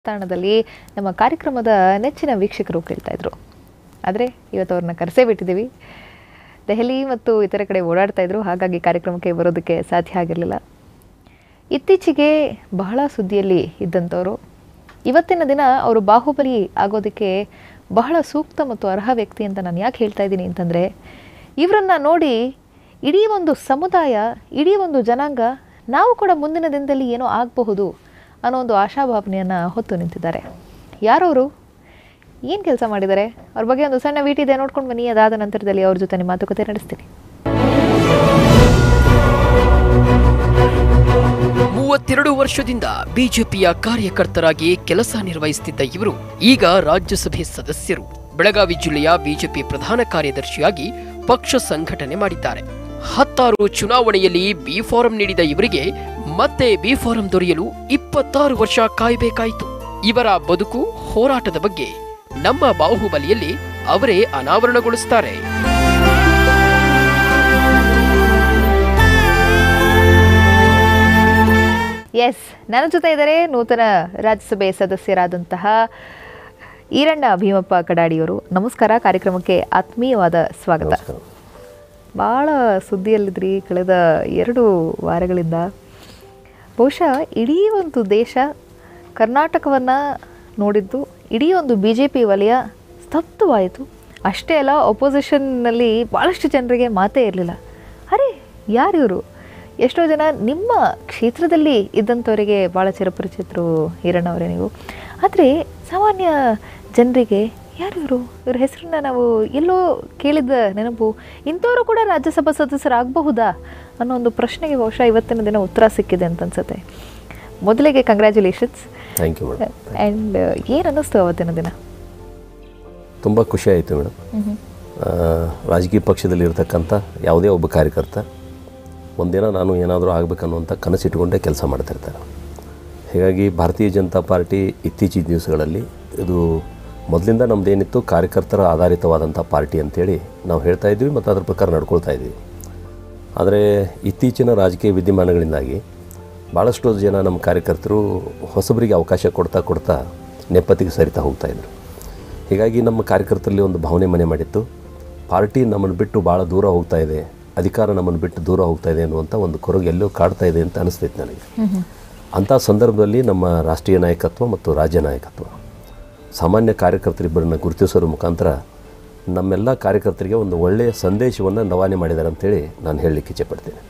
ತಾಣದಲ್ಲಿ ನಮ್ಮ ಕಾರ್ಯಕ್ರಮದ ನೆಚ್ಚಿನ ವೀಕ್ಷಕರು ಕೇಳ್ತಾ ಇದ್ರು ಆದರೆ ಇವತ್ತು ಅವ್ರನ್ನ ಕರೆಸೇ ಬಿಟ್ಟಿದ್ದೀವಿ ದೆಹಲಿ ಮತ್ತು ಇತರ ಕಡೆ ಓಡಾಡ್ತಾ ಇದ್ರು ಹಾಗಾಗಿ ಕಾರ್ಯಕ್ರಮಕ್ಕೆ ಬರೋದಕ್ಕೆ ಸಾಧ್ಯ ಆಗಿರಲಿಲ್ಲ ಇತ್ತೀಚೆಗೆ ಬಹಳ ಸುದ್ದಿಯಲ್ಲಿ ಇದ್ದಂಥವರು ಇವತ್ತಿನ ದಿನ ಅವರು ಬಾಹುಬಲಿ ಆಗೋದಕ್ಕೆ ಬಹಳ ಸೂಕ್ತ ಮತ್ತು ಅರ್ಹ ವ್ಯಕ್ತಿ ಅಂತ ನಾನು ಯಾಕೆ ಹೇಳ್ತಾ ಇದ್ದೀನಿ ಅಂತಂದರೆ ಇವರನ್ನು ನೋಡಿ ಇಡೀ ಒಂದು ಸಮುದಾಯ ಇಡೀ ಒಂದು ಜನಾಂಗ ನಾವು ಕೂಡ ಮುಂದಿನ ದಿನದಲ್ಲಿ ಏನೋ ಆಗಬಹುದು ಅನ್ನೋ ಒಂದು ಆಶಾಭಾವನೆಯನ್ನು ಹೊತ್ತು ನಿಂತಿದ್ದಾರೆ ಯಾರವರು ಏನು ಕೆಲಸ ಮಾಡಿದ್ದಾರೆ ಅವ್ರ ಬಗ್ಗೆ ಒಂದು ಸಣ್ಣ ವೀಟ್ ಇದೆ ನೋಡ್ಕೊಂಡು ಬನ್ನಿ ಅದಾದ ನಂತರದಲ್ಲಿ ಅವ್ರ ಜೊತೆ ನಿಮ್ಮ ಮಾತುಕತೆ ನಡೆಸ್ತೀನಿ ಮೂವತ್ತೆರಡು ವರ್ಷದಿಂದ ಬಿಜೆಪಿಯ ಕಾರ್ಯಕರ್ತರಾಗಿ ಕೆಲಸ ನಿರ್ವಹಿಸುತ್ತಿದ್ದ ಇವರು ಈಗ ರಾಜ್ಯಸಭೆ ಸದಸ್ಯರು ಬೆಳಗಾವಿ ಜಿಲ್ಲೆಯ ಬಿಜೆಪಿ ಪ್ರಧಾನ ಕಾರ್ಯದರ್ಶಿಯಾಗಿ ಪಕ್ಷ ಸಂಘಟನೆ ಮಾಡಿದ್ದಾರೆ ಹತ್ತಾರು ಚುನಾವಣೆಯಲ್ಲಿ ಬಿ ಫಾರಂ ನೀಡಿದ ಇವರಿಗೆ ಮತ್ತೆ ಬಿ ಫಾರಂ ದೊರೆಯಲು ಇಪ್ಪತ್ತಾರು ವರ್ಷ ಕಾಯಬೇಕಾಯಿತು ಇವರ ಬದುಕು ಹೋರಾಟದ ಬಗ್ಗೆ ನಮ್ಮ ಬಾಹುಬಲಿಯಲ್ಲಿ ಅವರೇ ಅನಾವರಣಗೊಳಿಸುತ್ತಾರೆ ಎಸ್ ನನ್ನ ಜೊತೆ ಇದ್ದಾರೆ ನೂತನ ರಾಜ್ಯಸಭೆ ಸದಸ್ಯರಾದಂತಹ ಈರಣ್ಣ ಭೀಮಪ್ಪ ಕಡಾಡಿಯವರು ನಮಸ್ಕಾರ ಕಾರ್ಯಕ್ರಮಕ್ಕೆ ಆತ್ಮೀಯವಾದ ಸ್ವಾಗತ ಭಾಳ ಸುದ್ದಿಯಲ್ಲಿದ್ರಿ ಕಳೆದ ಎರಡು ವಾರಗಳಿಂದ ಬಹುಶಃ ಇಡೀ ಒಂದು ದೇಶ ಕರ್ನಾಟಕವನ್ನು ನೋಡಿದ್ದು ಇಡೀ ಒಂದು ಬಿ ಜೆ ಪಿ ವಲಯ ಸ್ತಬ್ಧವಾಯಿತು ಅಷ್ಟೇ ಅಲ್ಲ ಒಪೋಸಿಷನ್ನಲ್ಲಿ ಭಾಳಷ್ಟು ಜನರಿಗೆ ಮಾತೇ ಇರಲಿಲ್ಲ ಅರೆ ಯಾರಿವರು ಎಷ್ಟೋ ಜನ ನಿಮ್ಮ ಕ್ಷೇತ್ರದಲ್ಲಿ ಇದ್ದಂಥವರಿಗೆ ಭಾಳ ಚಿರಪರಿಚಿತರು ಹಿರಣ್ಣವರೇ ನೀವು ಆದರೆ ಸಾಮಾನ್ಯ ಜನರಿಗೆ ಯಾರಿವರು ಇವ್ರ ಹೆಸರನ್ನ ನಾವು ಎಲ್ಲೋ ಕೇಳಿದ ನೆನಪು ಇಂಥವರು ಕೂಡ ರಾಜ್ಯಸಭಾ ಸದಸ್ಯರಾಗಬಹುದಾ ಅನ್ನೋ ಒಂದು ಪ್ರಶ್ನೆಗೆ ಬಹುಶಃ ಇವತ್ತಿನ ದಿನ ಉತ್ತರ ಸಿಕ್ಕಿದೆ ಅಂತ ಅನ್ಸುತ್ತೆ ಮೊದಲಿಗೆ congratulations thank you madam and ಏನು ಅನ್ನಿಸ್ತು ಅವತ್ತಿನ ದಿನ ತುಂಬ ಖುಷಿ ಆಯಿತು ಮೇಡಮ್ ರಾಜಕೀಯ ಪಕ್ಷದಲ್ಲಿ ಇರತಕ್ಕಂಥ ಯಾವುದೇ ಒಬ್ಬ ಕಾರ್ಯಕರ್ತ ಒಂದಿನ ನಾನು ಏನಾದರೂ ಆಗಬೇಕನ್ನುವಂಥ ಕನಸಿಟ್ಟುಕೊಂಡೇ ಕೆಲಸ ಮಾಡ್ತಿರ್ತಾರೆ ಹೀಗಾಗಿ ಭಾರತೀಯ ಜನತಾ ಪಾರ್ಟಿ ಇತ್ತೀಚಿನ ದಿವಸಗಳಲ್ಲಿ ಇದು ಮೊದಲಿಂದ ನಮ್ಮದೇನಿತ್ತು ಕಾರ್ಯಕರ್ತರ ಆಧಾರಿತವಾದಂಥ ಪಾರ್ಟಿ ಅಂತೇಳಿ ನಾವು ಹೇಳ್ತಾ ಇದ್ವಿ ಮತ್ತು ಅದ್ರ ಪ್ರಕಾರ ನಡ್ಕೊಳ್ತಾ ಇದ್ವಿ ಆದರೆ ಇತ್ತೀಚಿನ ರಾಜಕೀಯ ವಿದ್ಯಮಾನಗಳಿಂದಾಗಿ ಭಾಳಷ್ಟು ಜನ ನಮ್ಮ ಕಾರ್ಯಕರ್ತರು ಹೊಸಬರಿಗೆ ಅವಕಾಶ ಕೊಡ್ತಾ ಕೊಡ್ತಾ ನೆಪತ್ತಿಗೆ ಸರಿತಾ ಹೋಗ್ತಾಯಿದ್ರು ಹೀಗಾಗಿ ನಮ್ಮ ಕಾರ್ಯಕರ್ತರಲ್ಲಿ ಒಂದು ಭಾವನೆ ಮನೆ ಮಾಡಿತ್ತು ಪಾರ್ಟಿ ನಮ್ಮನ್ನು ಬಿಟ್ಟು ಭಾಳ ದೂರ ಹೋಗ್ತಾ ಇದೆ ಅಧಿಕಾರ ನಮ್ಮನ್ನು ಬಿಟ್ಟು ದೂರ ಹೋಗ್ತಾ ಇದೆ ಅನ್ನುವಂಥ ಒಂದು ಕೊರಗು ಎಲ್ಲೋ ಕಾಡ್ತಾ ಇದೆ ಅಂತ ಅನಿಸ್ತೈತೆ ನನಗೆ ಅಂಥ ಸಂದರ್ಭದಲ್ಲಿ ನಮ್ಮ ರಾಷ್ಟ್ರೀಯ ನಾಯಕತ್ವ ಮತ್ತು ರಾಜ್ಯ ನಾಯಕತ್ವ ಸಾಮಾನ್ಯ ಕಾರ್ಯಕರ್ತರಿಬ್ಬರನ್ನ ಗುರುತಿಸೋದ್ರ ಮುಖಾಂತರ ನಮ್ಮೆಲ್ಲ ಕಾರ್ಯಕರ್ತರಿಗೆ ಒಂದು ಒಳ್ಳೆಯ ಸಂದೇಶವನ್ನು ರವಾನೆ ಮಾಡಿದ್ದಾರೆ ಅಂತೇಳಿ ನಾನು ಹೇಳಲಿಕ್ಕೆ ಇಚ್ಛೆಪಡ್ತೇನೆ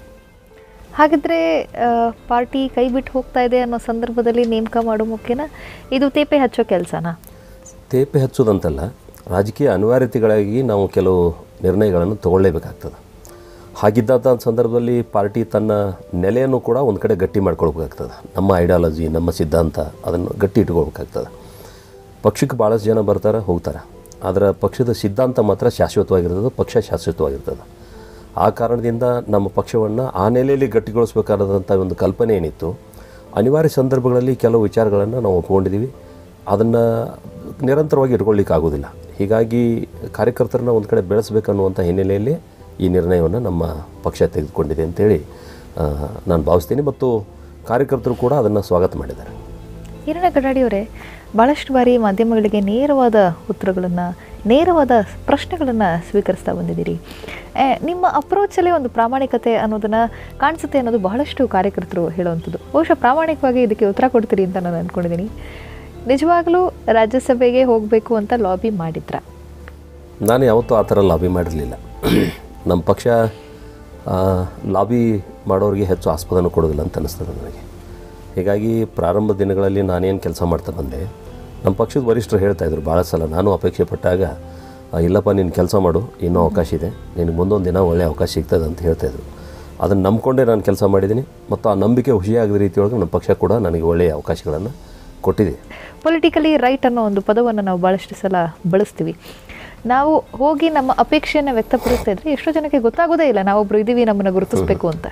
ಹಾಗಿದ್ರೆ ಆ, ಪಾರ್ಟಿ ಕೈ ಬಿಟ್ಟು ಹೋಗ್ತಾ ಇದೆ ಅನ್ನೋ ಸಂದರ್ಭದಲ್ಲಿ ನೇಮಕ ಮಾಡೋ ಮುಖ್ಯನ ಇದು ತೇಪೆ ಹಚ್ಚೋ ಕೆಲಸನಾ ತೇಪೆ ಹಚ್ಚೋದಂತಲ್ಲ ರಾಜಕೀಯ ಅನಿವಾರ್ಯತೆಗಳಾಗಿ ನಾವು ಕೆಲವು ನಿರ್ಣಯಗಳನ್ನು ತಗೊಳ್ಳೇಬೇಕಾಗ್ತದೆ ಹಾಗಿದ್ದಂಥ ಸಂದರ್ಭದಲ್ಲಿ ಪಾರ್ಟಿ ತನ್ನ ನೆಲೆಯನ್ನು ಕೂಡ ಒಂದು ಕಡೆ ಗಟ್ಟಿ ಮಾಡ್ಕೊಳ್ಬೇಕಾಗ್ತದೆ ನಮ್ಮ ಐಡಿಯಾಲಜಿ ನಮ್ಮ ಸಿದ್ಧಾಂತ ಅದನ್ನು ಗಟ್ಟಿ ಇಟ್ಕೊಳ್ಬೇಕಾಗ್ತದೆ ಪಕ್ಷಕ್ಕೆ ಭಾಳಷ್ಟು ಜನ ಬರ್ತಾರೆ ಹೋಗ್ತಾರೆ ಆದರೆ ಪಕ್ಷದ ಸಿದ್ಧಾಂತ ಮಾತ್ರ ಶಾಶ್ವತವಾಗಿರ್ತದೆ ಪಕ್ಷ ಶಾಶ್ವತವಾಗಿರ್ತದೆ ಆ ಕಾರಣದಿಂದ ನಮ್ಮ ಪಕ್ಷವನ್ನು ಆ ನೆಲೆಯಲ್ಲಿ ಗಟ್ಟಿಗೊಳಿಸಬೇಕಾದಂಥ ಒಂದು ಕಲ್ಪನೆ ಏನಿತ್ತು ಅನಿವಾರ್ಯ ಸಂದರ್ಭಗಳಲ್ಲಿ ಕೆಲವು ವಿಚಾರಗಳನ್ನು ನಾವು ಒಪ್ಕೊಂಡಿದ್ದೀವಿ ಅದನ್ನು ನಿರಂತರವಾಗಿ ಇಟ್ಕೊಳ್ಳಿಕ್ಕೆ ಆಗೋದಿಲ್ಲ ಹೀಗಾಗಿ ಕಾರ್ಯಕರ್ತರನ್ನ ಒಂದು ಕಡೆ ಬೆಳೆಸಬೇಕನ್ನುವಂಥ ಹಿನ್ನೆಲೆಯಲ್ಲಿ ಈ ನಿರ್ಣಯವನ್ನು ನಮ್ಮ ಪಕ್ಷ ತೆಗೆದುಕೊಂಡಿದೆ ಅಂತೇಳಿ ಆ, ನಾನು ಭಾವಿಸ್ತೀನಿ ಮತ್ತು ಕಾರ್ಯಕರ್ತರು ಕೂಡ ಅದನ್ನು ಸ್ವಾಗತ ಮಾಡಿದ್ದಾರೆ ಈರಣ್ಣ ಕಡಾಡಿಯವರೇ ಭಾಳಷ್ಟು ಬಾರಿ ಮಾಧ್ಯಮಗಳಿಗೆ ನೇರವಾದ ಉತ್ತರಗಳನ್ನು ನೇರವಾದ ಪ್ರಶ್ನೆಗಳನ್ನು ಸ್ವೀಕರಿಸ್ತಾ ಬಂದಿದ್ದೀರಿ ಆ, ನಿಮ್ಮ ಅಪ್ರೋಚಲ್ಲಿ ಒಂದು ಪ್ರಾಮಾಣಿಕತೆ ಅನ್ನೋದನ್ನು ಕಾಣಿಸುತ್ತೆ ಅನ್ನೋದು ಬಹಳಷ್ಟು ಕಾರ್ಯಕರ್ತರು ಹೇಳುವಂಥದ್ದು ಬಹುಶಃ ಪ್ರಾಮಾಣಿಕವಾಗಿ ಇದಕ್ಕೆ ಉತ್ತರ ಕೊಡ್ತೀರಿ ಅಂತ ನಾನು ಅಂದ್ಕೊಂಡಿದ್ದೀನಿ ನಿಜವಾಗಲೂ ರಾಜ್ಯಸಭೆಗೆ ಹೋಗಬೇಕು ಅಂತ ಲಾಬಿ ಮಾಡಿದ್ರ ನಾನು ಯಾವತ್ತೂ ಆ ಥರ ಲಾಬಿ ಮಾಡಿರಲಿಲ್ಲ ನಮ್ಮ ಪಕ್ಷ ಆ, ಲಾಬಿ ಮಾಡೋರಿಗೆ ಹೆಚ್ಚು ಆಸ್ಪದನ ಕೊಡೋದಿಲ್ಲ ಅಂತ ಅನ್ನಿಸ್ತದೆ ನನಗೆ ಹೀಗಾಗಿ ಪ್ರಾರಂಭ ದಿನಗಳಲ್ಲಿ ನಾನೇನು ಕೆಲಸ ಮಾಡ್ತಾ ಬಂದೆ ನಮ್ಮ ಪಕ್ಷದ ವರಿಷ್ಠರು ಹೇಳ್ತಾಯಿದ್ರು ಭಾಳ ಸಲ ನಾನು ಅಪೇಕ್ಷೆ ಪಟ್ಟಾಗ ಆ, ಇಲ್ಲಪ್ಪ ನೀನು ಕೆಲಸ ಮಾಡು ಇನ್ನೂ ಅವಕಾಶ ಇದೆ ನಿನಗೆ ಮುಂದೊಂದು ದಿನ ಒಳ್ಳೆಯ ಅವಕಾಶ ಸಿಗ್ತದೆ ಅಂತ ಹೇಳ್ತಾಯಿದ್ರು ಅದನ್ನು ನಂಬ್ಕೊಂಡೇ ನಾನು ಕೆಲಸ ಮಾಡಿದ್ದೀನಿ ಮತ್ತು ಆ ನಂಬಿಕೆ ಹುಷಿಯಾಗದ ರೀತಿಯೊಳಗೆ ನಮ್ಮ ಪಕ್ಷ ಕೂಡ ನನಗೆ ಒಳ್ಳೆಯ ಅವಕಾಶಗಳನ್ನು ಕೊಟ್ಟಿದೆ ಪೊಲಿಟಿಕಲಿ ರೈಟ್ ಅನ್ನೋ ಒಂದು ಪದವನ್ನು ನಾವು ಭಾಳಷ್ಟು ಸಲ ಬಳಸ್ತೀವಿ ನಾವು ಹೋಗಿ ನಮ್ಮ ಅಪೇಕ್ಷೆಯನ್ನು ವ್ಯಕ್ತಪಡಿಸ್ತಾ ಇದ್ರೆ ಎಷ್ಟೋ ಜನಕ್ಕೆ ಗೊತ್ತಾಗೋದೇ ಇಲ್ಲ ನಾವೊಬ್ರು ಇದೀವಿ ನಮ್ಮನ್ನು ಗುರುತಿಸ್ಬೇಕು ಅಂತ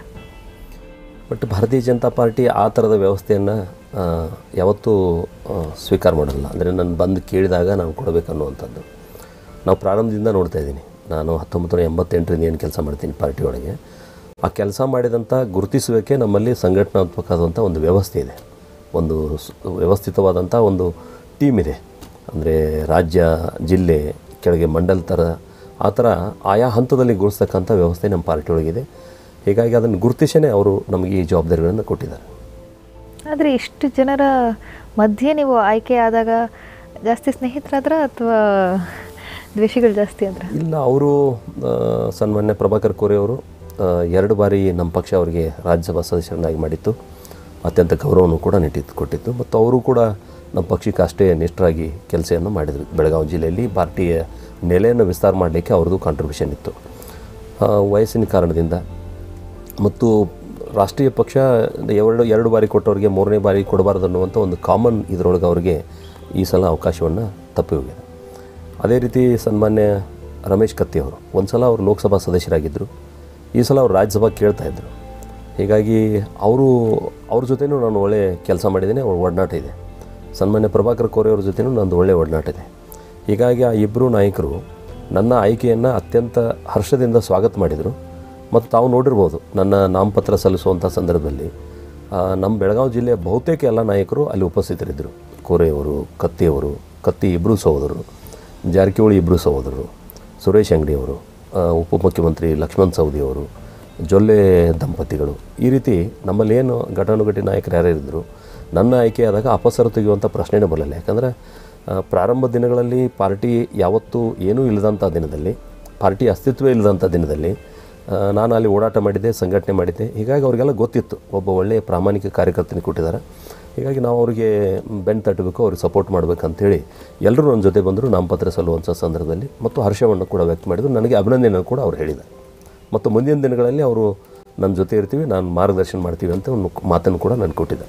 ಬಟ್ ಭಾರತೀಯ ಜನತಾ ಪಾರ್ಟಿ ಆ ಥರದ ವ್ಯವಸ್ಥೆಯನ್ನು ಯಾವತ್ತೂ ಆ, ಸ್ವೀಕಾರ ಮಾಡಲ್ಲ ಅಂದರೆ ನಾನು ಬಂದು ಕೇಳಿದಾಗ ನಾನು ಕೊಡಬೇಕನ್ನುವಂಥದ್ದು ನಾವು ಪ್ರಾರಂಭದಿಂದ ನೋಡ್ತಾ ಇದ್ದೀನಿ ನಾನು ಹತ್ತೊಂಬತ್ತು ನೂರ ಎಂಬತ್ತೆಂಟರಿಂದ ಏನು ಕೆಲಸ ಮಾಡ್ತೀನಿ ಪಾರ್ಟಿ ಒಳಗೆ ಆ ಕೆಲಸ ಮಾಡಿದಂಥ ಗುರುತಿಸುವಿಕೆ ನಮ್ಮಲ್ಲಿ ಸಂಘಟನಾತ್ಮಕವಾದಂಥ ಒಂದು ವ್ಯವಸ್ಥೆ ಇದೆ ಒಂದು ಸ್- ವ್ಯವಸ್ಥಿತವಾದಂಥ ಒಂದು ಟೀಮ್ ಇದೆ ಅಂದರೆ ರಾಜ್ಯ ಜಿಲ್ಲೆ ಕೆಳಗೆ ಮಂಡಲ್ ಥರ ಆ ಥರ ಆಯಾ ಹಂತದಲ್ಲಿ ಗುರುಸ್ತಕ್ಕಂಥ ವ್ಯವಸ್ಥೆ ನಮ್ಮ ಪಾರ್ಟಿ ಒಳಗಿದೆ ಹೀಗಾಗಿ ಅದನ್ನು ಗುರುತಿಸೇ ಅವರು ನಮಗೆ ಈ ಜವಾಬ್ದಾರಿಗಳನ್ನು ಕೊಟ್ಟಿದ್ದಾರೆ ಆದರೆ ಇಷ್ಟು ಜನರ ಮಧ್ಯೆ ನೀವು ಆಯ್ಕೆ ಆದಾಗ ಜಾಸ್ತಿ ಸ್ನೇಹಿತರಾದ್ರ ಅಥವಾ ದ್ವೇಷಿಗಳು ಜಾಸ್ತಿ ಆದ್ರ ಇಲ್ಲ ಅವರು ಸನ್ಮಾನ್ಯ ಪ್ರಭಾಕರ್ ಕೋರೆ ಅವರು ಆ, ಎರಡು ಬಾರಿ ನಮ್ಮ ಪಕ್ಷ ಅವರಿಗೆ ರಾಜ್ಯಸಭಾ ಸದಸ್ಯರನ್ನಾಗಿ ಮಾಡಿತ್ತು ಅತ್ಯಂತ ಗೌರವವನ್ನು ಕೂಡ ನೀಟ್ಟಿತ್ತು ಕೊಟ್ಟಿತ್ತು ಮತ್ತು ಅವರು ಕೂಡ ನಮ್ಮ ಪಕ್ಷಕ್ಕೆ ಅಷ್ಟೇ ನಿಷ್ಠರಾಗಿ ಕೆಲಸವನ್ನು ಮಾಡಿದರು ಬೆಳಗಾವಿ ಜಿಲ್ಲೆಯಲ್ಲಿ ಪಾರ್ಟಿಯ ನೆಲೆಯನ್ನು ವಿಸ್ತಾರ ಮಾಡಲಿಕ್ಕೆ ಅವ್ರದ್ದು ಕಾಂಟ್ರಿಬ್ಯೂಷನ್ ಇತ್ತು ಆ, ವಯಸ್ಸಿನ ಕಾರಣದಿಂದ ಮತ್ತು ರಾಷ್ಟ್ರೀಯ ಪಕ್ಷ ಎರಡು ಎರಡು ಬಾರಿ ಕೊಟ್ಟವರಿಗೆ ಮೂರನೇ ಬಾರಿ ಕೊಡಬಾರ್ದು ಅನ್ನುವಂಥ ಒಂದು ಕಾಮನ್ ಇದರೊಳಗೆ ಅವರಿಗೆ ಈ ಸಲ ಅವಕಾಶವನ್ನು ತಪ್ಪಿ ಹೋಗಿದೆ ಅದೇ ರೀತಿ ಸನ್ಮಾನ್ಯ ರಮೇಶ್ ಕತ್ತಿ ಅವರು ಒಂದು ಸಲ ಅವರು ಲೋಕಸಭಾ ಸದಸ್ಯರಾಗಿದ್ದರು ಈ ಸಲ ಅವರು ರಾಜ್ಯಸಭಾ ಕೇಳ್ತಾ ಇದ್ದರು ಹೀಗಾಗಿ ಅವರು ಅವ್ರ ಜೊತೆನೂ ನಾನು ಒಳ್ಳೆ ಕೆಲಸ ಮಾಡಿದ್ದೀನಿ ಅವ್ರ ಒಡನಾಟ ಇದೆ ಸನ್ಮಾನ್ಯ ಪ್ರಭಾಕರ್ ಕೋರೆ ಅವ್ರ ಜೊತೆನೂ ನಂದು ಒಳ್ಳೆಯ ಒಡನಾಟ ಇದೆ ಹೀಗಾಗಿ ಆ ಇಬ್ಬರು ನಾಯಕರು ನನ್ನ ಆಯ್ಕೆಯನ್ನು ಅತ್ಯಂತ ಹರ್ಷದಿಂದ ಸ್ವಾಗತ ಮಾಡಿದರು ಮತ್ತು ತಾವು ನೋಡಿರ್ಬೋದು ನನ್ನ ನಾಮಪತ್ರ ಸಲ್ಲಿಸುವಂಥ ಸಂದರ್ಭದಲ್ಲಿ ಆ, ನಮ್ಮ ಬೆಳಗಾವಿ ಜಿಲ್ಲೆಯ ಬಹುತೇಕ ಎಲ್ಲ ನಾಯಕರು ಅಲ್ಲಿ ಉಪಸ್ಥಿತರಿದ್ದರು ಕೋರೆಯವರು ಕತ್ತಿಯವರು ಕತ್ತಿ ಇಬ್ಬರು ಸಹೋದರರು ಜಾರಕಿಹೊಳಿ ಇಬ್ಬರು ಸಹೋದರರು ಸುರೇಶ್ ಅಂಗಡಿಯವರು ಆ, ಉಪಮುಖ್ಯಮಂತ್ರಿ ಲಕ್ಷ್ಮಣ್ ಸವದಿ ಅವರು ಜೊಲ್ಲೆ ದಂಪತಿಗಳು ಈ ರೀತಿ ನಮ್ಮಲ್ಲಿ ಏನು ಘಟಾನುಘಟಿ ನಾಯಕರು ಯಾರ್ಯಾರಿದ್ದರು ನನ್ನ ಆಯ್ಕೆಯಾದಾಗ ಅಪಸರ ತೆಗೆಯುವಂಥ ಪ್ರಶ್ನೆನೇ ಬರಲಿಲ್ಲ ಯಾಕಂದರೆ ಆ, ಪ್ರಾರಂಭ ದಿನಗಳಲ್ಲಿ ಪಾರ್ಟಿ ಯಾವತ್ತೂ ಏನೂ ಇಲ್ಲದಂಥ ದಿನದಲ್ಲಿ ಪಾರ್ಟಿ ಅಸ್ತಿತ್ವ ಇಲ್ಲದಂಥ ದಿನದಲ್ಲಿ ಆ, ನಾನು ಅಲ್ಲಿ ಓಡಾಟ ಮಾಡಿದ್ದೆ ಸಂಘಟನೆ ಮಾಡಿದ್ದೆ ಹೀಗಾಗಿ ಅವರಿಗೆಲ್ಲ ಗೊತ್ತಿತ್ತು ಒಬ್ಬ ಒಳ್ಳೆಯ ಪ್ರಾಮಾಣಿಕ ಕಾರ್ಯಕರ್ತನಿಗೆ ಕೊಟ್ಟಿದ್ದಾರೆ ಹೀಗಾಗಿ ನಾವು ಅವರಿಗೆ ಬೆನ್ನು ತಟ್ಟಬೇಕು ಅವ್ರಿಗೆ ಸಪೋರ್ಟ್ ಮಾಡಬೇಕಂತೇಳಿ ಎಲ್ಲರೂ ನನ್ನ ಜೊತೆ ಬಂದರು ನಾಮಪತ್ರ ಸಲ್ಲುವಂಥ ಸಂದರ್ಭದಲ್ಲಿ ಮತ್ತು ಹರ್ಷವನ್ನು ಕೂಡ ವ್ಯಕ್ತ ಮಾಡಿದರು ನನಗೆ ಅಭಿನಂದನೆಯನ್ನು ಕೂಡ ಅವ್ರು ಹೇಳಿದ್ದಾರೆ ಮತ್ತು ಮುಂದಿನ ದಿನಗಳಲ್ಲಿ ಅವರು ನನ್ನ ಜೊತೆ ಇರ್ತೀವಿ ನಾನು ಮಾರ್ಗದರ್ಶನ ಮಾಡ್ತೀವಿ ಅಂತ ಒಂದು ಮಾತನ್ನು ಕೂಡ ನನಗೆ ಕೊಟ್ಟಿದ್ದಾರೆ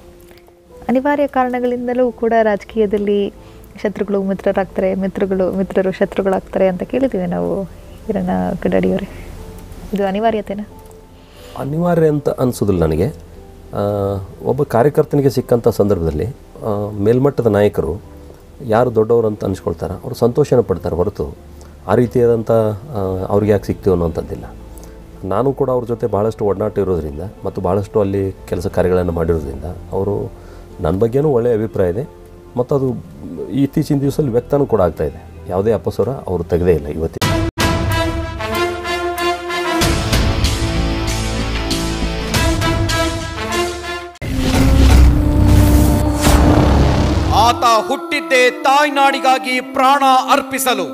ಅನಿವಾರ್ಯ ಕಾರಣಗಳಿಂದಲೂ ಕೂಡ ರಾಜಕೀಯದಲ್ಲಿ ಶತ್ರುಗಳು ಮಿತ್ರರಾಗ್ತಾರೆ ಮಿತ್ರಗಳು ಮಿತ್ರರು ಶತ್ರುಗಳಾಗ್ತಾರೆ ಅಂತ ಕೇಳಿದ್ದೀವಿ ನಾವು ಹಿರಣ್ಣ ಕಡಾಡಿಯವರೇ ಇದು ಅನಿವಾರ್ಯತೆನಾ ಅನಿವಾರ್ಯ ಅಂತ ಅನಿಸೋದಿಲ್ಲ ನನಗೆ ಆ, ಒಬ್ಬ ಕಾರ್ಯಕರ್ತನಿಗೆ ಸಿಕ್ಕಂಥ ಸಂದರ್ಭದಲ್ಲಿ ಆ, ಮೇಲ್ಮಟ್ಟದ ನಾಯಕರು ಯಾರು ದೊಡ್ಡವರು ಅಂತ ಅನಿಸ್ಕೊಳ್ತಾರೆ ಅವರು ಸಂತೋಷನ ಪಡ್ತಾರೆ ಹೊರತು ಆ ರೀತಿಯಾದಂಥ ಆ, ಅವ್ರಿಗೆ ಯಾಕೆ ಸಿಕ್ತೀವಿ ಅನ್ನೋಂಥದ್ದಿಲ್ಲ ನಾನು ಕೂಡ ಅವ್ರ ಜೊತೆ ಭಾಳಷ್ಟು ಒಡನಾಟ ಇರೋದ್ರಿಂದ ಮತ್ತು ಭಾಳಷ್ಟು ಅಲ್ಲಿ ಕೆಲಸ ಕಾರ್ಯಗಳನ್ನು ಮಾಡಿರೋದ್ರಿಂದ ಅವರು ನನ್ನ ಬಗ್ಗೆನೂ ಒಳ್ಳೆಯ ಅಭಿಪ್ರಾಯ ಇದೆ ಮತ್ತು ಅದು ಇತ್ತೀಚಿನ ದಿವಸದಲ್ಲಿ ವ್ಯಕ್ತನೂ ಕೂಡ ಆಗ್ತಾ ಇದೆ ಯಾವುದೇ ಅಪಸ್ವರ ಅವರು ತೆಗೆದೇ ಇಲ್ಲ ಇವತ್ತಿನ ಆತ ಹುಟ್ಟಿದ್ದೇ ತಾಯ್ನಾಡಿಗಾಗಿ ಪ್ರಾಣ ಅರ್ಪಿಸಲು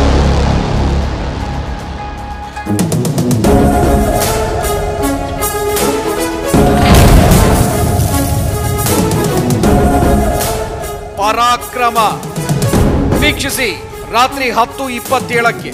ಪರಾಕ್ರಮ ವೀಕ್ಷಿಸಿ ರಾತ್ರಿ ಹತ್ತು ಇಪ್ಪತ್ತೇಳಕ್ಕೆ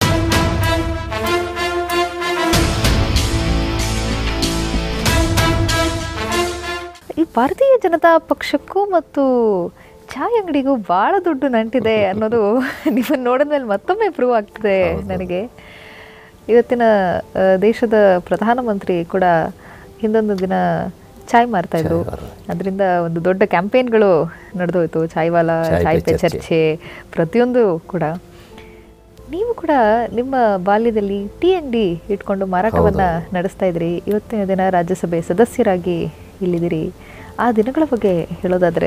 ಈ ಭಾರತೀಯ ಜನತಾ ಪಕ್ಷಕ್ಕೂ ಮತ್ತು ಚಾಯ್ ಅಂಗಡಿಗೂ ಭಾಳ ದೊಡ್ಡ ನಂಟಿದೆ ಅನ್ನೋದು ನಿಮ್ಮನ್ನು ನೋಡಿದ್ಮೇಲೆ ಮತ್ತೊಮ್ಮೆ ಪ್ರೂವ್ ಆಗ್ತದೆ ನನಗೆ ಇವತ್ತಿನ ಆ, ದೇಶದ ಪ್ರಧಾನಮಂತ್ರಿ ಕೂಡ ಹಿಂದೊಂದು ದಿನ ಚಾಯ್ ಮಾರ್ತಾ ಇದ್ರು ಅದರಿಂದ ಒಂದು ದೊಡ್ಡ ಕ್ಯಾಂಪೇನ್ಗಳು ನಡೆದೋಯ್ತು ಚಾಯ್ವಾಲಾ ಚಾಯ್ ಚಾಯ್ ಪೇ ಪೇ ಚರ್ಚೆ ಪ್ರತಿಯೊಂದು ಕೂಡ ನೀವು ಕೂಡ ನಿಮ್ಮ ಬಾಲ್ಯದಲ್ಲಿ ಟೀ ಅಂಗಡಿ ಇಟ್ಕೊಂಡು ಮಾರಾಟವನ್ನ ನಡೆಸ್ತಾ ಇದ್ರಿ ಇವತ್ತಿನ ದಿನ ರಾಜ್ಯಸಭೆ ಸದಸ್ಯರಾಗಿ ಇಲ್ಲಿದ್ದೀರಿ ಆ ದಿನಗಳ ಬಗ್ಗೆ ಹೇಳೋದಾದ್ರೆ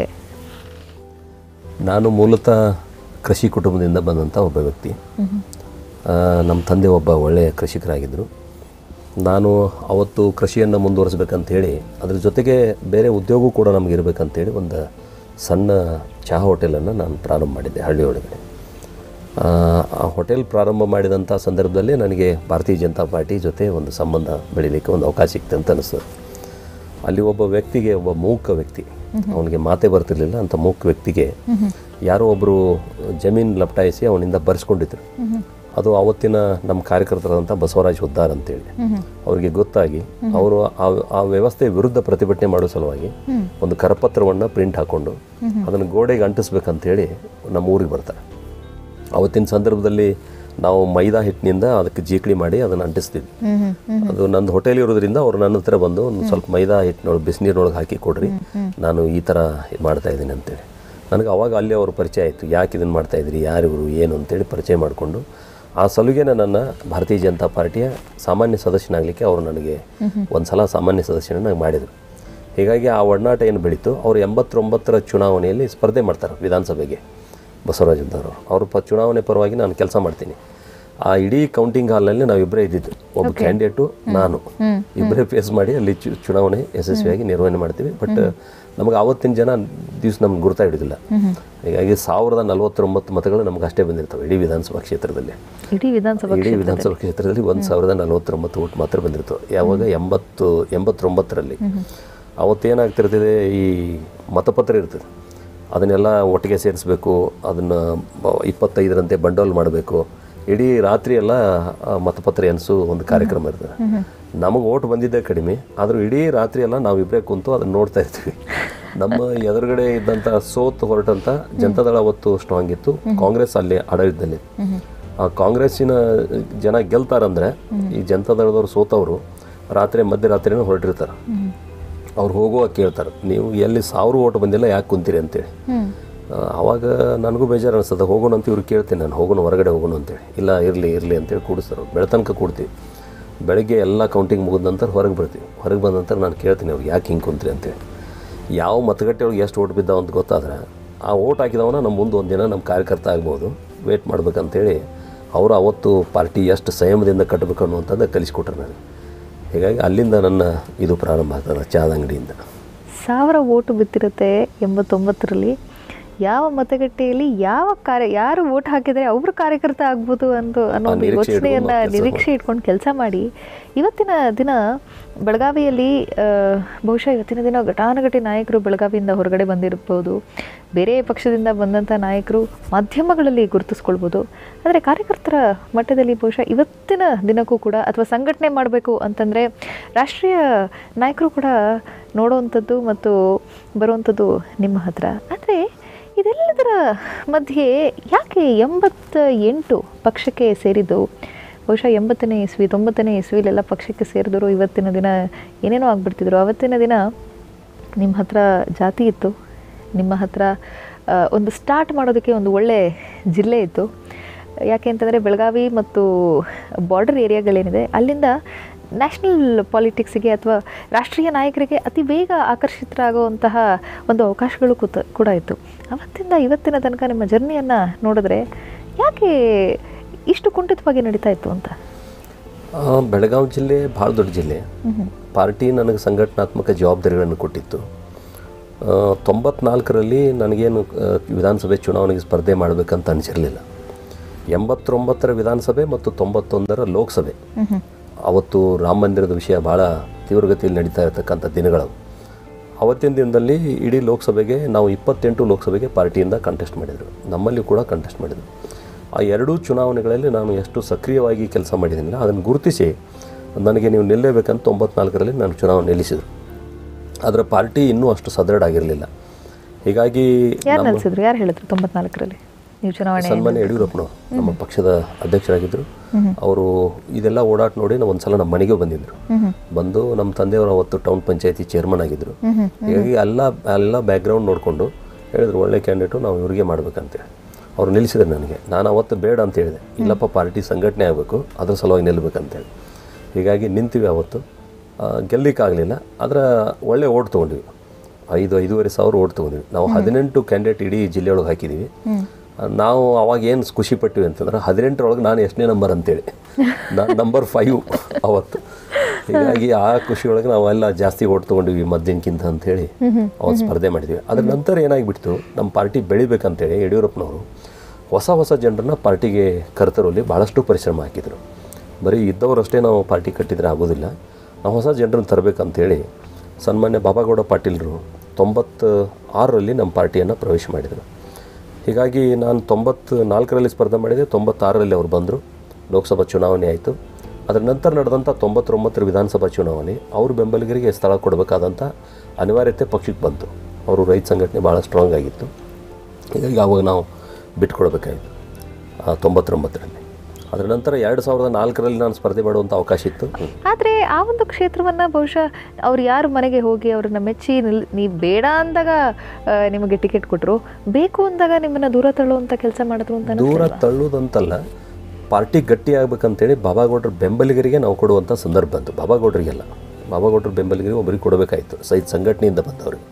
ನಾನು ಮೂಲತಃ ಕೃಷಿ ಕುಟುಂಬದಿಂದ ಬಂದಂಥ ಒಬ್ಬ ವ್ಯಕ್ತಿ ಆ, ನಮ್ಮ ತಂದೆ ಒಬ್ಬ ಒಳ್ಳೆಯ ಕೃಷಿಕರಾಗಿದ್ದರು ನಾನು ಅವತ್ತು ಕೃಷಿಯನ್ನು ಮುಂದುವರಿಸ್ಬೇಕಂತ ಹೇಳಿ ಅದ್ರ ಜೊತೆಗೆ ಬೇರೆ ಉದ್ಯೋಗ ಕೂಡ ನಮಗೆ ಇರಬೇಕಂತೇಳಿ ಒಂದು ಸಣ್ಣ ಚಹಾ ಹೋಟೆಲನ್ನು ನಾನು ಪ್ರಾರಂಭ ಮಾಡಿದ್ದೆ ಹಳ್ಳಿ ಒಳಗಡೆ ಆ ಆ ಹೋಟೆಲ್ ಪ್ರಾರಂಭ ಮಾಡಿದಂಥ ಸಂದರ್ಭದಲ್ಲಿ ನನಗೆ ಭಾರತೀಯ ಜನತಾ ಪಾರ್ಟಿ ಜೊತೆ ಒಂದು ಸಂಬಂಧ ಬೆಳೀಲಿಕ್ಕೆ ಒಂದು ಅವಕಾಶ ಸಿಕ್ತು ಅಂತ ಅನಿಸ್ತದೆ ಅಲ್ಲಿ ಒಬ್ಬ ವ್ಯಕ್ತಿಗೆ ಒಬ್ಬ ಮೂಕ ವ್ಯಕ್ತಿ ಅವನಿಗೆ ಮಾತೇ ಬರ್ತಿರ್ಲಿಲ್ಲ ಅಂತ ಮೂಕ ವ್ಯಕ್ತಿಗೆ ಯಾರೋ ಒಬ್ಬರು ಜಮೀನು ಲಪಟಾಯಿಸಿ ಅವನಿಂದ ಬರ್ಸ್ಕೊಂಡಿದ್ರು ಅದು ಅವತ್ತಿನ ನಮ್ಮ ಕಾರ್ಯಕರ್ತರಾದಂಥ ಬಸವರಾಜ್ ಹುದ್ದಾರ್ ಅಂತೇಳಿ ಅವರಿಗೆ ಗೊತ್ತಾಗಿ ಅವರು ಆ ಆ ವ್ಯವಸ್ಥೆ ವಿರುದ್ಧ ಪ್ರತಿಭಟನೆ ಮಾಡೋ ಸಲುವಾಗಿ ಒಂದು ಕರಪತ್ರವನ್ನು ಪ್ರಿಂಟ್ ಹಾಕೊಂಡು ಅದನ್ನು ಗೋಡೆಗೆ ಅಂಟಿಸ್ಬೇಕಂತೇಳಿ ನಮ್ಮ ಊರಿಗೆ ಬರ್ತಾರೆ ಅವತ್ತಿನ ಸಂದರ್ಭದಲ್ಲಿ ನಾವು ಮೈದಾ ಹಿಟ್ಟಿನಿಂದ ಅದಕ್ಕೆ ಜೀಕಳಿ ಮಾಡಿ ಅದನ್ನು ಅಂಟಿಸ್ತಿದ್ವಿ ಅದು ನಂದು ಹೋಟೆಲ್ ಇರೋದ್ರಿಂದ ಅವ್ರು ನನ್ನ ಹತ್ರ ಬಂದು ಒಂದು ಸ್ವಲ್ಪ ಮೈದಾ ಹಿಟ್ಟಿನೊಳಗೆ ಬಿಸಿನೀರಿನೊಳಗೆ ಹಾಕಿ ಕೊಡ್ರಿ ನಾನು ಈ ಥರ ಇದ್ ಮಾಡ್ತಾ ಇದ್ದೀನಿ ಅಂತೇಳಿ ನನಗೆ ಅವಾಗ ಅಲ್ಲಿ ಅವ್ರ ಪರಿಚಯ ಆಯಿತು ಯಾಕೆ ಇದನ್ನು ಮಾಡ್ತಾ ಇದ್ರಿ ಯಾರಿವರು ಏನು ಅಂತೇಳಿ ಪರಿಚಯ ಮಾಡಿಕೊಂಡು ಆ ಸಲುಗೆನ ನನ್ನ ಭಾರತೀಯ ಜನತಾ ಪಾರ್ಟಿಯ ಸಾಮಾನ್ಯ ಸದಸ್ಯನಾಗಲಿಕ್ಕೆ ಅವರು ನನಗೆ ಒಂದು ಸಲ ಸಾಮಾನ್ಯ ಸದಸ್ಯನಾಗಿ ಮಾಡಿದರು ಹೀಗಾಗಿ ಆ ಒಡನಾಟ ಏನು ಬೆಳೀತು ಅವರು ಎಂಬತ್ತೊಂಬತ್ತರ ಚುನಾವಣೆಯಲ್ಲಿ ಸ್ಪರ್ಧೆ ಮಾಡ್ತಾರೆ ವಿಧಾನಸಭೆಗೆ ಬಸವರಾಜ ಅವರು ಅವರು ಪ ಚುನಾವಣೆ ಪರವಾಗಿ ನಾನು ಕೆಲಸ ಮಾಡ್ತೀನಿ ಆ ಇಡೀ ಕೌಂಟಿಂಗ್ ಹಾಲ್ನಲ್ಲಿ ನಾವಿಬ್ಬರೇ ಇದ್ದಿದ್ದು ಒಬ್ಬ ಕ್ಯಾಂಡಿಡೇಟು ನಾನು ಇಬ್ಬರೇ ಫೇಸ್ ಮಾಡಿ ಅಲ್ಲಿ ಚು- ಚುನಾವಣೆ ಯಶಸ್ವಿಯಾಗಿ ನಿರ್ವಹಣೆ ಮಾಡ್ತೀವಿ ಬಟ್ ನಮಗೆ ಆವತ್ತಿನ ಜನ ದಿವಸ ನಮ್ಗೆ ಗುರ್ತಾ ಹಿಡಿದಿಲ್ಲ ಹೀಗಾಗಿ ಸಾವಿರದ ನಲವತ್ತೊಂಬತ್ತು ಮತಗಳು ನಮ್ಗೆ ಅಷ್ಟೇ ಬಂದಿರ್ತವೆ ಇಡೀ ವಿಧಾನಸಭಾ ಕ್ಷೇತ್ರದಲ್ಲಿ ಇಡೀ ವಿಧಾನಸಭಾ ಇಡೀ ವಿಧಾನಸಭಾ ಕ್ಷೇತ್ರದಲ್ಲಿ ಒಂದು ಸಾವಿರದ ನಲವತ್ತೊಂಬತ್ತು ಓಟ್ ಮಾತ್ರ ಬಂದಿರ್ತವೆ ಯಾವಾಗ ಎಂಬತ್ತು ಎಂಬತ್ತೊಂಬತ್ತರಲ್ಲಿ ಅವತ್ತೇನಾಗ್ತಿರ್ತದೆ ಈ ಮತಪತ್ರ ಇರ್ತದೆ ಅದನ್ನೆಲ್ಲ ಒಟ್ಟಿಗೆ ಸೇರಿಸ್ಬೇಕು ಅದನ್ನು ಇಪ್ಪತ್ತೈದರಂತೆ ಬಂಡವಾಳ ಮಾಡಬೇಕು ಇಡೀ ರಾತ್ರಿ ಎಲ್ಲ ಆ ಮತಪತ್ರ ಎನಿಸು ಒಂದು ಕಾರ್ಯಕ್ರಮ ಇರ್ತದೆ ನಮಗೆ ಓಟ್ ಬಂದಿದ್ದೇ ಕಡಿಮೆ ಆದರೂ ಇಡೀ ರಾತ್ರಿ ಎಲ್ಲ ನಾವಿಬ್ಬರೇ ಕುಂತು ಅದನ್ನು ನೋಡ್ತಾ ಇರ್ತೀವಿ ನಮ್ಮ ಎದುರುಗಡೆ ಇದ್ದಂಥ ಸೋತ್ ಹೊರಟಂಥ ಜನತಾದಳ ಅವತ್ತು ಸ್ಟ್ರಾಂಗ್ ಇತ್ತು ಕಾಂಗ್ರೆಸ್ ಅಲ್ಲಿ ಆಡಳಿತದಲ್ಲಿ ಆ ಕಾಂಗ್ರೆಸ್ಸಿನ ಜನ ಗೆಲ್ತಾರಂದ್ರೆ ಈ ಜನತಾದಳದವ್ರು ಸೋತವರು ರಾತ್ರಿ ಮಧ್ಯರಾತ್ರಿನೂ ಹೊರಟಿರ್ತಾರೆ ಅವ್ರು ಹೋಗುವಾಗ ಕೇಳ್ತಾರೆ ನೀವು ಎಲ್ಲಿ ಸಾವಿರ ಓಟ್ ಬಂದಿಲ್ಲ ಯಾಕೆ ಕುಂತೀರಿ ಅಂತೇಳಿ ಆ, ಆವಾಗ ನನಗೂ ಬೇಜಾರು ಅನಿಸ್ತದೆ ಹೋಗೋಣ ಅಂತ ಇವ್ರು ಕೇಳ್ತೀನಿ ನಾನು ಹೋಗೋಣ ಹೊರಗಡೆ ಹೋಗೋಣ ಅಂತೇಳಿ ಇಲ್ಲ ಇರಲಿ ಇರಲಿ ಅಂತೇಳಿ ಕೂಡಿಸ್ತಾರೆ ಬೆಳತನಕ ಕೂಡ್ತೀವಿ ಬೆಳಗ್ಗೆ ಎಲ್ಲ ಕೌಂಟಿಂಗ್ ಮುಗಿದ ನಂತರ ಹೊರಗೆ ಬರ್ತೀವಿ ಹೊರಗೆ ಬಂದ ನಂತರ ನಾನು ಕೇಳ್ತೀನಿ ಅವ್ರಿಗೆ ಯಾಕೆ ಹಿಂಗೆ ಕುಂತ್ರಿ ಅಂತೇಳಿ ಯಾವ ಮತಗಟ್ಟೆ ಒಳಗೆ ಎಷ್ಟು ಓಟ್ ಬಿದ್ದಾವ ಅಂತ ಗೊತ್ತಾದ್ರೆ ಆ ಓಟ್ ಹಾಕಿದವನ ನಮ್ಮ ಮುಂದೆ ಒಂದು ದಿನ ನಮ್ಮ ಕಾರ್ಯಕರ್ತ ಆಗ್ಬೋದು ವೇಟ್ ಮಾಡ್ಬೇಕಂತೇಳಿ ಅವರು ಅವತ್ತು ಪಾರ್ಟಿ ಎಷ್ಟು ಸಂಯಮದಿಂದ ಕಟ್ಟಬೇಕು ಅನ್ನುವಂಥದ್ದು ಕಲಿಸ್ಕೊಟ್ರು ನನಗೆ ಹೀಗಾಗಿ ಅಲ್ಲಿಂದ ನನ್ನ ಇದು ಪ್ರಾರಂಭ ಆಗ್ತದೆ ಚಹಾದ ಅಂಗಡಿಯಿಂದ ಸಾವಿರ ಓಟು ಬಿತ್ತಿರುತ್ತೆ ಎಂಬತ್ತೊಂಬತ್ತರಲ್ಲಿ ಯಾವ ಮತಗಟ್ಟೆಯಲ್ಲಿ ಯಾವ ಕಾರ್ಯ ಯಾರು ಓಟ್ ಹಾಕಿದರೆ ಅವ್ರ ಕಾರ್ಯಕರ್ತ ಆಗ್ಬೋದು ಅಂತ ಅನ್ನೋ ಒಂದು ನಿರೀಕ್ಷೆ ಇಟ್ಕೊಂಡು ಯೋಚನೆಯನ್ನ ನಾವು ಕೆಲ್ಸ ನಿರೀಕ್ಷೆ ಇಟ್ಕೊಂಡು ಕೆಲಸ ಮಾಡಿ ಇವತ್ತಿನ ದಿನ ಬೆಳಗಾವಿಯಲ್ಲಿ ಆ, ಬಹುಶಃ ಇವತ್ತಿನ ದಿನ ಘಟಾನುಘಟಿ ನಾಯಕರು ಬೆಳಗಾವಿಯಿಂದ ಹೊರಗಡೆ ಬಂದಿರ್ಬೋದು ಬೇರೆ ಪಕ್ಷದಿಂದ ಬಂದಂಥ ನಾಯಕರು ಮಾಧ್ಯಮಗಳಲ್ಲಿ ಗುರುತಿಸ್ಕೊಳ್ಬೋದು ಆದರೆ ಕಾರ್ಯಕರ್ತರ ಮಟ್ಟದಲ್ಲಿ ಬಹುಶಃ ಇವತ್ತಿನ ದಿನಕ್ಕೂ ಕೂಡ ಅಥವಾ ಸಂಘಟನೆ ಮಾಡಬೇಕು ಅಂತಂದರೆ ರಾಷ್ಟ್ರೀಯ ನಾಯಕರು ಕೂಡ ನೋಡುವಂಥದ್ದು ಮತ್ತು ಬರುವಂಥದ್ದು ನಿಮ್ಮ ಹತ್ರ ಆದರೆ ಇದೆಲ್ಲದರ ಮಧ್ಯೆ ಯಾಕೆ ಎಂಬತ್ತ ಎಂಟು ಪಕ್ಷಕ್ಕೆ ಸೇರಿದ್ದು ಬಹುಶಃ ಎಂಬತ್ತನೇ ಇಸ್ವಿ ತೊಂಬತ್ತನೇ ಇಸ್ವಿಲೆಲ್ಲ ಪಕ್ಷಕ್ಕೆ ಸೇರಿದ್ರು ಇವತ್ತಿನ ದಿನ ಏನೇನೋ ಆಗ್ಬಿಡ್ತಿದ್ರು ಅವತ್ತಿನ ದಿನ ನಿಮ್ಮ ಹತ್ರ ಜಾತಿ ಇತ್ತು ನಿಮ್ಮ ಹತ್ರ ಆ, ಒಂದು ಸ್ಟಾರ್ಟ್ ಮಾಡೋದಕ್ಕೆ ಒಂದು ಒಳ್ಳೆ ಜಿಲ್ಲೆ ಇತ್ತು ಯಾಕೆ ಅಂತಂದರೆ ಬೆಳಗಾವಿ ಮತ್ತು ಬಾರ್ಡರ್ ಏರಿಯಾಗಳೇನಿದೆ ಅಲ್ಲಿಂದ ನ್ಯಾಷನಲ್ ಪಾಲಿಟಿಕ್ಸಿಗೆ ಅಥವಾ ರಾಷ್ಟ್ರೀಯ ನಾಯಕರಿಗೆ ಅತಿ ಬೇಗ ಆಕರ್ಷಿತರಾಗುವಂತಹ ಒಂದು ಅವಕಾಶಗಳು ಕೂತ ಕೂಡ ಇತ್ತು ಅವತ್ತಿಂದ ಇವತ್ತಿನ ತನಕ ನಿಮ್ಮ ಜರ್ನಿಯನ್ನು ನೋಡಿದ್ರೆ ಯಾಕೆ ಇಷ್ಟು ಕುಂಠಿತವಾಗಿ ನಡೀತಾ ಇತ್ತು ಅಂತ ಆ, ಬೆಳಗಾವಿ ಜಿಲ್ಲೆ ಭಾಳ ದೊಡ್ಡ ಜಿಲ್ಲೆ ಪಾರ್ಟಿ ನನಗೆ ಸಂಘಟನಾತ್ಮಕ ಜವಾಬ್ದಾರಿಗಳನ್ನು ಕೊಟ್ಟಿತ್ತು ಆ, ತೊಂಬತ್ನಾಲ್ಕರಲ್ಲಿ ನನಗೇನು ಆ, ವಿಧಾನಸಭೆ ಚುನಾವಣೆಗೆ ಸ್ಪರ್ಧೆ ಮಾಡಬೇಕಂತ ಅನಿಸಿರಲಿಲ್ಲ ಎಂಬತ್ತೊಂಬತ್ತರ ವಿಧಾನಸಭೆ ಮತ್ತು ತೊಂಬತ್ತೊಂದರ ಲೋಕಸಭೆ ಅವತ್ತು ರಾಮ ಮಂದಿರದ ವಿಷಯ ಭಾಳ ತೀವ್ರಗತಿಯಲ್ಲಿ ನಡೀತಾ ಇರತಕ್ಕಂಥ ದಿನಗಳು ಅವತ್ತಿನ ದಿನದಲ್ಲಿ ಇಡೀ ಲೋಕಸಭೆಗೆ ನಾವು ಇಪ್ಪತ್ತೆಂಟು ಲೋಕಸಭೆಗೆ ಪಾರ್ಟಿಯಿಂದ ಕಂಟೆಸ್ಟ್ ಮಾಡಿದರು ನಮ್ಮಲ್ಲಿ ಕೂಡ ಕಂಟೆಸ್ಟ್ ಮಾಡಿದರು ಆ ಎರಡೂ ಚುನಾವಣೆಗಳಲ್ಲಿ ನಾನು ಎಷ್ಟು ಸಕ್ರಿಯವಾಗಿ ಕೆಲಸ ಮಾಡಿದ್ದೀನಿಲ್ಲ ಅದನ್ನು ಗುರುತಿಸಿ ನನಗೆ ನೀವು ನಿಲ್ಲೇಬೇಕಂತ ತೊಂಬತ್ನಾಲ್ಕರಲ್ಲಿ ನಾನು ಚುನಾವಣೆ ನಿಲ್ಲಿಸಿದರು ಅದರ ಪಾರ್ಟಿ ಇನ್ನೂ ಅಷ್ಟು ಸದೃಢ ಆಗಿರಲಿಲ್ಲ ಹೀಗಾಗಿ ಯಾರು ನೆಲೆಸಿದ್ರು ಯಾರು ಹೇಳಿದ್ರು ತೊಂಬತ್ನಾಲ್ಕರಲ್ಲಿ ನೀವು ಚುನಾವಣೆ ಸನ್ಮಾನ್ಯ ಯಡಿಯೂರಪ್ಪನವರು ನಮ್ಮ ಪಕ್ಷದ ಅಧ್ಯಕ್ಷರಾಗಿದ್ದರು ಅವರು ಇದೆಲ್ಲ ಓಡಾಟ ನೋಡಿ ನಾವು ಒಂದ್ಸಲ ನಮ್ಮ ಮನೆಗೆ ಬಂದಿದ್ದರು ಬಂದು ನಮ್ಮ ತಂದೆಯವರು ಅವತ್ತು ಟೌನ್ ಪಂಚಾಯತಿ ಚೇರ್ಮನ್ ಆಗಿದ್ದರು ಹೀಗಾಗಿ ಎಲ್ಲ ಎಲ್ಲ ಬ್ಯಾಕ್ಗ್ರೌಂಡ್ ನೋಡಿಕೊಂಡು ಹೇಳಿದ್ರು ಒಳ್ಳೆ ಕ್ಯಾಂಡಿಡೇಟು ನಾವು ಇವ್ರಿಗೆ ಮಾಡ್ಬೇಕಂತೇಳಿ ಅವ್ರು ನಿಲ್ಲಿಸಿದ್ರು ನನಗೆ ನಾನು ಅವತ್ತು ಬೇಡ ಅಂತ ಹೇಳಿದೆ ಇಲ್ಲಪ್ಪ ಪಾರ್ಟಿ ಸಂಘಟನೆ ಆಗಬೇಕು ಅದ್ರ ಸಲುವಾಗಿ ನಿಲ್ಲಬೇಕಂತೇಳಿ ಹೀಗಾಗಿ ನಿಂತೀವಿ ಅವತ್ತು ಆ, ಗೆಲ್ಲಿಕ್ಕಾಗಲಿಲ್ಲ ಅದರ ಒಳ್ಳೆ ಓಟ್ ತೊಗೊಂಡ್ವಿ ಐದು ಐದೂವರೆ ಸಾವಿರ ಓಟ್ ತೊಗೊಂಡ್ವಿ ನಾವು ಹದಿನೆಂಟು ಕ್ಯಾಂಡಿಡೇಟ್ ಇಡೀ ಜಿಲ್ಲೆಯೊಳಗೆ ಹಾಕಿದ್ದೀವಿ ನಾವು ಅವಾಗ ಏನು ಖುಷಿ ಪಟ್ಟಿವಿ ಅಂತಂದ್ರೆ ಹದಿನೆಂಟರೊಳಗೆ ನಾನು ಎಷ್ಟನೇ ನಂಬರ್ ಅಂತೇಳಿ ನಾನು ನಂಬರ್ ಫೈವ್ ಅವತ್ತು ಹೀಗಾಗಿ ಆ ಖುಷಿಯೊಳಗೆ ನಾವೆಲ್ಲ ಜಾಸ್ತಿ ಓಟ್ ತೊಗೊಂಡಿವಿ ಮದ್ದಿನಕ್ಕಿಂತ ಅಂತೇಳಿ ಅವತ್ತು ಸ್ಪರ್ಧೆ ಮಾಡಿದ್ವಿ ಅದ್ರ ನಂತರ ಏನಾಗಿಬಿಡ್ತು ನಮ್ಮ ಪಾರ್ಟಿ ಬೆಳಿಬೇಕಂತೇಳಿ ಯಡಿಯೂರಪ್ಪನವರು ಹೊಸ ಹೊಸ ಜನರನ್ನ ಪಾರ್ಟಿಗೆ ಕರೆತರುವಲ್ಲಿ ಭಾಳಷ್ಟು ಪರಿಶ್ರಮ ಹಾಕಿದರು ಬರೀ ಇದ್ದವರಷ್ಟೇ ನಾವು ಪಾರ್ಟಿ ಕಟ್ಟಿದರೆ ಆಗೋದಿಲ್ಲ ನಾವು ಹೊಸ ಜನರನ್ನು ತರಬೇಕಂತೇಳಿ ಸನ್ಮಾನ್ಯ ಬಾಬಾಗೌಡ ಪಾಟೀಲರು ತೊಂಬತ್ತು ಆರರಲ್ಲಿ ನಮ್ಮ ಪಾರ್ಟಿಯನ್ನು ಪ್ರವೇಶ ಮಾಡಿದರು ಹೀಗಾಗಿ ನಾನು ತೊಂಬತ್ತು ನಾಲ್ಕರಲ್ಲಿ ಸ್ಪರ್ಧೆ ಮಾಡಿದೆ ತೊಂಬತ್ತಾರರಲ್ಲಿ ಅವರು ಬಂದರು ಲೋಕಸಭಾ ಚುನಾವಣೆ ಆಯಿತು ಅದರ ನಂತರ ನಡೆದಂಥ ತೊಂಬತ್ತೊಂಬತ್ತರ ವಿಧಾನಸಭಾ ಚುನಾವಣೆ ಅವ್ರ ಬೆಂಬಲಿಗರಿಗೆ ಸ್ಥಳ ಕೊಡಬೇಕಾದಂಥ ಅನಿವಾರ್ಯತೆ ಪಕ್ಷಕ್ಕೆ ಬಂತು ಅವರು ರೈತ ಸಂಘಟನೆ ಭಾಳ ಸ್ಟ್ರಾಂಗ್ ಆಗಿತ್ತು ಹೀಗಾಗಿ ಆವಾಗ ನಾವು ಬಿಟ್ಕೊಡ್ಬೇಕಾಯಿತು ಆ, ತೊಂಬತ್ತೊಂಬತ್ತರಲ್ಲಿ ಅದರ ನಂತರ ಎರಡು ಸಾವಿರದ ನಾಲ್ಕರಲ್ಲಿ ನಾನು ಸ್ಪರ್ಧೆ ಮಾಡುವಂಥ ಅವಕಾಶ ಇತ್ತು ಆದರೆ ಆ ಒಂದು ಕ್ಷೇತ್ರವನ್ನು ಬಹುಶಃ ಅವ್ರು ಯಾರು ಮನೆಗೆ ಹೋಗಿ ಅವ್ರನ್ನ ಮೆಚ್ಚಿ ನಿಲ್ ನೀವು ಬೇಡ ಅಂದಾಗ ಆ, ನಿಮಗೆ ಟಿಕೆಟ್ ಕೊಟ್ಟರು ಬೇಕು ಅಂದಾಗ ನಿಮ್ಮನ್ನು ದೂರ ತಳ್ಳುವಂಥ ಕೆಲಸ ಮಾಡಿದ್ರು ಅಂತ ದೂರ ತಳ್ಳುವುದಂತಲ್ಲ ಪಾರ್ಟಿ ಗಟ್ಟಿ ಆಗ್ಬೇಕಂತೇಳಿ ಬಾಬಾಗೌಡರ ಬೆಂಬಲಿಗರಿಗೆ ನಾವು ಕೊಡುವಂಥ ಸಂದರ್ಭ ಬಂತು ಬಾಬಾಗೌಡರಿಗೆಲ್ಲ ಬಾಬಾಗೌಡರ ಬೆಂಬಲಿಗರಿಗೆ ಒಬ್ಬರಿಗೆ ಕೊಡಬೇಕಾಯಿತು ಸಹಿತ ಸಂಘಟನೆಯಿಂದ ಬಂದವ್ರಿಗೆ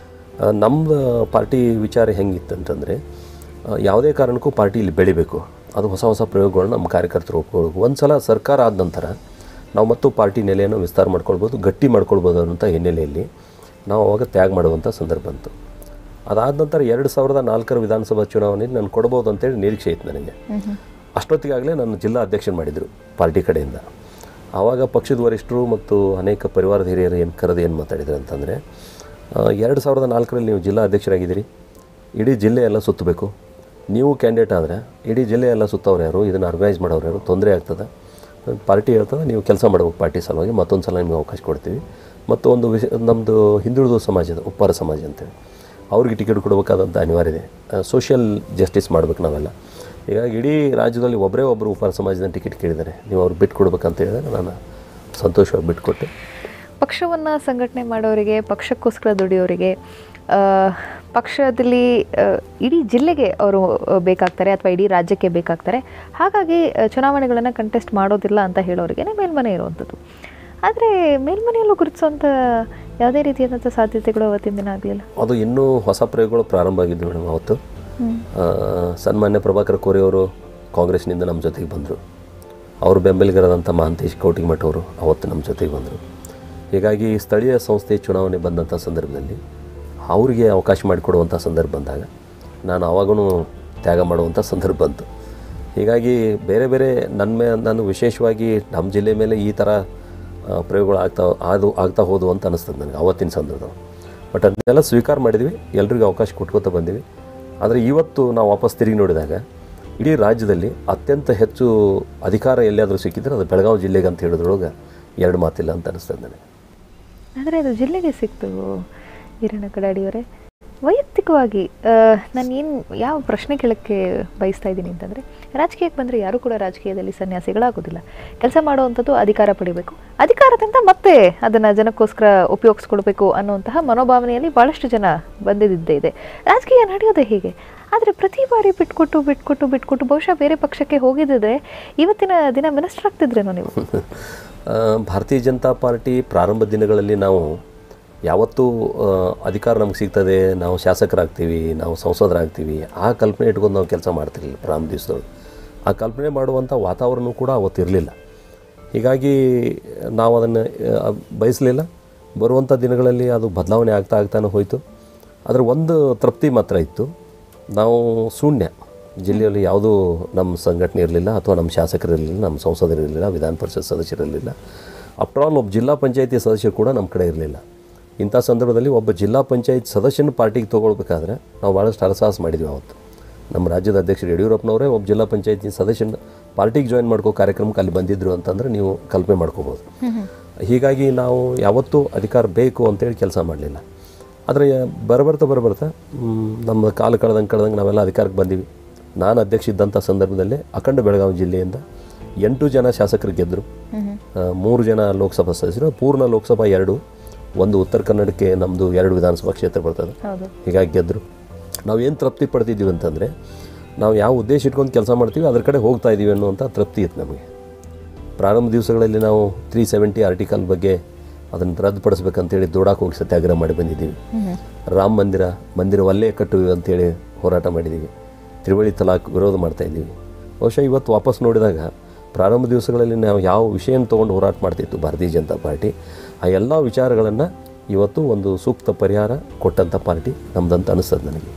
ಆ, ನಮ್ಮ ಪಾರ್ಟಿ ವಿಚಾರ ಹೆಂಗಿತ್ತು ಅಂತಂದರೆ ಯಾವುದೇ ಕಾರಣಕ್ಕೂ ಪಾರ್ಟಿ ಇಲ್ಲಿ ಬೆಳಿಬೇಕು ಅದು ಹೊಸ ಹೊಸ ಪ್ರಯೋಗಗಳನ್ನ ನಮ್ಮ ಕಾರ್ಯಕರ್ತರು ಒಪ್ಕೊಳ್ಬೇಕು ಒಂದು ಸಲ ಸರ್ಕಾರ ಆದ ನಂತರ ನಾವು ಮತ್ತು ಪಾರ್ಟಿ ನೆಲೆಯನ್ನು ವಿಸ್ತಾರ ಮಾಡ್ಕೊಳ್ಬೋದು ಗಟ್ಟಿ ಮಾಡ್ಕೊಳ್ಬೋದು ಅನ್ನೋಂಥ ಹಿನ್ನೆಲೆಯಲ್ಲಿ ನಾವು ಅವಾಗ ತ್ಯಾಗ ಮಾಡುವಂಥ ಸಂದರ್ಭ ಬಂತು ಅದಾದ ನಂತರ ಎರಡು ಸಾವಿರದ ನಾಲ್ಕರ ವಿಧಾನಸಭಾ ಚುನಾವಣೆಯಲ್ಲಿ ನಾನು ಕೊಡ್ಬೋದು ಅಂತೇಳಿ ನಿರೀಕ್ಷೆ ಇತ್ತು ನನಗೆ ಅಷ್ಟೊತ್ತಿಗಾಗಲೇ ನನ್ನ ಜಿಲ್ಲಾ ಅಧ್ಯಕ್ಷನ ಮಾಡಿದರು ಪಾರ್ಟಿ ಕಡೆಯಿಂದ ಆವಾಗ ಪಕ್ಷದ ವರಿಷ್ಠರು ಮತ್ತು ಅನೇಕ ಪರಿವಾರದ ಹಿರಿಯರು ಏನು ಕರೆದು ಏನು ಮಾತಾಡಿದ್ರು ಅಂತಂದರೆ ಎರಡು ಸಾವಿರದ ನಾಲ್ಕರಲ್ಲಿ ನೀವು ಜಿಲ್ಲಾ ಅಧ್ಯಕ್ಷರಾಗಿದ್ದೀರಿ ಇಡೀ ಜಿಲ್ಲೆ ಎಲ್ಲ ಸುತ್ತಬೇಕು ನೀವು ಕ್ಯಾಂಡಿಡೇಟ್ ಆದರೆ ಇಡೀ ಜಿಲ್ಲೆ ಎಲ್ಲ ಸುತ್ತವ್ರು ಯಾರು ಇದನ್ನು ಆರ್ಗನೈಸ್ ಮಾಡೋರು ಯಾರು ತೊಂದರೆ ಆಗ್ತದೆ ಪಾರ್ಟಿ ಹೇಳ್ತದೆ ನೀವು ಕೆಲಸ ಮಾಡ್ಬೇಕು ಪಾರ್ಟಿ ಸಲುವಾಗಿ ಮತ್ತೊಂದು ಸಲ ನಿಮಗೆ ಅವಕಾಶ ಕೊಡ್ತೀವಿ ಮತ್ತು ಒಂದು ವಿಷ ನಮ್ಮದು ಹಿಂದುಳಿದ ಸಮಾಜದ ಉಪ್ಪಾರ ಸಮಾಜ ಅಂತೇಳಿ ಅವ್ರಿಗೆ ಟಿಕೆಟ್ ಕೊಡಬೇಕಾದಂಥ ಅನಿವಾರ್ಯ ಇದೆ ಸೋಷಿಯಲ್ ಜಸ್ಟಿಸ್ ಮಾಡ್ಬೇಕು ನಾವೆಲ್ಲ ಹೀಗಾಗಿ ಇಡೀ ರಾಜ್ಯದಲ್ಲಿ ಒಬ್ಬರೇ ಒಬ್ಬರು ಉಪ್ಪಾರ ಸಮಾಜದ ಟಿಕೆಟ್ ಕೇಳಿದ್ದಾರೆ ನೀವು ಅವ್ರಿಗೆ ಬಿಟ್ಟು ಕೊಡ್ಬೇಕಂತ ಹೇಳಿದಾಗ ನಾನು ಸಂತೋಷವಾಗಿ ಬಿಟ್ಟುಕೊಟ್ಟೆ ಪಕ್ಷವನ್ನು ಸಂಘಟನೆ ಮಾಡೋರಿಗೆ ಪಕ್ಷಕ್ಕೋಸ್ಕರ ದುಡಿಯೋರಿಗೆ ಆ, ಪಕ್ಷದಲ್ಲಿ ಆ, ಇಡೀ ಜಿಲ್ಲೆಗೆ ಅವರು ಬೇಕಾಗ್ತಾರೆ ಅಥವಾ ಇಡೀ ರಾಜ್ಯಕ್ಕೆ ಬೇಕಾಗ್ತಾರೆ ಹಾಗಾಗಿ ಚುನಾವಣೆಗಳನ್ನು ಕಂಟೆಸ್ಟ್ ಮಾಡೋದಿಲ್ಲ ಅಂತ ಹೇಳೋರಿಗೆ ಮೇಲ್ಮನೆ ಇರುವಂಥದ್ದು ಆದರೆ ಮೇಲ್ಮನೆಯಲ್ಲೂ ಗುರುತಿಸುವಂಥ ಯಾವುದೇ ರೀತಿಯಾದಂಥ ಸಾಧ್ಯತೆಗಳು ಅವತ್ತಿನ ದಿನ ಆಗಲಿಲ್ಲ ಅದು ಇನ್ನೂ ಹೊಸ ಪ್ರಯೋಗಗಳು ಪ್ರಾರಂಭ ಆಗಿದ್ದು ಮೇಡಮ್ ಅವತ್ತು ಆ, ಸನ್ಮಾನ್ಯ ಪ್ರಭಾಕರ್ ಕೋರೆ ಅವರು ಕಾಂಗ್ರೆಸ್ನಿಂದ ನಮ್ಮ ಜೊತೆಗೆ ಬಂದರು ಅವರು ಬೆಂಬಲಿಗರಾದಂಥ ಮಹಾಂತೇಶ್ ಕೌಟಿಮಠ ಅವರು ಅವತ್ತು ನಮ್ಮ ಜೊತೆಗೆ ಬಂದರು ಹೀಗಾಗಿ ಸ್ಥಳೀಯ ಸಂಸ್ಥೆ ಚುನಾವಣೆ ಬಂದಂಥ ಸಂದರ್ಭದಲ್ಲಿ ಅವರಿಗೆ ಅವಕಾಶ ಮಾಡಿಕೊಡುವಂಥ ಸಂದರ್ಭ ಬಂದಾಗ ನಾನು ಅವಾಗೂ ತ್ಯಾಗ ಮಾಡುವಂಥ ಸಂದರ್ಭ ಬಂತು ಹೀಗಾಗಿ ಬೇರೆ ಬೇರೆ ನನ್ನ ಮೇ ನಾನು ವಿಶೇಷವಾಗಿ ನಮ್ಮ ಜಿಲ್ಲೆ ಮೇಲೆ ಈ ಥರ ಆ, ಪ್ರಯೋಗಗಳು ಆಗ್ತಾ ಅದು ಆಗ್ತಾ ಹೋದವು ಅಂತ ಅನಿಸ್ತದೆ ನನಗೆ ಅವತ್ತಿನ ಸಂದರ್ಭದಲ್ಲಿ ಬಟ್ ಅದನ್ನೆಲ್ಲ ಸ್ವೀಕಾರ ಮಾಡಿದ್ವಿ ಎಲ್ರಿಗೂ ಅವಕಾಶ ಕೊಟ್ಕೋತಾ ಬಂದಿವಿ ಆದರೆ ಇವತ್ತು ನಾವು ವಾಪಸ್ ತಿರುಗಿ ನೋಡಿದಾಗ ಇಡೀ ರಾಜ್ಯದಲ್ಲಿ ಅತ್ಯಂತ ಹೆಚ್ಚು ಅಧಿಕಾರ ಎಲ್ಲಿಯಾದರೂ ಸಿಕ್ಕಿದ್ರೆ ಅದು ಬೆಳಗಾವಿ ಜಿಲ್ಲೆಗೆ ಅಂತ ಹೇಳಿದ್ರೊಳಗೆ ಎರಡು ಮಾತಿಲ್ಲ ಅಂತ ಅನಿಸ್ತದೆ ನನಗೆ ಆದರೆ ಅದು ಜಿಲ್ಲೆಗೆ ಸಿಕ್ತು ಈರಣ್ಣ ಕಡಾಡಿಯವರೇ ವೈಯಕ್ತಿಕವಾಗಿ ನಾನು ಏನು ಯಾವ ಪ್ರಶ್ನೆ ಕೇಳೋಕ್ಕೆ ಬಯಸ್ತಾ ಇದ್ದೀನಿ ಅಂತಂದರೆ ರಾಜಕೀಯಕ್ಕೆ ಬಂದರೆ ಯಾರೂ ಕೂಡ ರಾಜಕೀಯದಲ್ಲಿ ಸನ್ಯಾಸಿಗಳಾಗೋದಿಲ್ಲ ಕೆಲಸ ಮಾಡುವಂಥದ್ದು ಅಧಿಕಾರ ಪಡಿಬೇಕು ಅಧಿಕಾರದಿಂದ ಮತ್ತೆ ಅದನ್ನು ಜನಕ್ಕೋಸ್ಕರ ಉಪಯೋಗಿಸ್ಕೊಳ್ಬೇಕು ಅನ್ನುವಂತಹ ಮನೋಭಾವನೆಯಲ್ಲಿ ಭಾಳಷ್ಟು ಜನ ಬಂದಿದ್ದೇ ಇದೆ ರಾಜಕೀಯ ನಡೆಯೋದೇ ಹೀಗೆ ಆದರೆ ಪ್ರತಿ ಬಾರಿ ಬಿಟ್ಕೊಟ್ಟು ಬಿಟ್ಕೊಟ್ಟು ಬಿಟ್ಕೊಟ್ಟು ಬಹುಶಃ ಬೇರೆ ಪಕ್ಷಕ್ಕೆ ಹೋಗಿದ್ದಿದ್ರೆ ಇವತ್ತಿನ ದಿನ ಮಿನಿಸ್ಟರ್ ಆಗ್ತಿದ್ರೇನೋ ನೀವು ಆ, ಭಾರತೀಯ ಜನತಾ ಪಾರ್ಟಿ ಪ್ರಾರಂಭ ದಿನಗಳಲ್ಲಿ ನಾವು ಯಾವತ್ತೂ ಆ, ಅಧಿಕಾರ ನಮ್ಗೆ ಸಿಗ್ತದೆ ನಾವು ಶಾಸಕರಾಗ್ತೀವಿ ನಾವು ಸಂಸದರಾಗ್ತೀವಿ ಆ ಕಲ್ಪನೆ ಇಟ್ಕೊಂಡು ನಾವು ಕೆಲಸ ಮಾಡ್ತಿರ್ಲಿಲ್ಲ ಪ್ರಾರಂಭ ದಿವಸದೊಳಗೆ ಆ ಕಲ್ಪನೆ ಮಾಡುವಂಥ ವಾತಾವರಣ ಕೂಡ ಅವತ್ತು ಇರಲಿಲ್ಲ ಹೀಗಾಗಿ ನಾವು ಅದನ್ನು ಬಯಸಲಿಲ್ಲ ಬರುವಂಥ ದಿನಗಳಲ್ಲಿ ಅದು ಬದಲಾವಣೆ ಆಗ್ತಾ ಆಗ್ತಾನೆ ಹೋಯಿತು ಆದರೆ ಒಂದು ತೃಪ್ತಿ ಮಾತ್ರ ಇತ್ತು ನಾವು ಶೂನ್ಯ ಜಿಲ್ಲೆಯಲ್ಲಿ ಯಾವುದೂ ನಮ್ಮ ಸಂಘಟನೆ ಇರಲಿಲ್ಲ ಅಥವಾ ನಮ್ಮ ಶಾಸಕರಿರಲಿಲ್ಲ ನಮ್ಮ ಸಂಸದರಿರಲಿಲ್ಲ ವಿಧಾನ ಪರಿಷತ್ ಸದಸ್ಯರಿರಲಿಲ್ಲ ಆಫ್ಟರ್ ಆಲ್ ಒಬ್ಬ ಜಿಲ್ಲಾ ಪಂಚಾಯತಿ ಸದಸ್ಯರು ಕೂಡ ನಮ್ಮ ಕಡೆ ಇರಲಿಲ್ಲ ಇಂಥ ಸಂದರ್ಭದಲ್ಲಿ ಒಬ್ಬ ಜಿಲ್ಲಾ ಪಂಚಾಯತ್ ಸದಸ್ಯನ ಪಾರ್ಟಿಗೆ ತೊಗೊಳ್ಬೇಕಾದ್ರೆ ನಾವು ಭಾಳಷ್ಟು ಹರಸಾಹಸ ಮಾಡಿದ್ವಿ ಅವತ್ತು ನಮ್ಮ ರಾಜ್ಯದ ಅಧ್ಯಕ್ಷರು ಯಡಿಯೂರಪ್ಪನವರೇ ಒಬ್ಬ ಜಿಲ್ಲಾ ಪಂಚಾಯತಿ ಸದಸ್ಯನ ಪಾರ್ಟಿಗೆ ಜಾಯಿನ್ ಮಾಡ್ಕೋ ಕಾರ್ಯಕ್ರಮಕ್ಕೆ ಅಲ್ಲಿ ಬಂದಿದ್ದರು ಅಂತಂದ್ರೆ ನೀವು ಕಲ್ಪನೆ ಮಾಡ್ಕೋಬೋದು ಹೀಗಾಗಿ ನಾವು ಯಾವತ್ತೂ ಅಧಿಕಾರ ಬೇಕು ಅಂತೇಳಿ ಕೆಲಸ ಮಾಡಲಿಲ್ಲ ಆದರೆ ಬರಬರ್ತಾ ಬರಬರ್ತಾ ಮ್, ನಮ್ಮ ಕಾಲ ಕಳೆದಂಗೆ ಕಳೆದಂಗೆ ನಾವೆಲ್ಲ ಅಧಿಕಾರಕ್ಕೆ ಬಂದೀವಿ ನಾನು ಅಧ್ಯಕ್ಷ ಇದ್ದಂಥ ಸಂದರ್ಭದಲ್ಲೇ ಅಖಂಡ ಬೆಳಗಾವಿ ಜಿಲ್ಲೆಯಿಂದ ಎಂಟು ಜನ ಶಾಸಕರು ಗೆದ್ದರು ಆ, ಮೂರು ಜನ ಲೋಕಸಭಾ ಸದಸ್ಯರು ಪೂರ್ಣ ಲೋಕಸಭಾ ಎರಡು ಒಂದು ಉತ್ತರ ಕನ್ನಡಕ್ಕೆ ನಮ್ಮದು ಎರಡು ವಿಧಾನಸಭಾ ಕ್ಷೇತ್ರ ಬರ್ತದೆ ಹೌದು ಹೀಗಾಗಿ ಗೆದ್ದರು ನಾವು ಏನು ತೃಪ್ತಿ ಪಡ್ತಿದ್ದೀವಿ ಅಂತಂದರೆ ನಾವು ಯಾವ ಉದ್ದೇಶ ಇಟ್ಕೊಂಡು ಕೆಲಸ ಮಾಡ್ತೀವಿ ಅದ್ರ ಕಡೆ ಹೋಗ್ತಾ ಇದ್ದೀವಿ ಅನ್ನುವಂಥ ತೃಪ್ತಿ ಇತ್ತು ನಮಗೆ ಪ್ರಾರಂಭ ದಿವಸಗಳಲ್ಲಿ ನಾವು ತ್ರೀ ಸೆವೆಂಟಿ ಆರ್ಟಿಕಲ್ ಬಗ್ಗೆ ಅದನ್ನು ರದ್ದುಪಡಿಸ್ಬೇಕಂತೇಳಿ ದೋಡಾಕ್ ಹೋಗಿ ಸತ್ಯಾಗ್ರಹ ಮಾಡಿ ಬಂದಿದ್ದೀವಿ ರಾಮ ಮಂದಿರ ಮಂದಿರವಲ್ಲೇ ಕಟ್ಟುವಿ ಅಂತೇಳಿ ಹೋರಾಟ ಮಾಡಿದ್ದೀವಿ ತ್ರಿವಳಿ ತಲಾಕ್ ವಿರೋಧ ಮಾಡ್ತಾ ಇದ್ದೀವಿ ಬಹುಶಃ ಇವತ್ತು ವಾಪಸ್ ನೋಡಿದಾಗ ಪ್ರಾರಂಭ ದಿವಸಗಳಲ್ಲಿ ನಾವು ಯಾವ ವಿಷಯನ ತೊಗೊಂಡು ಹೋರಾಟ ಮಾಡ್ತಿತ್ತು ಭಾರತೀಯ ಜನತಾ ಪಾರ್ಟಿ ಆ ಎಲ್ಲ ವಿಚಾರಗಳನ್ನು ಇವತ್ತು ಒಂದು ಸೂಕ್ತ ಪರಿಹಾರ ಕೊಟ್ಟಂಥ ಪಾರ್ಟಿ ನಮ್ದಂತ ಅನಿಸ್ತದೆ ನನಗೆ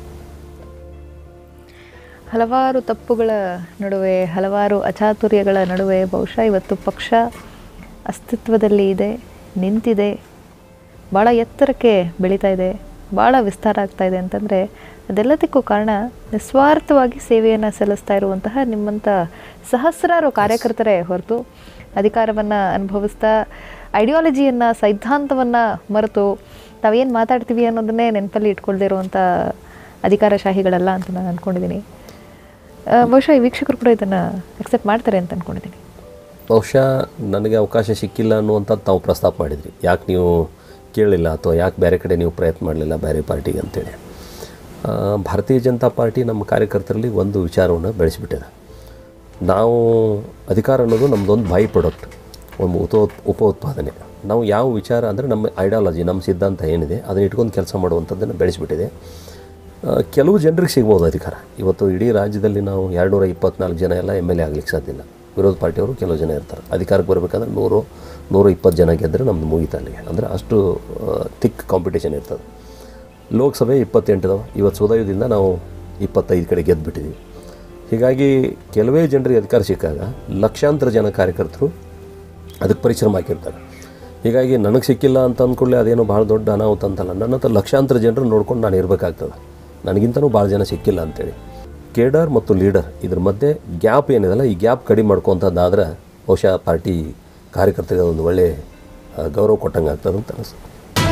ಹಲವಾರು ತಪ್ಪುಗಳ ನಡುವೆ ಹಲವಾರು ಅಚಾತುರ್ಯಗಳ ನಡುವೆ ಬಹುಶಃ ಇವತ್ತು ಪಕ್ಷ ಅಸ್ತಿತ್ವದಲ್ಲಿ ಇದೆ ನಿಂತಿದೆ ಭಾಳ ಎತ್ತರಕ್ಕೆ ಬೆಳೀತಾ ಇದೆ ಭಾಳ ವಿಸ್ತಾರ ಆಗ್ತಾ ಇದೆ ಅಂತಂದರೆ ಅದೆಲ್ಲದಕ್ಕೂ ಕಾರಣ ನಿಸ್ವಾರ್ಥವಾಗಿ ಸೇವೆಯನ್ನು ಸಲ್ಲಿಸ್ತಾ ಇರುವಂತಹ ನಿಮ್ಮಂಥ ಸಹಸ್ರಾರು ಕಾರ್ಯಕರ್ತರೇ ಹೊರತು ಅಧಿಕಾರವನ್ನು ಅನುಭವಿಸ್ತಾ ಐಡಿಯಾಲಜಿಯನ್ನು ಸೈದ್ಧಾಂತವನ್ನು ಮರೆತು ತಾವೇನು ಮಾತಾಡ್ತೀವಿ ಅನ್ನೋದನ್ನೇ ನೆನಪಲ್ಲಿ ಇಟ್ಕೊಳ್ದೇ ಇರುವಂಥ ಅಧಿಕಾರಶಾಹಿಗಳಲ್ಲ ಅಂತ ನಾನು ಅಂದ್ಕೊಂಡಿದ್ದೀನಿ ಆ, ಬಹುಶಃ ಈ ವೀಕ್ಷಕರು ಕೂಡ ಇದನ್ನು ಅಕ್ಸೆಪ್ಟ್ ಮಾಡ್ತಾರೆ ಅಂತ ಅಂದ್ಕೊಂಡಿದ್ದೀನಿ ಬಹುಶಃ ನನಗೆ ಅವಕಾಶ ಸಿಕ್ಕಿಲ್ಲ ಅನ್ನುವಂಥದ್ದು ತಾವು ಪ್ರಸ್ತಾಪ ಮಾಡಿದ್ರಿ ಯಾಕೆ ನೀವು ಕೇಳಲಿಲ್ಲ ಅಥವಾ ಯಾಕೆ ಬೇರೆ ಕಡೆ ನೀವು ಪ್ರಯತ್ನ ಮಾಡಲಿಲ್ಲ ಬೇರೆ ಪಾರ್ಟಿಗೆ ಅಂತೇಳಿ ಆ, ಭಾರತೀಯ ಜನತಾ ಪಾರ್ಟಿ ನಮ್ಮ ಕಾರ್ಯಕರ್ತರಲ್ಲಿ ಒಂದು ವಿಚಾರವನ್ನು ಬೆಳೆಸಿಬಿಟ್ಟಿದೆ ನಾವು ಅಧಿಕಾರ ಅನ್ನೋದು ನಮ್ಮದೊಂದು ಬೈ ಪ್ರಾಡಕ್ಟ್ ಒಂದು ಉಪ ಉಪ ಉತ್ಪಾದನೆ ನಾವು ಯಾವ ವಿಚಾರ ಅಂದರೆ ನಮ್ಮ ಐಡಿಯಾಲಜಿ ನಮ್ಮ ಸಿದ್ಧಾಂತ ಏನಿದೆ ಅದನ್ನ ಇಟ್ಕೊಂಡು ಕೆಲಸ ಮಾಡುವಂಥದ್ದನ್ನು ಬೆಳೆಸಿಬಿಟ್ಟಿದೆ ಆ, ಕೆಲವು ಜನರಿಗೆ ಸಿಗ್ಬೋದು ಅಧಿಕಾರ ಇವತ್ತು ಇಡೀ ರಾಜ್ಯದಲ್ಲಿ ನಾವು ಎರಡುನೂರ ಇಪ್ಪತ್ನಾಲ್ಕು ಜನ ಎಲ್ಲ ಎಮ್ ಎಲ್ ಎ ಆಗ್ಲಿಕ್ಕೆ ಸಾಧ್ಯ ಇಲ್ಲ ವಿರೋಧ ಪಾರ್ಟಿಯವರು ಕೆಲವು ಜನ ಇರ್ತಾರೆ ಅಧಿಕಾರಕ್ಕೆ ಬರಬೇಕಾದ್ರೆ ನೂರು ನೂರ ಇಪ್ಪತ್ತು ಜನ ಗೆದ್ದರೆ ನಮ್ದು ಮುಗೀತು ಅಲ್ಲಿಗೆ ಅಂದರೆ ಅಷ್ಟು ಥಿಕ್ ಕಾಂಪಿಟೇಷನ್ ಇರ್ತದೆ ಲೋಕಸಭೆ ಇಪ್ಪತ್ತೆಂಟಿದಾವೆ ಇವತ್ತು ಸುದಯದಿಂದ ನಾವು ಇಪ್ಪತ್ತೈದು ಕಡೆ ಗೆದ್ದುಬಿಟ್ಟಿದ್ದೀವಿ ಹೀಗಾಗಿ ಕೆಲವೇ ಜನರಿಗೆ ಅಧಿಕಾರ ಸಿಕ್ಕಾಗ ಲಕ್ಷಾಂತರ ಜನ ಕಾರ್ಯಕರ್ತರು ಅದಕ್ಕೆ ಪರಿಶ್ರಮ ಹಾಕಿರ್ತಾರೆ ಹೀಗಾಗಿ ನನಗೆ ಸಿಕ್ಕಿಲ್ಲ ಅಂತ ಅಂದ್ಕೊಳ್ಳಿ ಅದೇನೋ ಭಾಳ ದೊಡ್ಡ ಅನಾಹುತ ಅಂತಲ್ಲ ನನ್ನ ಹತ್ರ ಲಕ್ಷಾಂತರ ಜನರು ನೋಡ್ಕೊಂಡು ನಾನು ಇರಬೇಕಾಗ್ತದೆ ನನಗಿಂತನೂ ಭಾಳ ಜನ ಸಿಕ್ಕಿಲ್ಲ ಅಂತೇಳಿ ಕೇಡರ್ ಮತ್ತು ಲೀಡರ್ ಇದ್ರ ಮಧ್ಯೆ ಗ್ಯಾಪ್ ಏನಿದೆಲ್ಲ ಈ ಗ್ಯಾಪ್ ಕಡಿಮೆ ಮಾಡ್ಕೊತದ್ದಾದ್ರೆ ಬಹುಶಃ ಪಾರ್ಟಿ ಕಾರ್ಯಕರ್ತರಿಗೆ ಒಂದು ಒಳ್ಳೆ ಆ, ಗೌರವ ಕೊಟ್ಟಂಗೆ ಆಗ್ತದೆ ಅಂತ ಅನಿಸ್ತದೆ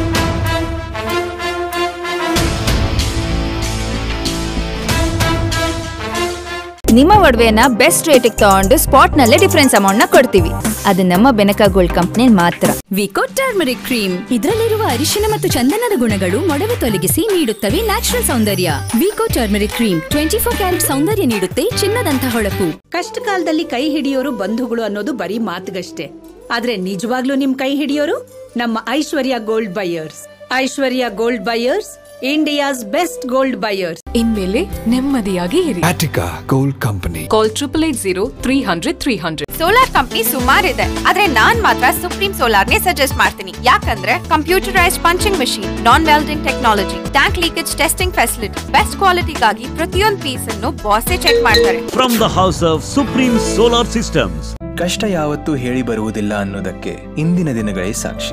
ನಿಮ್ಮ ಒಡವೆಯನ್ನ ಬೆಸ್ಟ್ ರೇಟಿಗೆ ತಗೊಂಡು ಸ್ಪಾಟ್ ನಲ್ಲೇ ಡಿಫರೆನ್ಸ್ ಅಮೌಂಟ್ ನ ಕೊಡ್ತೀವಿ ಅದು ನಮ್ಮ ಬೆನಕ ಗೋಲ್ಡ್ ಕಂಪ್ನಿ ಮಾತ್ರ ವಿಕೋ ಟರ್ಮರಿಕ್ ಕ್ರೀಮ್ ಇದರಲ್ಲಿರುವ ಅರಿಶಿನ ಮತ್ತು ಚಂದನದ ಗುಣಗಳು ಮೊಡವೆ ತೊಲಗಿಸಿ ನೀಡುತ್ತವೆ ನ್ಯಾಚುರಲ್ ಸೌಂದರ್ಯ Vicco turmeric cream twenty four carat ಸೌಂದರ್ಯ ನೀಡುತ್ತೆ ಚಿನ್ನದಂತ ಹೊಳಪು ಕಷ್ಟ ಕಾಲದಲ್ಲಿ ಕೈ ಹಿಡಿಯೋರು ಬಂಧುಗಳು ಅನ್ನೋದು ಬರೀ ಮಾತುಗಷ್ಟೇ ಆದ್ರೆ ನಿಜವಾಗ್ಲೂ ನಿಮ್ ಕೈ ಹಿಡಿಯೋರು ನಮ್ಮ Aishwarya gold buyers Aishwarya gold buyers India's best gold buyers ಇನ್ಮೇಲೆ ನೆಮ್ಮದಿಯಾಗಿ ಇರಿ Attica Gold Company. Call triple eight zero three hundred three hundred solar company ಸುಮಾರಿದೆ ಆದ್ರೆ ನಾನ್ ಮಾತ್ರ ಸುಪ್ರೀಂ ಸೋಲಾರ್ನೇ ಸಜೆಸ್ಟ್ ಮಾಡ್ತೀನಿ ಯಾಕಂದ್ರೆ computerised punching machine non welding technology tank leakage testing facility best ಕ್ವಾಲಿಟಿಗಾಗಿ ಪ್ರತಿಯೊಂದು ಪೀಸ್ ಅನ್ನು ಬಾಸೇ ಚೆಕ್ ಮಾಡ್ತಾರೆ from the house of Supreme Solar Systems. ಕಷ್ಟ ಯಾವತ್ತೂ ಹೇಳಿ ಬರುವುದಿಲ್ಲ ಅನ್ನೋದಕ್ಕೆ ಇಂದಿನ ದಿನಗಳೇ ಸಾಕ್ಷಿ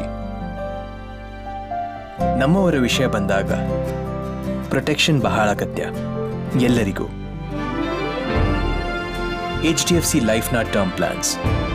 ನಮ್ಮವರ ವಿಷಯ ಬಂದಾಗ ಪ್ರೊಟೆಕ್ಷನ್ ಬಹಳ ಅಗತ್ಯ ಎಲ್ಲರಿಗೂ ಎಚ್ ಡಿ ಎಫ್ ಸಿ ಲೈಫ್ನ term plans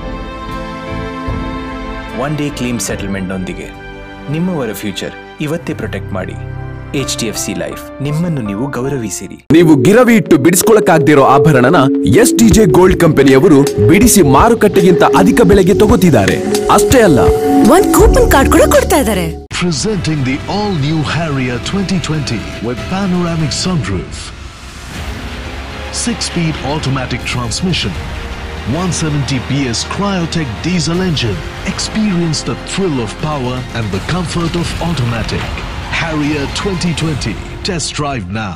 one day claim ಸೆಟಲ್ಮೆಂಟ್ನೊಂದಿಗೆ ನಿಮ್ಮವರ ಫ್ಯೂಚರ್ ಇವತ್ತೇ ಪ್ರೊಟೆಕ್ಟ್ ಮಾಡಿ H D F C life ನಿಮ್ಮನ್ನು ನೀವು ಗೌರವಿಸಿರಿ ನೀವು ಗಿರವಿ ಇಟ್ಟು ಬಿಡಿಸ್ಕೊಳಕ್ಕಾಗ್ದಿರೋ ಆಭರಣನ ಎಸ್ ಡಿಜೆ ಗೋಲ್ಡ್ ಕಂಪನಿಯವರು ಬಿಡಿಸಿ ಮಾರುಕಟ್ಟೆಗಿಂತ ಅಧಿಕ ಬೆಲೆಗೆ ತಗೋತಿದ್ದಾರೆ ಅಷ್ಟೇ ಅಲ್ಲ ಒಂದ್ ಕೂಪನ್ ಕಾರ್ಡ್ ಕೂಡ ಕೊಡ್ತಾ ಇದಾರೆ Presenting the all-new Harrier 2020 with panoramic sunroof, six-speed automatic transmission, 170 PS Cryotech diesel engine. Experience the thrill of power and the comfort of automatic. Harrier 2020. Test drive now.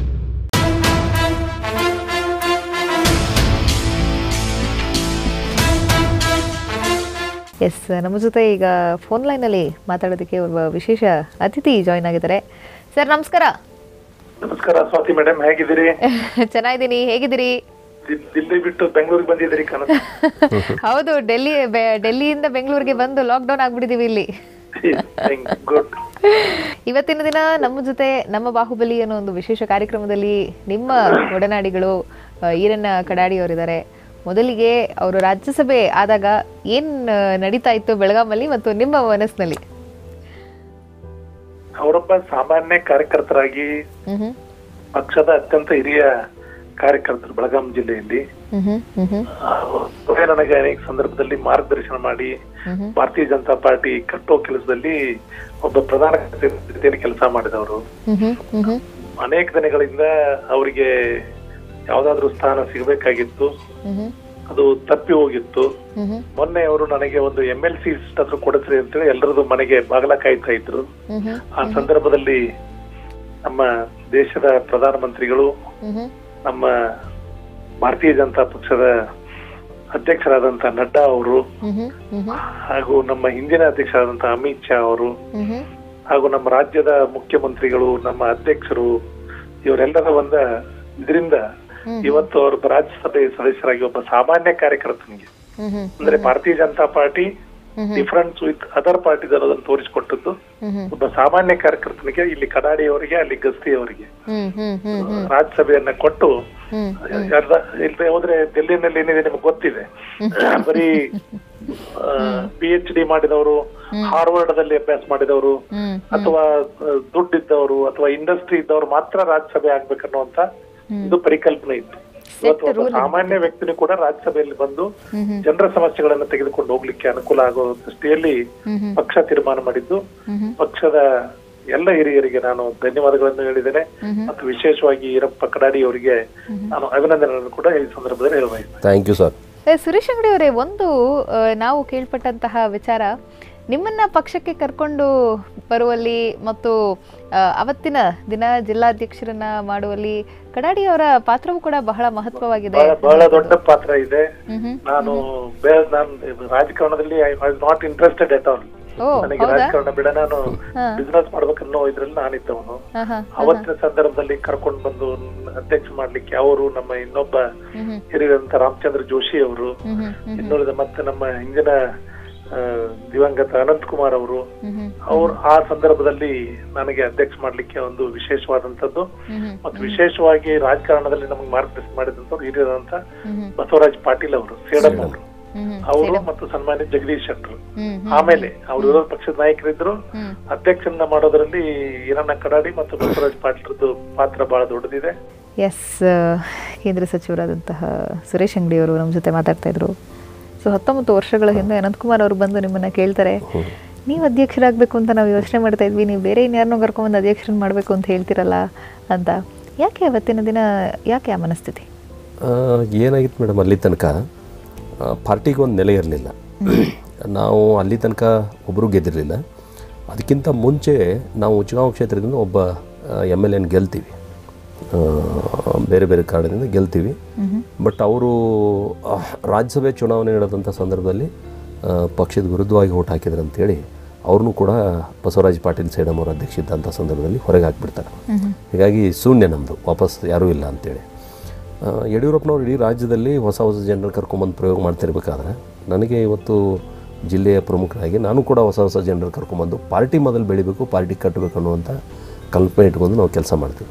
ಎಸ್ ನಮ್ಮ ಜೊತೆ ಈಗ ಫೋನ್ ಲೈನಲ್ಲಿ ಮಾತಾಡೋದಕ್ಕೆ ಒಬ್ಬ ವಿಶೇಷ ಅತಿಥಿ ಜಾಯ್ನ್ ಆಗಿದ್ದಾರೆ ಸರ್ ನಮಸ್ಕಾರ ನಮಸ್ಕಾರ ಸ್ವಾತಿ ಮೇಡಮ್ ಹೇಗಿದ್ದೀರಿ ಚೆನ್ನಾಗಿದ್ದೀನಿ ಹೇಗಿದ್ದೀರಿ ದಿ- ದಿಲ್ಲಿ ಬಿಟ್ಟು ಬೆಂಗಳೂರಿಗೆ ಬಂದಿದ್ದೀರಿ ಕನಸು ಹೌದು ಡೆಲ್ಲಿ ಬೆ- ಡೆಲ್ಲಿಯಿಂದ ಬೆಂಗಳೂರಿಗೆ ಬಂದು ಲಾಕ್ಡೌನ್ ಆಗ್ಬಿಟ್ಟಿದೀವಿ ಇಲ್ಲಿ ಗುಡ್ ಇವತ್ತಿನ ದಿನ ನಮ್ಮ ಜೊತೆ ನಮ್ಮ ಬಾಹುಬಲಿ ಅನ್ನೋ ಒಂದು ವಿಶೇಷ ಕಾರ್ಯಕ್ರಮದಲ್ಲಿ ನಿಮ್ಮ ಒಡನಾಡಿಗಳು ಆ, ಈರಣ್ಣ ಕಡಾಡಿ ಅವರಿದ್ದಾರೆ ಮೊದಲಿಗೆ ಅವರು ರಾಜ್ಯಸಭೆ ಆದಾಗ ಏನ್ ಆ, ನಡೀತಾ ಇತ್ತು ಬೆಳಗಾಮಲ್ಲಿ ಮತ್ತು ನಿಮ್ಮ ಮನಸ್ಸಿನಲ್ಲಿ ಅವರೊಬ್ಬ ಸಾಮಾನ್ಯ ಕಾರ್ಯಕರ್ತರಾಗಿ ಮ್ಹೂ. ಪಕ್ಷದ ಅತ್ಯಂತ ಹಿರಿಯ ಕಾರ್ಯಕರ್ತರು ಬೆಳಗಾಂ ಜಿಲ್ಲೆಯಲ್ಲಿ ಮ್ಹೂ, ಮ್ಹೂ, ಅವರೇ ನನಗೆ ಅನೇಕ ಸಂದರ್ಭದಲ್ಲಿ ಮಾರ್ಗದರ್ಶನ ಮಾಡಿ ಮ್ಹೂ. ಭಾರತೀಯ ಜನತಾ ಪಾರ್ಟಿ ಕಟ್ಟೋ ಕೆಲಸದಲ್ಲಿ ಒಬ್ಬ ಪ್ರಧಾನ ರೀತಿಯಲ್ಲಿ ಕೆಲಸ ಮಾಡಿದವರು ಮ್ಹೂ, ಮ್ಹೂ, ಅನೇಕ ದಿನಗಳಿಂದ ಅವರಿಗೆ ಯಾವ್ದಾದ್ರು ಸ್ಥಾನ ಸಿಗಬೇಕಾಗಿತ್ತು ಮ್ಹೂ, ಅದು ತಪ್ಪಿ ಹೋಗಿತ್ತು ಮ್ಹೂ, ಮೊನ್ನೆ ಅವರು ನನಗೆ ಒಂದು ಎಂ ಎಲ್ ಸಿ ಹತ್ರ ಕೊಡಿಸ್ರಿ ಅಂತೇಳಿ ಎಲ್ಲರದು ಮನೆಗೆ ಬಾಗಲ ಕಾಯ್ತಾ ಇದ್ರು ಮ್ಹೂ, ಆ ಸಂದರ್ಭದಲ್ಲಿ ನಮ್ಮ ದೇಶದ ಪ್ರಧಾನಮಂತ್ರಿಗಳು ಮ್ಹೂ, ನಮ್ಮ ಭಾರತೀಯ ಜನತಾ ಪಕ್ಷದ ಅಧ್ಯಕ್ಷರಾದಂತ ನಡ್ಡಾ ಅವರು ಮ್ಹೂ, ಮ್ಹೂ, ಹಾಗೂ ನಮ್ಮ ಹಿಂದಿನ ಅಧ್ಯಕ್ಷರಾದಂತ ಅಮಿತ್ ಶಾ ಅವರು ಮ್ಹೂ, ಹಾಗೂ ನಮ್ಮ ರಾಜ್ಯದ ಮುಖ್ಯಮಂತ್ರಿಗಳು ನಮ್ಮ ಅಧ್ಯಕ್ಷರು ಇವರೆಲ್ಲರ ಒಂದ ಇದರಿಂದ ಇವತ್ತು ಅವರು ರಾಜ್ಯಸಭೆ ಸದಸ್ಯರಾಗಿ ಒಬ್ಬ ಸಾಮಾನ್ಯ ಕಾರ್ಯಕರ್ತನಿಗೆ ಮ್ಹೂ, ಅಂದ್ರೆ ಭಾರತೀಯ ಜನತಾ ಪಾರ್ಟಿ ಮ್ಹೂ, ಡಿಫರೆನ್ಸ್ ವಿತ್ ಅದರ್ ಪಾರ್ಟಿ ಅನ್ನೋದನ್ನು ತೋರಿಸಿಕೊಟ್ಟದ್ದು ಮ್ಹೂ, ಒಬ್ಬ ಸಾಮಾನ್ಯ ಕಾರ್ಯಕರ್ತನಿಗೆ ಇಲ್ಲಿ ಕಡಾಡಿಯವರಿಗೆ ಅಲ್ಲಿ ಗಸ್ತಿಯವರಿಗೆ ಹ್ಮ್, ಹ್ಮ್, ಹ್ಮ್, ಹ್ಮ್, ರಾಜ್ಯಸಭೆಯನ್ನ ಕೊಟ್ಟು ಹ್ಮ್, ಅರ್ಧ ಇಲ್ಲದೆ ಹೋದ್ರೆ ಡೆಲ್ಲಿನಲ್ಲಿ ಏನಿದೆ ನಿಮ್ಗೆ ಗೊತ್ತಿದೆ ಬರೀ ಪಿ ಎಚ್ ಡಿ ಮಾಡಿದವರು ಹಾರ್ವರ್ಡ್ ದಲ್ಲಿ ಅಭ್ಯಾಸ ಮಾಡಿದವರು ಹ್ಮ್, ಅಥವಾ ಆ, ದುಡ್ಡಿದ್ದವರು ಅಥವಾ ಇಂಡಸ್ಟ್ರಿ ಇದ್ದವರು ಮಾತ್ರ ರಾಜ್ಯಸಭೆ ಆಗ್ಬೇಕನ್ನುವಂತ ಒಂದು ಪರಿಕಲ್ಪನೆ ಇತ್ತು ಇವತ್ತು ಒಬ್ಬ ಸಾಮಾನ್ಯ ವ್ಯಕ್ತಿನೂ ಕೂಡ ರಾಜ್ಯಸಭೆಯಲ್ಲಿ ಬಂದು ಜನರ ಸಮಸ್ಯೆಗಳನ್ನು ತೆಗೆದುಕೊಂಡು ಹೋಗ್ಲಿಕ್ಕೆ ಅನುಕೂಲ ಆಗೋ ದೃಷ್ಟಿಯಲ್ಲಿ ಪಕ್ಷ ತೀರ್ಮಾನ ಮಾಡಿದ್ದು ಪಕ್ಷದ ಎಲ್ಲ ಹಿರಿಯರಿಗೆ ನಾನು ಧನ್ಯವಾದಗಳನ್ನು ಹೇಳಿದ್ದೇನೆ ಮತ್ತು ವಿಶೇಷವಾಗಿ ಈರಪ್ಪ ಕಡಾಡಿ ಅವರಿಗೆ ನಾನು ಅಭಿನಂದನೆಗಳನ್ನು ಕೂಡ ಈ ಸಂದರ್ಭದಲ್ಲಿ ಹೇಳಬಯಸ್ತೇನೆ ಥ್ಯಾಂಕ್ ಯು ಸರ್ ಏ, ಸುರೇಶ್ ಅಂಗಡಿ ಅವರೇ ಒಂದು ಆ, ನಾವು ಕೇಳ್ಪಟ್ಟಂತಹ ವಿಚಾರ ನಿಮ್ಮನ್ನ ಪಕ್ಷಕ್ಕೆ ಕರ್ಕೊಂಡು ಬರುವಲ್ಲಿ ಮತ್ತು ಆ, ಅವತ್ತಿನ ದಿನ ಜಿಲ್ಲಾಧ್ಯಕ್ಷರನ್ನ ಮಾಡುವಲ್ಲಿ ಕಡಾಡಿ ಅವರ ಪಾತ್ರವೂ ಕೂಡ ಬಹಳ ಮಹತ್ವವಾಗಿದೆ ಬಹಳ ಬಹಳ ದೊಡ್ಡ ಪಾತ್ರ ಇದೆ ಮ್ಹೂ. ನಾನು ಬೇರೆ ನಾನು ರಾಜಕಾರಣದಲ್ಲಿ I was not interested at all ಓ ನನಗೆ ಹೌದಾ ರಾಜಕಾರಣ ಬಿಡ ನಾನು ಹಾ. ಬಿಸ್ನೆಸ್ ಮಾಡ್ಬೇಕನ್ನೋ ಇದ್ರಲ್ಲಿ ನಾನಿದ್ದವನು ಹಾ, ಹಾ, ಅವತ್ತಿನ ಸಂದರ್ಭದಲ್ಲಿ ಕರ್ಕೊಂಡು ಬಂದು ಅಧ್ಯಕ್ಷ ಮಾಡ್ಲಿಕ್ಕೆ ಅವರು ನಮ್ಮ ಇನ್ನೊಬ್ಬ ಮ್ಹೂ. ಹಿರಿಯರಂತ ರಾಮಚಂದ್ರ ಜೋಶಿ ಅವರು ಮ್ಹೂ, ಮ್ಹೂ, ಇನ್ನುಳಿದ ಮತ್ತೆ ನಮ್ಮ ಹಿಂದಿನ ಆ, ದಿವಂಗತ ಅನಂತ್ ಕುಮಾರ್ ಅವರು ಮ್ಹೂ, ಅವ್ರು ಆ ಸಂದರ್ಭದಲ್ಲಿ ನನಗೆ ಅಧ್ಯಕ್ಷ ಮಾಡ್ಲಿಕ್ಕೆ ಒಂದು ವಿಶೇಷವಾದಂತದ್ದು ಮ್ಹೂ, ಮತ್ತು ವಿಶೇಷವಾಗಿ ರಾಜಕಾರಣದಲ್ಲಿ ನಮಗೆ ಮಾರ್ಗದರ್ಶನ ಮಾಡಿದಂತವ್ರು ಹಿರಿಯರಂತ ಮ್ಹೂ, ಬಸವರಾಜ್ ಪಾಟೀಲ್ ಅವರು ಸೇಡಂ ಅವರು ಮ್ಹೂ, ಅವರು ಮತ್ತು ಸನ್ಮಾನ್ಯ ಜಗದೀಶ್ ಶೆಟ್ಟರು ಹ್ಮ್, ಹ್ಮ್, ಆಮೇಲೆ ಅವರು ವಿರೋಧ ಪಕ್ಷದ ನಾಯಕರಿದ್ರು ಹ್ಮ್. ಅಧ್ಯಕ್ಷರನ್ನ ಮಾಡೋದ್ರಲ್ಲಿ ಈರಣ್ಣ ಕಡಾಡಿ ಮತ್ತು ಬಸವರಾಜ್ ಪಾಟೀಲ್ರದ್ದು ಪಾತ್ರ ಬಹಳ ದೊಡ್ಡದಿದೆ ಎಸ್ ಕೇಂದ್ರ ಸಚಿವರಾದಂತಹ ಸುರೇಶ್ ಅಂಗಡಿ ಅವರು ನಮ್ಮ ಜೊತೆ ಮಾತಾಡ್ತಾ ಇದ್ರು ಸೊ ಹತ್ತೊಂಬತ್ತು ವರ್ಷಗಳ ಹಿಂದೆ ಅನಂತಕುಮಾರ್ ಅವರು ಬಂದು ನಿಮ್ಮನ್ನ ಕೇಳ್ತಾರೆ ನೀವು ಅಧ್ಯಕ್ಷರಾಗಬೇಕು ಅಂತ ನಾವು ಯೋಚನೆ ಮಾಡ್ತಾ ಇದ್ವಿ ನೀವು ಬೇರೆ ಇನ್ಯಾರನ್ನೋ ಕರ್ಕೊಂಡ್ಬಂದು ಅಧ್ಯಕ್ಷರನ್ನ ಮಾಡಬೇಕು ಅಂತ ಹೇಳ್ತಿರಲ್ಲ ಅಂತ ಯಾಕೆ ಅವತ್ತಿನ ದಿನ ಯಾಕೆ ಆ ಮನಸ್ಥಿತಿ ಆ, ಏನಾಗಿತ್ತು ಮೇಡಮ್ ಅಲ್ಲಿ ತನಕ ಪಾರ್ಟಿಗೆ ಒಂದು ನೆಲೆ ಇರಲಿಲ್ಲ ನಾವು ಅಲ್ಲಿ ತನಕ ಒಬ್ಬರು ಗೆದ್ದಿರಲಿಲ್ಲ ಅದಕ್ಕಿಂತ ಮುಂಚೆ ನಾವು ಚುನಾವಣಾ ಕ್ಷೇತ್ರದಿಂದ ಒಬ್ಬ ಎಮ್ ಎಲ್ ಎನ್ ಗೆಲ್ತೀವಿ ಆ, ಬೇರೆ ಬೇರೆ ಕಾರಣದಿಂದ ಗೆಲ್ತೀವಿ ಬಟ್ ಅವರು ರಾಜ್ಯಸಭೆ ಚುನಾವಣೆ ನಡೆದಂಥ ಸಂದರ್ಭದಲ್ಲಿ ಆ, ಪಕ್ಷದ ವಿರುದ್ಧವಾಗಿ ಓಟ್ ಹಾಕಿದ್ರು ಅಂತೇಳಿ ಅವ್ರನ್ನೂ ಕೂಡ ಬಸವರಾಜ್ ಪಾಟೀಲ್ ಸೇಡಮ್ ಅವರ ಅಧ್ಯಕ್ಷ ಇದ್ದಂಥ ಸಂದರ್ಭದಲ್ಲಿ ಹೊರಗೆ ಹಾಕ್ಬಿಡ್ತಾರೆ ಹೀಗಾಗಿ ಶೂನ್ಯ ನಮ್ಮದು ವಾಪಸ್ ಯಾರೂ ಇಲ್ಲ ಅಂತೇಳಿ ಆ, ಯಡಿಯೂರಪ್ಪನವ್ರು ಇಡೀ ರಾಜ್ಯದಲ್ಲಿ ಹೊಸ ಹೊಸ ಜನರು ಕರ್ಕೊಂಬಂದು ಪ್ರಯೋಗ ಮಾಡ್ತಿರ್ಬೇಕಾದ್ರೆ ನನಗೆ ಇವತ್ತು ಜಿಲ್ಲೆಯ ಪ್ರಮುಖರಾಗಿ ನಾನು ಕೂಡ ಹೊಸ ಹೊಸ ಜನರು ಕರ್ಕೊಂಬಂದು ಪಾರ್ಟಿ ಮೊದಲು ಬೆಳಿಬೇಕು ಪಾರ್ಟಿ ಕಟ್ಟಬೇಕು ಅನ್ನುವಂಥ ಕಲ್ಪನೆ ಇಟ್ಕೊಂಡು ನಾವು ಕೆಲಸ ಮಾಡ್ತೀವಿ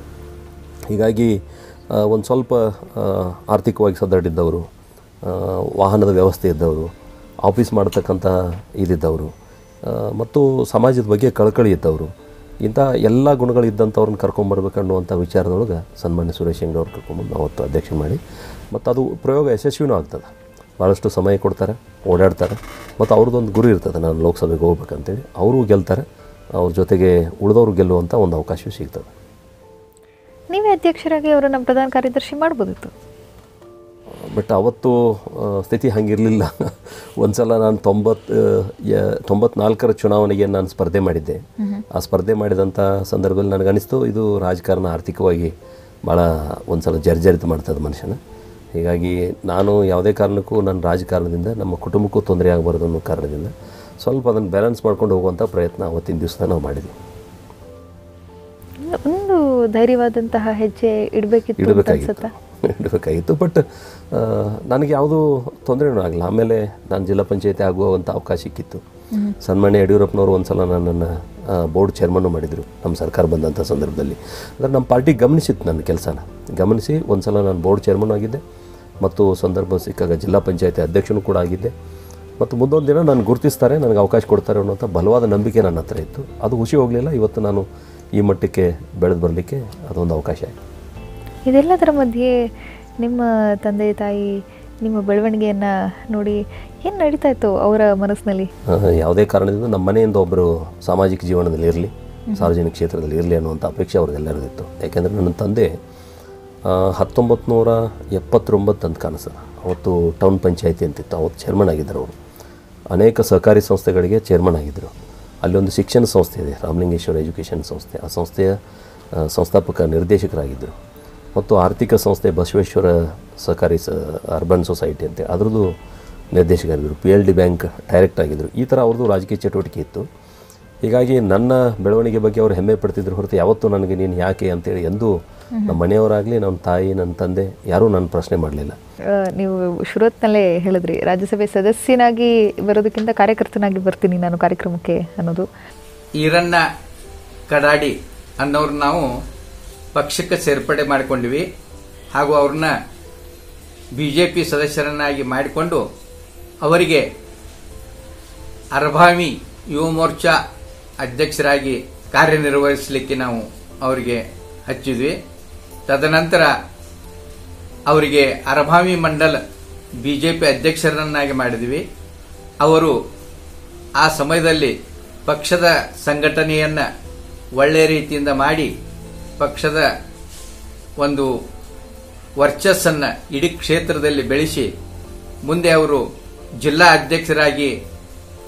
ಹೀಗಾಗಿ ಒಂದು ಸ್ವಲ್ಪ ಆ, ಆರ್ಥಿಕವಾಗಿ ಸದೃಢಿದ್ದವರು ಆ, ವಾಹನದ ವ್ಯವಸ್ಥೆ ಇದ್ದವರು ಆಫೀಸ್ ಮಾಡತಕ್ಕಂಥ ಇದಿದ್ದವರು ಆ, ಮತ್ತು ಸಮಾಜದ ಬಗ್ಗೆ ಕಳಕಳಿ ಇದ್ದವರು ಇಂಥ ಎಲ್ಲ ಗುಣಗಳಿದ್ದಂಥವ್ರನ್ನ ಕರ್ಕೊಂಬರ್ಬೇಕು ಅನ್ನುವಂಥ ವಿಚಾರದೊಳಗೆ ಸನ್ಮಾನ್ಯ ಸುರೇಶ್ ಅಂಗಡಿ ಅವ್ರು ಕರ್ಕೊಂಬಂದು ಅವತ್ತು ಅಧ್ಯಕ್ಷ ಮಾಡಿ ಮತ್ತು ಅದು ಪ್ರಯೋಗ ಯಶಸ್ವಿನೂ ಆಗ್ತದೆ ಭಾಳಷ್ಟು ಸಮಯ ಕೊಡ್ತಾರೆ ಓಡಾಡ್ತಾರೆ ಮತ್ತು ಅವ್ರದ್ದೊಂದು ಗುರಿ ಇರ್ತದೆ ನಾನು ಲೋಕಸಭೆಗೆ ಹೋಗ್ಬೇಕಂತೇಳಿ ಅವರು ಗೆಲ್ತಾರೆ ಅವ್ರ ಜೊತೆಗೆ ಉಳಿದವರು ಗೆಲ್ಲುವಂಥ ಒಂದು ಅವಕಾಶ ಸಿಗ್ತದೆ ನೀವೇ ಅಧ್ಯಕ್ಷರಾಗಿ ಅವರನ್ನ ಪ್ರಧಾನ ಕಾರ್ಯದರ್ಶಿ ಮಾಡ್ಬೋದಿತ್ತು ಬಟ್ ಅವತ್ತು ಆ, ಸ್ಥಿತಿ ಹಂಗಿರಲಿಲ್ಲ ಒಂದು ಸಲ ನಾನು ತೊಂಬತ್ತು ತೊಂಬತ್ನಾಲ್ಕರ ಚುನಾವಣೆಗೆ ನಾನು ಸ್ಪರ್ಧೆ ಮಾಡಿದ್ದೆ ಆ ಸ್ಪರ್ಧೆ ಮಾಡಿದಂಥ ಸಂದರ್ಭದಲ್ಲಿ ನನಗೆ ಅನಿಸ್ತು ಇದು ರಾಜಕಾರಣ ಆರ್ಥಿಕವಾಗಿ ಭಾಳ ಒಂದು ಸಲ ಜರ್ಜರಿತ ಮಾಡ್ತದೆ ಮನುಷ್ಯನ ಹೀಗಾಗಿ ನಾನು ಯಾವುದೇ ಕಾರಣಕ್ಕೂ ನನ್ನ ರಾಜಕಾರಣದಿಂದ ನಮ್ಮ ಕುಟುಂಬಕ್ಕೂ ತೊಂದರೆ ಆಗಬಾರ್ದು ಅನ್ನೋ ಕಾರಣದಿಂದ ಸ್ವಲ್ಪ ಅದನ್ನು ಬ್ಯಾಲೆನ್ಸ್ ಮಾಡ್ಕೊಂಡು ಹೋಗುವಂಥ ಪ್ರಯತ್ನ ಅವತ್ತಿನ ದಿವಸ ನಾವು ಮಾಡಿದ್ವಿ ಒಂದು ಧೈರ್ಯವಾದಂತಹ ಹೆಜ್ಜೆ ಇಡಬೇಕಿತ್ತು ಅಂತ ಇಡಬೇಕಾಗಿತ್ತು ಅನ್ಸುತ್ತಾ ಇಡಬೇಕಾಗಿತ್ತು ಬಟ್ ನನಗೆ ಯಾವುದೂ ತೊಂದರೆನೂ ಆಗಲ್ಲ ಆಮೇಲೆ ನಾನು ಜಿಲ್ಲಾ ಪಂಚಾಯತಿ ಆಗುವಂಥ ಅವಕಾಶ ಸಿಕ್ಕಿತ್ತು ಸನ್ಮಾನ್ಯ ಯಡಿಯೂರಪ್ಪನವರು ಒಂದು ಸಲ ನನ್ನನ್ನು ಬೋರ್ಡ್ ಚೇರ್ಮನ್ನು ಮಾಡಿದರು ನಮ್ಮ ಸರ್ಕಾರ ಬಂದಂಥ ಸಂದರ್ಭದಲ್ಲಿ ಅಂದರೆ ನಮ್ಮ ಪಾರ್ಟಿ ಗಮನಿಸಿತ್ತು ನನ್ನ ಕೆಲಸನ ಗಮನಿಸಿ ಒಂದು ಸಲ ನಾನು ಬೋರ್ಡ್ ಚೇರ್ಮನ್ ಆಗಿದ್ದೆ ಮತ್ತು ಸಂದರ್ಭ ಸಿಕ್ಕಾಗ ಜಿಲ್ಲಾ ಪಂಚಾಯತಿ ಅಧ್ಯಕ್ಷನೂ ಕೂಡ ಆಗಿದ್ದೆ ಮತ್ತು ಮುಂದೊಂದು ದಿನ ನಾನು ಗುರುತಿಸ್ತಾರೆ ನನಗೆ ಅವಕಾಶ ಕೊಡ್ತಾರೆ ಅನ್ನೋಂಥ ಬಲವಾದ ನಂಬಿಕೆ ನನ್ನ ಹತ್ರ ಇತ್ತು ಅದು ಖುಷಿ ಹೋಗಲಿಲ್ಲ ಇವತ್ತು ನಾನು ಈ ಮಟ್ಟಕ್ಕೆ ಬೆಳೆದು ಬರಲಿಕ್ಕೆ ಅದೊಂದು ಅವಕಾಶ ಆಯಿತು ಇದೆಲ್ಲದರ ಮಧ್ಯೆ ನಿಮ್ಮ ತಂದೆ ತಾಯಿ ನಿಮ್ಮ ಬೆಳವಣಿಗೆಯನ್ನ ನೋಡಿ ಏನು ನಡೀತಾ ಇತ್ತು ಅವರ ಮನಸ್ಸಿನಲ್ಲಿ ಆ, ಯಾವುದೇ ಕಾರಣದಿಂದ ನಮ್ಮ ಮನೆಯಿಂದ ಒಬ್ಬರು ಸಾಮಾಜಿಕ ಜೀವನದಲ್ಲಿ ಇರಲಿ ಸಾರ್ವಜನಿಕ ಕ್ಷೇತ್ರದಲ್ಲಿ ಇರಲಿ ಅನ್ನುವಂಥ ಅಪೇಕ್ಷೆ ಅವ್ರದ್ದೆಲ್ಲರದಿತ್ತು ಯಾಕೆಂದರೆ ನನ್ನ ತಂದೆ ಹತ್ತೊಂಬತ್ತು ನೂರ ಎಪ್ಪತ್ತೊಂಬತ್ತು ಅಂತ ಕಾಣಿಸ ಅವತ್ತು ಟೌನ್ ಪಂಚಾಯತಿ ಅಂತಿತ್ತು ಅವತ್ತು ಚೇರ್ಮನ್ ಆಗಿದ್ದರು ಅವರು ಅನೇಕ ಸಹಕಾರಿ ಸಂಸ್ಥೆಗಳಿಗೆ ಚೇರ್ಮನ್ ಆಗಿದ್ದರು ಅಲ್ಲಿ ಒಂದು ಶಿಕ್ಷಣ ಸಂಸ್ಥೆ ಇದೆ ರಾಮಲಿಂಗೇಶ್ವರ ಎಜುಕೇಷನ್ ಸಂಸ್ಥೆ ಆ ಸಂಸ್ಥೆಯ ಆ, ಸಂಸ್ಥಾಪಕ ನಿರ್ದೇಶಕರಾಗಿದ್ದರು ಮತ್ತು ಆರ್ಥಿಕ ಸಂಸ್ಥೆ ಬಸವೇಶ್ವರ ಸಹಕಾರಿ ಸ ಅರ್ಬನ್ ಸೊಸೈಟಿ ಅಂತ ಅದರದ್ದು ನಿರ್ದೇಶಕರಿದ್ದರು P L D bank direct ಆಗಿದ್ದರು ಈ ಥರ ಅವ್ರದ್ದು ರಾಜಕೀಯ ಚಟುವಟಿಕೆ ಇತ್ತು ಹೀಗಾಗಿ ನನ್ನ ಬೆಳವಣಿಗೆ ಬಗ್ಗೆ ಅವರು ಹೆಮ್ಮೆ ಪಡ್ತಿದ್ರು ಹೊರತು ಯಾವತ್ತೂ ನನಗೆ ನೀನು ಯಾಕೆ ಅಂತೇಳಿ ಎಂದೂ ನಮ್ಮ ಮನೆಯವರಾಗಲಿ ನಮ್ಮ ತಾಯಿ ನನ್ನ ತಂದೆ ಯಾರೂ ನನ್ನ ಪ್ರಶ್ನೆ ಮಾಡಲಿಲ್ಲ ಆ, ನೀವು ಶುರುವತ್ನಲ್ಲೇ ಹೇಳಿದ್ರಿ ರಾಜ್ಯಸಭೆ ಸದಸ್ಯನಾಗಿ ಬರೋದಕ್ಕಿಂತ ಕಾರ್ಯಕರ್ತನಾಗಿ ಬರ್ತೀನಿ ನಾನು ಕಾರ್ಯಕ್ರಮಕ್ಕೆ ಅನ್ನೋದು ಈರಣ್ಣ ಕಡಾಡಿ ಅನ್ನೋರು ನಾವು ಪಕ್ಷಕ್ಕೆ ಸೇರ್ಪಡೆ ಮಾಡಿಕೊಂಡಿವಿ ಹಾಗೂ ಅವ್ರನ್ನ ಬಿ ಜೆ ಪಿ ಸದಸ್ಯರನ್ನಾಗಿ ಮಾಡಿಕೊಂಡು ಅವರಿಗೆ ಅರಭಾವಿ ಯುವ ಮೋರ್ಚಾ ಅಧ್ಯಕ್ಷರಾಗಿ ಕಾರ್ಯನಿರ್ವಹಿಸಲಿಕ್ಕೆ ನಾವು ಅವರಿಗೆ ಹಚ್ಚಿದ್ವಿ ತದನಂತರ ಅವರಿಗೆ ಅರಭಾವಿ ಮಂಡಲ ಬಿ ಜೆ ಪಿ ಅಧ್ಯಕ್ಷರನ್ನಾಗಿ ಮಾಡಿದ್ವಿ ಅವರು ಆ ಸಮಯದಲ್ಲಿ ಪಕ್ಷದ ಸಂಘಟನೆಯನ್ನ ಒಳ್ಳೆಯ ರೀತಿಯಿಂದ ಮಾಡಿ ಪಕ್ಷದ ಒಂದು ವರ್ಚಸ್ಸನ್ನ ಇಡೀ ಕ್ಷೇತ್ರದಲ್ಲಿ ಬೆಳೆಸಿ ಮುಂದೆ ಅವರು ಜಿಲ್ಲಾ ಅಧ್ಯಕ್ಷರಾಗಿ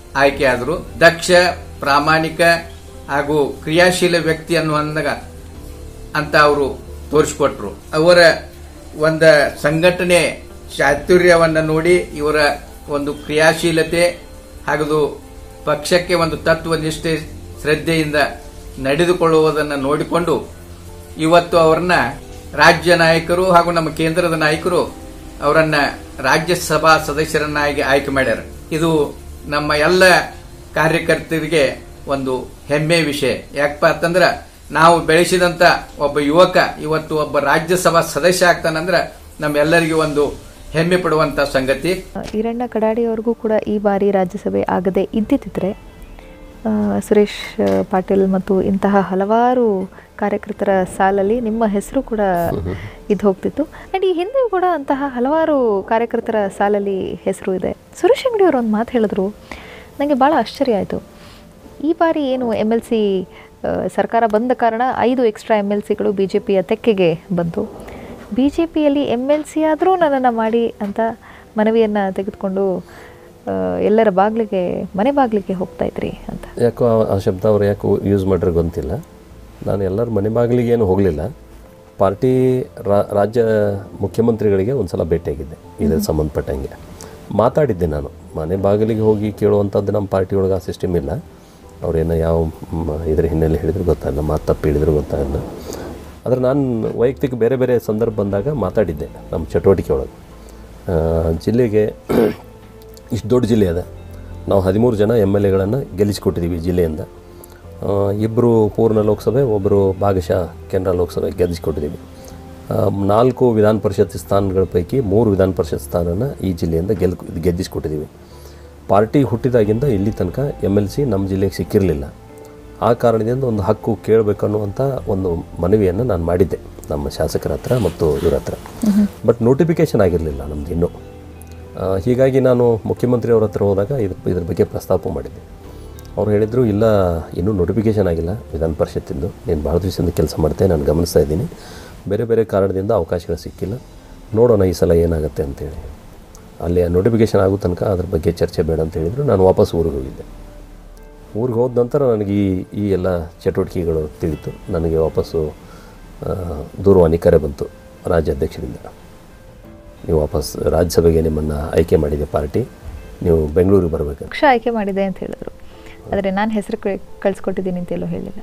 ಆಯ್ಕೆಯಾದರು ದಕ್ಷ ಪ್ರಾಮಾಣಿಕ ಹಾಗೂ ಕ್ರಿಯಾಶೀಲ ವ್ಯಕ್ತಿ ಅನ್ನುವಂದಾಗ ಅಂತ ಅವರು ತೋರಿಸಿಕೊಟ್ರು ಅವರ ಒಂದ ಸಂಘಟನೆ ಚಾತುರ್ಯವನ್ನ ನೋಡಿ ಇವರ ಒಂದು ಕ್ರಿಯಾಶೀಲತೆ ಹಾಗೂ ಪಕ್ಷಕ್ಕೆ ಒಂದು ತತ್ವನಿಷ್ಠೆ ಶ್ರದ್ಧೆಯಿಂದ ನಡೆದುಕೊಳ್ಳುವುದನ್ನು ನೋಡಿಕೊಂಡು ಇವತ್ತು ಅವರನ್ನ ರಾಜ್ಯ ನಾಯಕರು ಹಾಗೂ ನಮ್ಮ ಕೇಂದ್ರದ ನಾಯಕರು ಅವರನ್ನ ರಾಜ್ಯಸಭಾ ಸದಸ್ಯರನ್ನಾಗಿ ಆಯ್ಕೆ ಮಾಡ್ಯಾರ ಇದು ನಮ್ಮ ಎಲ್ಲ ಕಾರ್ಯಕರ್ತರಿಗೆ ಒಂದು ಹೆಮ್ಮೆ ವಿಷಯ ಯಾಕಪ್ಪ ಅಂತಂದ್ರ ನಾವು ಬೆಳೆಸಿದಂತ ಒಬ್ಬ ಯುವಕ ಇವತ್ತು ಒಬ್ಬ ರಾಜ್ಯಸಭಾ ಸದಸ್ಯ ಆಗ್ತಾನಂದ್ರ ನಮ್ಮೆಲ್ಲರಿಗೂ ಒಂದು ಹೆಮ್ಮೆ ಪಡುವಂತ ಸಂಗತಿ ಈರಣ್ಣ ಕಡಾಡಿಯವ್ರಿಗೂ ಕೂಡ ಈ ಬಾರಿ ರಾಜ್ಯಸಭೆ ಆಗದೆ ಇದ್ದಿದ್ದರೆ ಆ, ಸುರೇಶ್ ಪಾಟೀಲ್ ಮತ್ತು ಇಂತಹ ಹಲವಾರು ಕಾರ್ಯಕರ್ತರ ಸಾಲಲ್ಲಿ ನಿಮ್ಮ ಹೆಸರು ಕೂಡ ಇದು ಹೋಗ್ತಿತ್ತು ಆ್ಯಂಡ್ ಈ ಹಿಂದೆ ಕೂಡ ಅಂತಹ ಹಲವಾರು ಕಾರ್ಯಕರ್ತರ ಸಾಲಲ್ಲಿ ಹೆಸರು ಇದೆ ಸುರೇಶ್ ಅಂಗಡಿ ಅವರು ಒಂದು ಮಾತು ಹೇಳಿದ್ರು ನನಗೆ ಭಾಳ ಆಶ್ಚರ್ಯ ಆಯಿತು ಈ ಬಾರಿ ಏನು ಎಮ್ ಎಲ್ ಸಿ ಸರ್ಕಾರ ಬಂದ ಕಾರಣ ಐದು ಎಕ್ಸ್ಟ್ರಾ ಎಮ್ ಎಲ್ ಸಿಗಳು ಬಿ ಜೆ ಪಿಯ ತೆಕ್ಕೆಗೆ ಬಂತು ಬಿ ಜೆ ಪಿಯಲ್ಲಿ ಎಮ್ ಎಲ್ ಸಿ ಆದರೂ ನನ್ನನ್ನು ಮಾಡಿ ಅಂತ ಮನವಿಯನ್ನು ತೆಗೆದುಕೊಂಡು ಆ, ಎಲ್ಲರ ಬಾಗಿಲಿಗೆ ಮನೆ ಬಾಗಿಲಿಗೆ ಹೋಗ್ತಾ ಇದ್ರಿ ಅಂತ ಯಾಕೋ ಆ- ಆ ಶಬ್ದ ಅವ್ರು ಯಾಕೋ ಯೂಸ್ ಮಾಡ್ರೆ ಗೊತ್ತಿಲ್ಲ ನಾನು ಎಲ್ಲರ ಮನೆ ಬಾಗಿಲಿಗೆ ಏನು ಹೋಗಲಿಲ್ಲ ಪಾರ್ಟಿ ರಾ- ರಾಜ್ಯ ಮುಖ್ಯಮಂತ್ರಿಗಳಿಗೆ ಒಂದು ಸಲ ಭೇಟಿಯಾಗಿದ್ದೆ ಇದಕ್ಕೆ ಸಂಬಂಧಪಟ್ಟಂಗೆ ಮಾತಾಡಿದ್ದೆ ನಾನು ಮನೆ ಬಾಗಿಲಿಗೆ ಹೋಗಿ ಕೇಳುವಂಥದ್ದು ನಮ್ಮ ಪಾರ್ಟಿ ಒಳಗೆ ಆ ಸಿಸ್ಟಮ್ ಇಲ್ಲ ಅವ್ರೇನೋ ಯಾವ ಮ- ಇದ್ರ ಹಿನ್ನೆಲೆ ಹೇಳಿದ್ರು ಗೊತ್ತಾಗಲ್ಲ ಮಾತು ತಪ್ಪು ಹೇಳಿದ್ರು ಗೊತ್ತಾಗಲ್ಲ ಆದರೆ ನಾನು ವೈಯಕ್ತಿಕ ಬೇರೆ ಬೇರೆ ಸಂದರ್ಭ ಬಂದಾಗ ಮಾತಾಡಿದ್ದೆ ನಮ್ಮ ಚಟುವಟಿಕೆ ಒಳಗೆ ಆ, ಜಿಲ್ಲೆಗೆ ಇಷ್ಟು ದೊಡ್ಡ ಜಿಲ್ಲೆ ಅದ ನಾವು ಹದಿಮೂರು ಜನ ಎಮ್ ಎಲ್ ಎಗಳನ್ನು ಗೆಲ್ಲಿಸಿಕೊಟ್ಟಿದ್ದೀವಿ ಜಿಲ್ಲೆಯಿಂದ ಆ, ಇಬ್ಬರು ಪೂರ್ಣ ಲೋಕಸಭೆ ಒಬ್ಬರು ಭಾಗಶಃ ಕೇಂದ್ರ ಲೋಕಸಭೆ ಗೆಲ್ಲಿಸಿಕೊಟ್ಟಿದ್ದೀವಿ ಆ, ನಾಲ್ಕು ವಿಧಾನ ಪರಿಷತ್ ಸ್ಥಾನಗಳ ಪೈಕಿ ಮೂರು ವಿಧಾನ ಪರಿಷತ್ ಸ್ಥಾನನ ಈ ಜಿಲ್ಲೆಯಿಂದ ಗೆಲ್ ಗೆದ್ದಿಸಿಕೊಟ್ಟಿದ್ದೀವಿ ಪಾರ್ಟಿ ಹುಟ್ಟಿದಾಗಿಂದ ಇಲ್ಲಿ ತನಕ ಎಮ್ ಎಲ್ ಸಿ ನಮ್ಮ ಜಿಲ್ಲೆಗೆ ಸಿಕ್ಕಿರಲಿಲ್ಲ ಆ ಕಾರಣದಿಂದ ಒಂದು ಹಕ್ಕು ಕೇಳಬೇಕನ್ನುವಂಥ ಒಂದು ಮನವಿಯನ್ನು ನಾನು ಮಾಡಿದ್ದೆ ನಮ್ಮ ಶಾಸಕರ ಹತ್ರ ಮತ್ತು ಇವ್ರ ಹತ್ರ ಬಟ್ ನೋಟಿಫಿಕೇಷನ್ ಆಗಿರಲಿಲ್ಲ ನಮ್ದು ಇನ್ನೂ ಆ, ಹೀಗಾಗಿ ನಾನು ಮುಖ್ಯಮಂತ್ರಿ ಅವ್ರ ಹತ್ರ ಹೋದಾಗ ಇದ್ರ ಇದ್ರ ಬಗ್ಗೆ ಪ್ರಸ್ತಾಪ ಮಾಡಿದ್ದೆ ಅವ್ರು ಹೇಳಿದರು ಇಲ್ಲ ಇನ್ನೂ ನೋಟಿಫಿಕೇಷನ್ ಆಗಿಲ್ಲ ವಿಧಾನ ಪರಿಷತ್ತಿಂದು ನೀನು ಭಾಳ ದಿವಸದಿಂದ ಕೆಲಸ ಮಾಡ್ತೆ ನಾನು ಗಮನಿಸ್ತಾ ಇದ್ದೀನಿ ಬೇರೆ ಬೇರೆ ಕಾರಣದಿಂದ ಅವಕಾಶಗಳು ಸಿಕ್ಕಿಲ್ಲ ನೋಡೋಣ ಈ ಸಲ ಏನಾಗುತ್ತೆ ಅಂತೇಳಿ ಅಲ್ಲಿ ನೋಟಿಫಿಕೇಷನ್ ಆಗೋ ತನಕ ಅದ್ರ ಬಗ್ಗೆ ಚರ್ಚೆ ಬೇಡ ಅಂತ ಹೇಳಿದರು ನಾನು ವಾಪಸ್ ಊರಿಗೆ ಹೋಗಿದ್ದೆ ಊರಿಗೆ ಹೋದ ನಂತರ ನನಗೆ ಈ ಈ ಎಲ್ಲ ಚಟುವಟಿಕೆಗಳು ತಿಳಿತು ನನಗೆ ವಾಪಸ್ಸು ಆ, ದೂರವಾಣಿ ಕರೆ ಬಂತು ರಾಜ್ಯಾಧ್ಯಕ್ಷರಿಂದ ನೀವು ವಾಪಸ್ ರಾಜ್ಯಸಭೆಗೆ ನಿಮ್ಮನ್ನು ಆಯ್ಕೆ ಮಾಡಿದೆ ಪಾರ್ಟಿ ನೀವು ಬೆಂಗಳೂರಿಗೆ ಬರಬೇಕು ಪಕ್ಷ ಆಯ್ಕೆ ಮಾಡಿದೆ ಅಂತ ಹೇಳಿದ್ರು ಆದರೆ ನಾನು ಹೆಸರು ಕಳಿಸ್ಕೊಟ್ಟಿದ್ದೀನಿ ಅಂತ ಎಲ್ಲೂ ಹೇಳಿಲ್ಲ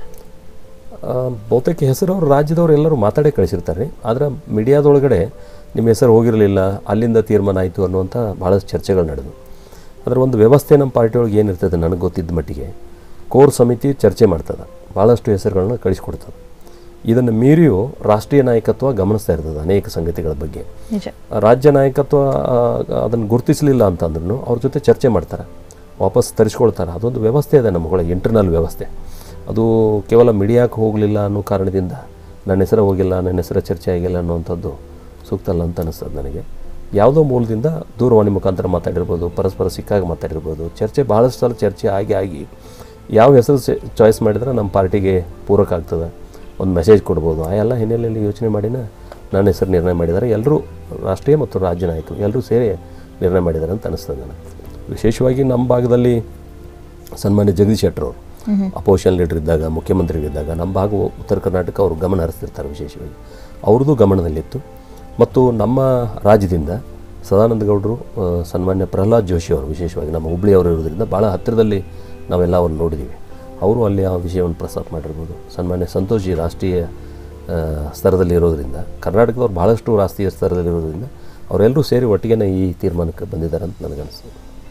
ಆ, ಬಹುತೇಕ ಹೆಸರು ಅವರು ರಾಜ್ಯದವ್ರು ಎಲ್ಲರೂ ಮಾತಾಡೇ ಕಳಿಸಿರ್ತಾರೆ ಆದರೆ ಮೀಡಿಯಾದೊಳಗಡೆ ನಿಮ್ಮ ಹೆಸರು ಹೋಗಿರಲಿಲ್ಲ ಅಲ್ಲಿಂದ ತೀರ್ಮಾನ ಆಯಿತು ಅನ್ನುವಂಥ ಭಾಳಷ್ಟು ಚರ್ಚೆಗಳು ನಡೆದು ಅದರ ಒಂದು ವ್ಯವಸ್ಥೆ ನಮ್ಮ ಪಾರ್ಟಿ ಒಳಗೆ ಏನಿರ್ತದೆ ನನಗೆ ಗೊತ್ತಿದ್ದ ಮಟ್ಟಿಗೆ ಕೋರ್ ಸಮಿತಿ ಚರ್ಚೆ ಮಾಡ್ತದೆ ಭಾಳಷ್ಟು ಹೆಸರುಗಳನ್ನ ಕಳಿಸ್ಕೊಡ್ತದೆ ಇದನ್ನು ಮೀರಿಯೂ ರಾಷ್ಟ್ರೀಯ ನಾಯಕತ್ವ ಗಮನಿಸ್ತಾ ಇರ್ತದೆ ಅನೇಕ ಸಂಗತಿಗಳ ಬಗ್ಗೆ ನಿಜ ರಾಜ್ಯ ನಾಯಕತ್ವ ಅದನ್ನು ಗುರುತಿಸಲಿಲ್ಲ ಅಂತಂದ್ರೂ ಅವ್ರ ಜೊತೆ ಚರ್ಚೆ ಮಾಡ್ತಾರೆ ವಾಪಸ್ ತರಿಸ್ಕೊಳ್ತಾರೆ ಅದೊಂದು ವ್ಯವಸ್ಥೆ ಇದೆ ನಮ್ಮೊಳಗೆ ಇಂಟರ್ನಲ್ ವ್ಯವಸ್ಥೆ ಅದು ಕೇವಲ ಮೀಡಿಯಾಕ್ಕೆ ಹೋಗಲಿಲ್ಲ ಅನ್ನೋ ಕಾರಣದಿಂದ ನನ್ನ ಹೆಸರು ಹೋಗಿಲ್ಲ ನನ್ನ ಹೆಸರು ಚರ್ಚೆ ಆಗಿಲ್ಲ ಅನ್ನುವಂಥದ್ದು ಸೂಕ್ತ ಅಲ್ಲ ಅಂತ ಅನಿಸ್ತದೆ ನನಗೆ ಯಾವುದೋ ಮೂಲದಿಂದ ದೂರವಾಣಿ ಮುಖಾಂತರ ಮಾತಾಡಿರ್ಬೋದು ಪರಸ್ಪರ ಸಿಕ್ಕಾಗ ಮಾತಾಡಿರ್ಬೋದು ಚರ್ಚೆ ಭಾಳಷ್ಟು ಸಲ ಚರ್ಚೆ ಆಗಿ ಆಗಿ ಯಾವ ಹೆಸರು ಚಾಯ್ಸ್ ಮಾಡಿದ್ರೆ ನಮ್ಮ ಪಾರ್ಟಿಗೆ ಪೂರಕ ಆಗ್ತದೆ ಒಂದು ಮೆಸೇಜ್ ಕೊಡ್ಬೋದು ಆ ಎಲ್ಲ ಹಿನ್ನೆಲೆಯಲ್ಲಿ ಯೋಚನೆ ಮಾಡಿನ ನನ್ನ ಹೆಸರು ನಿರ್ಣಯ ಮಾಡಿದ್ದಾರೆ ಎಲ್ಲರೂ ರಾಷ್ಟ್ರೀಯ ಮತ್ತು ರಾಜ್ಯ ನಾಯಕರು ಎಲ್ಲರೂ ಸೇರಿ ನಿರ್ಣಯ ಮಾಡಿದ್ದಾರೆ ಅಂತ ಅನಿಸ್ತದೆ ನನಗೆ ವಿಶೇಷವಾಗಿ ನಮ್ಮ ಭಾಗದಲ್ಲಿ ಸನ್ಮಾನ್ಯ ಜಗದೀಶ್ ಶೆಟ್ಟರ್ ಅವರು ಅಪೋಸಿಷನ್ ಲೀಡರ್ ಇದ್ದಾಗ ಮುಖ್ಯಮಂತ್ರಿಗಳಿದ್ದಾಗ ನಮ್ಮ ಭಾಗ ಉತ್ತರ ಕರ್ನಾಟಕ ಅವರು ಗಮನ ಹರಿಸ್ತಿರ್ತಾರೆ ವಿಶೇಷವಾಗಿ ಅವ್ರದ್ದು ಗಮನದಲ್ಲಿತ್ತು ಮತ್ತು ನಮ್ಮ ರಾಜ್ಯದಿಂದ ಸದಾನಂದ ಗೌಡರು ಆ, ಸನ್ಮಾನ್ಯ ಪ್ರಹ್ಲಾದ್ ಜೋಶಿ ಅವರು ವಿಶೇಷವಾಗಿ ನಮ್ಮ ಹುಬ್ಳಿಯವರು ಇರೋದ್ರಿಂದ ಭಾಳ ಹತ್ತಿರದಲ್ಲಿ ನಾವೆಲ್ಲ ಅವ್ರನ್ನ ನೋಡಿದ್ದೀವಿ ಅವರು ಅಲ್ಲಿ ಆ ವಿಷಯವನ್ನು ಪ್ರಸ್ತಾಪ ಮಾಡಿರ್ಬೋದು ಸನ್ಮಾನ್ಯ ಸಂತೋಷ್ ಜಿ ರಾಷ್ಟ್ರೀಯ ಆ, ಸ್ತರದಲ್ಲಿ ಇರೋದ್ರಿಂದ ಕರ್ನಾಟಕದವ್ರು ಭಾಳಷ್ಟು ರಾಷ್ಟ್ರೀಯ ಸ್ತರದಲ್ಲಿ ಇರೋದ್ರಿಂದ ಅವರೆಲ್ಲರೂ ಸೇರಿ ಒಟ್ಟಿಗೆ ಈ ತೀರ್ಮಾನಕ್ಕೆ ಬಂದಿದ್ದಾರೆ ಅಂತ ನನಗನ್ನಿಸ್ತದೆ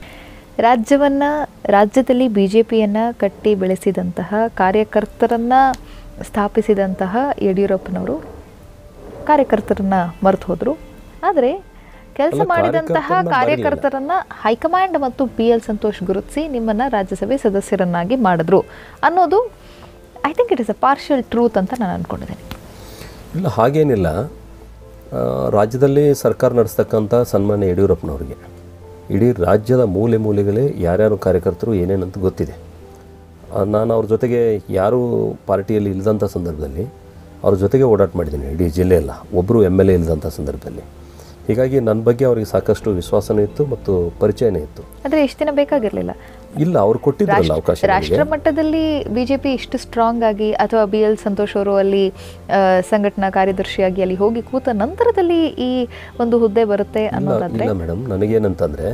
ರಾಜ್ಯವನ್ನು ರಾಜ್ಯದಲ್ಲಿ ಬಿ ಜೆ ಪಿಯನ್ನು ಕಟ್ಟಿ ಬೆಳೆಸಿದಂತಹ ಕಾರ್ಯಕರ್ತರನ್ನು ಸ್ಥಾಪಿಸಿದಂತಹ ಯಡಿಯೂರಪ್ಪನವರು ಕಾರ್ಯಕರ್ತರನ್ನ ಮರೆತು ಹೋದರು ಆದರೆ ಕೆಲಸ ಅಲ್ಲ, ಮಾಡಿದಂತಹ ಕಾರ್ಯಕರ್ತರನ್ನ ಕಾರ್ಯಕರ್ತರನ್ನ ಹೈಕಮಾಂಡ್ ಮತ್ತು ಪಿ ಎಲ್ ಸಂತೋಷ್ ಗುರುತಿಸಿ ನಿಮ್ಮನ್ನು ರಾಜ್ಯಸಭೆ ಸದಸ್ಯರನ್ನಾಗಿ ಮಾಡಿದ್ರು ಅನ್ನೋದು I think it is a partial truth ಅಂತ ನಾನು ಅಂದ್ಕೊಂಡಿದ್ದೇನೆ ಇಲ್ಲ ಹಾಗೇನಿಲ್ಲ ಆ, ರಾಜ್ಯದಲ್ಲಿ ಸರ್ಕಾರ ನಡೆಸ್ತಕ್ಕಂಥ ಸನ್ಮಾನ್ಯ ಯಡಿಯೂರಪ್ಪನವ್ರಿಗೆ ಇಡೀ ರಾಜ್ಯದ ಮೂಲೆ ಮೂಲೆಗಳೇ ಯಾರ್ಯಾರು ಕಾರ್ಯಕರ್ತರು ಏನೇನಂತ ಗೊತ್ತಿದೆ ಆ, ನಾನು ಅವ್ರ ಜೊತೆಗೆ ಯಾರು ಪಾರ್ಟಿಯಲ್ಲಿ ಇಲ್ಲದಂಥ ಸಂದರ್ಭದಲ್ಲಿ ಅವ್ರ ಜೊತೆಗೆ ಓಡಾಟ ಮಾಡಿದ್ದೀನಿ ಇಡೀ ಜಿಲ್ಲೆ ಎಲ್ಲ ಒಬ್ಬರು ಎಮ್ ಎಲ್ ಎ ಇಲ್ಲದಂಥ ಸಂದರ್ಭದಲ್ಲಿ ಹೀಗಾಗಿ ನನ್ನ ಬಗ್ಗೆ ಅವರಿಗೆ ಸಾಕಷ್ಟು ವಿಶ್ವಾಸನೂ ಇತ್ತು ಮತ್ತು ಪರಿಚಯನೂ ಇತ್ತು ಆದರೆ ಎಷ್ಟು ದಿನ ಬೇಕಾಗಿರಲಿಲ್ಲ ಇಲ್ಲ ಅವ್ರು ಕೊಟ್ಟಿದ್ರಲ್ಲ ಅವಕಾಶ ನನಗೆ. ರಾಷ್ಟ್ರ ಮಟ್ಟದಲ್ಲಿ ಬಿಜೆಪಿ ಇಷ್ಟು ಸ್ಟ್ರಾಂಗ್ ಆಗಿ ಅಥವಾ ಬಿ ಎಲ್ ಸಂತೋಷ್ ಅವರು ಅಲ್ಲಿ ಆ, ಸಂಘಟನಾ ಕಾರ್ಯದರ್ಶಿಯಾಗಿ ಅಲ್ಲಿ ಹೋಗಿ ಕೂತ ನಂತರದಲ್ಲಿ ಈ ಒಂದು ಹುದ್ದೆ ಬರುತ್ತೆ ಇಲ್ಲ ಅನ್ನೋದಾದ್ರೆ ಇಲ್ಲ ಮೇಡಮ್ ನನಗೇನಂತಂದರೆ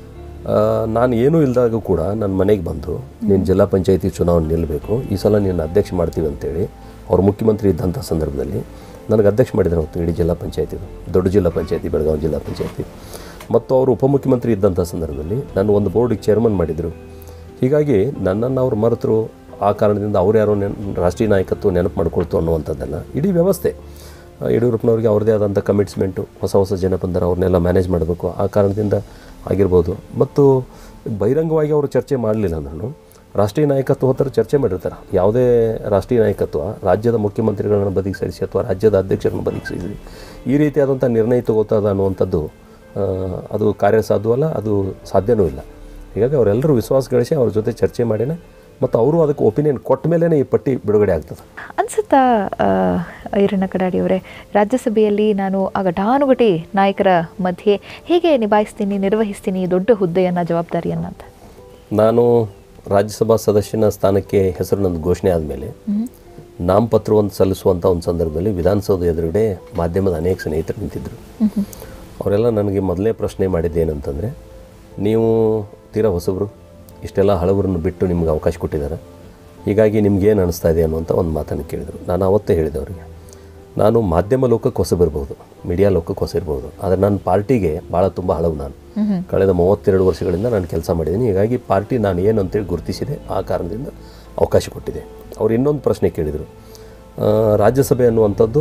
ನಾನು ಏನೂ ಇಲ್ಲದಾಗ ಕೂಡ ನನ್ನ ಮನೆಗೆ ಬಂದು ನೀನು ಜಿಲ್ಲಾ ಪಂಚಾಯತಿ ಚುನಾವಣೆ ನಿಲ್ಲಬೇಕು ಈ ಸಲ ನೀನು ಅಧ್ಯಕ್ಷ ಮಾಡ್ತೀವಿ ಅಂತೇಳಿ ಅವ್ರು ಮುಖ್ಯಮಂತ್ರಿ ಇದ್ದಂಥ ಸಂದರ್ಭದಲ್ಲಿ ನನಗೆ ಅಧ್ಯಕ್ಷ ಮಾಡಿದ್ರು ಅವತ್ತು ಇಡೀ ಜಿಲ್ಲಾ ಪಂಚಾಯತಿದು ದೊಡ್ಡ ಜಿಲ್ಲಾ ಪಂಚಾಯತಿ ಬೆಳಗಾವಿ ಜಿಲ್ಲಾ ಪಂಚಾಯತಿ ಮತ್ತು ಅವರು ಉಪಮುಖ್ಯಮಂತ್ರಿ ಇದ್ದಂಥ ಸಂದರ್ಭದಲ್ಲಿ ನಾನು ಒಂದು ಬೋರ್ಡಿಗೆ ಚೇರ್ಮನ್ ಮಾಡಿದರು ಹೀಗಾಗಿ ನನ್ನನ್ನು ಅವ್ರು ಮರೆತರು ಆ ಕಾರಣದಿಂದ ಅವ್ರು ಯಾರೋ ನೆನ್ ರಾಷ್ಟ್ರೀಯ ನಾಯಕತ್ವ ನೆನಪು ಮಾಡ್ಕೊಳ್ತು ಅನ್ನುವಂಥದ್ದನ್ನು ಇಡೀ ವ್ಯವಸ್ಥೆ ಆ, ಯಡಿಯೂರಪ್ಪನವ್ರಿಗೆ ಅವ್ರದ್ದೇ ಆದಂಥ ಕಮಿಟ್ಸ್ಮೆಂಟು ಹೊಸ ಹೊಸ ಜನ ಬಂದರೆ ಅವ್ರನ್ನೆಲ್ಲ ಮ್ಯಾನೇಜ್ ಮಾಡಬೇಕು ಆ ಕಾರಣದಿಂದ ಆಗಿರ್ಬೋದು ಮತ್ತು ಬಹಿರಂಗವಾಗಿ ಅವರು ಚರ್ಚೆ ಮಾಡಲಿಲ್ಲ ನಾನು ರಾಷ್ಟ್ರೀಯ ನಾಯಕತ್ವ ಹತ್ರ ಚರ್ಚೆ ಮಾಡಿರ್ತಾರೆ ಯಾವುದೇ ರಾಷ್ಟ್ರೀಯ ನಾಯಕತ್ವ ರಾಜ್ಯದ ಮುಖ್ಯಮಂತ್ರಿಗಳನ್ನು ಬದಿಗೆ ಸರಿಸಿ ಅಥವಾ ರಾಜ್ಯದ ಅಧ್ಯಕ್ಷರನ್ನು ಬದಿಗೆ ಸರಿಸಿ ಈ ರೀತಿಯಾದಂಥ ನಿರ್ಣಯ ತಗೋತದ ಅನ್ನುವಂಥದ್ದು ಆ, ಅದು ಕಾರ್ಯಸಾಧ್ಯವಲ್ಲ ಅದು ಸಾಧ್ಯವೂ ಇಲ್ಲ ಹೀಗಾಗಿ ಅವರೆಲ್ಲರೂ ವಿಶ್ವಾಸ ಗಳಿಸಿ ಅವ್ರ ಜೊತೆ ಚರ್ಚೆ ಮಾಡಿನ ಮತ್ತು ಅವರು ಅದಕ್ಕೆ ಒಪಿನಿಯನ್ ಕೊಟ್ಟ ಮೇಲೇ ಈ ಪಟ್ಟಿ ಬಿಡುಗಡೆ ಆಗ್ತದೆ ಅನ್ಸುತ್ತಾ ಆ, ಈರಣ್ಣ ಕಡಾಡಿ ಅವರೇ ರಾಜ್ಯಸಭೆಯಲ್ಲಿ ನಾನು ಆ ಘಟಾನುಘಟಿ ನಾಯಕರ ಮಧ್ಯೆ ಹೇಗೆ ನಿಭಾಯಿಸ್ತೀನಿ ನಿರ್ವಹಿಸ್ತೀನಿ ಈ ದೊಡ್ಡ ಹುದ್ದೆಯನ್ನು ಜವಾಬ್ದಾರಿಯನ್ನು ಅಂತ ನಾನು ರಾಜ್ಯಸಭಾ ಸದಸ್ಯನ ಸ್ಥಾನಕ್ಕೆ ಹೆಸರು ನಂದು ಘೋಷಣೆ ಆದಮೇಲೆ ನಾಮಪತ್ರವನ್ನು ಸಲ್ಲಿಸುವಂಥ ಒಂದು ಸಂದರ್ಭದಲ್ಲಿ ವಿಧಾನಸೌಧ ಎದುರುಗಡೆ ಮಾಧ್ಯಮದ ಅನೇಕ ಸ್ನೇಹಿತರು ನಿಂತಿದ್ದರು ಅವರೆಲ್ಲ ನನಗೆ ಮೊದಲೇ ಪ್ರಶ್ನೆ ಮಾಡಿದ್ದೇನಂತಂದರೆ ನೀವು ತೀರಾ ಹೊಸಬರು ಇಷ್ಟೆಲ್ಲ ಹಳಬರನ್ನು ಬಿಟ್ಟು ನಿಮ್ಗೆ ಅವಕಾಶ ಕೊಟ್ಟಿದ್ದಾರೆ ಹೀಗಾಗಿ ನಿಮ್ಗೇನು ಅನಿಸ್ತಾ ಇದೆ ಅನ್ನುವಂಥ ಒಂದು ಮಾತನ್ನು ಕೇಳಿದರು ನಾನು ಅವತ್ತೇ ಹೇಳಿದೆ ಅವರಿಗೆ ನಾನು ಮಾಧ್ಯಮ ಲೋಕಕ್ಕೆ ಹೊಸಬಿರ್ಬೋದು ಮೀಡಿಯಾ ಲೋಕಕ್ಕೆ ಹೊಸಿರ್ಬೋದು ಆದರೆ ನನ್ನ ಪಾರ್ಟಿಗೆ ಭಾಳ ತುಂಬ ಹಳವು ನಾನು ಕಳೆದ ಮೂವತ್ತೆರಡು ವರ್ಷಗಳಿಂದ ನಾನು ಕೆಲಸ ಮಾಡಿದ್ದೀನಿ ಹೀಗಾಗಿ ಪಾರ್ಟಿ ನಾನು ಏನು ಅಂತೇಳಿ ಗುರುತಿಸಿದೆ ಆ ಕಾರಣದಿಂದ ಅವಕಾಶ ಕೊಟ್ಟಿದೆ ಅವ್ರು ಇನ್ನೊಂದು ಪ್ರಶ್ನೆ ಕೇಳಿದರು ಆ, ರಾಜ್ಯಸಭೆ ಅನ್ನುವಂಥದ್ದು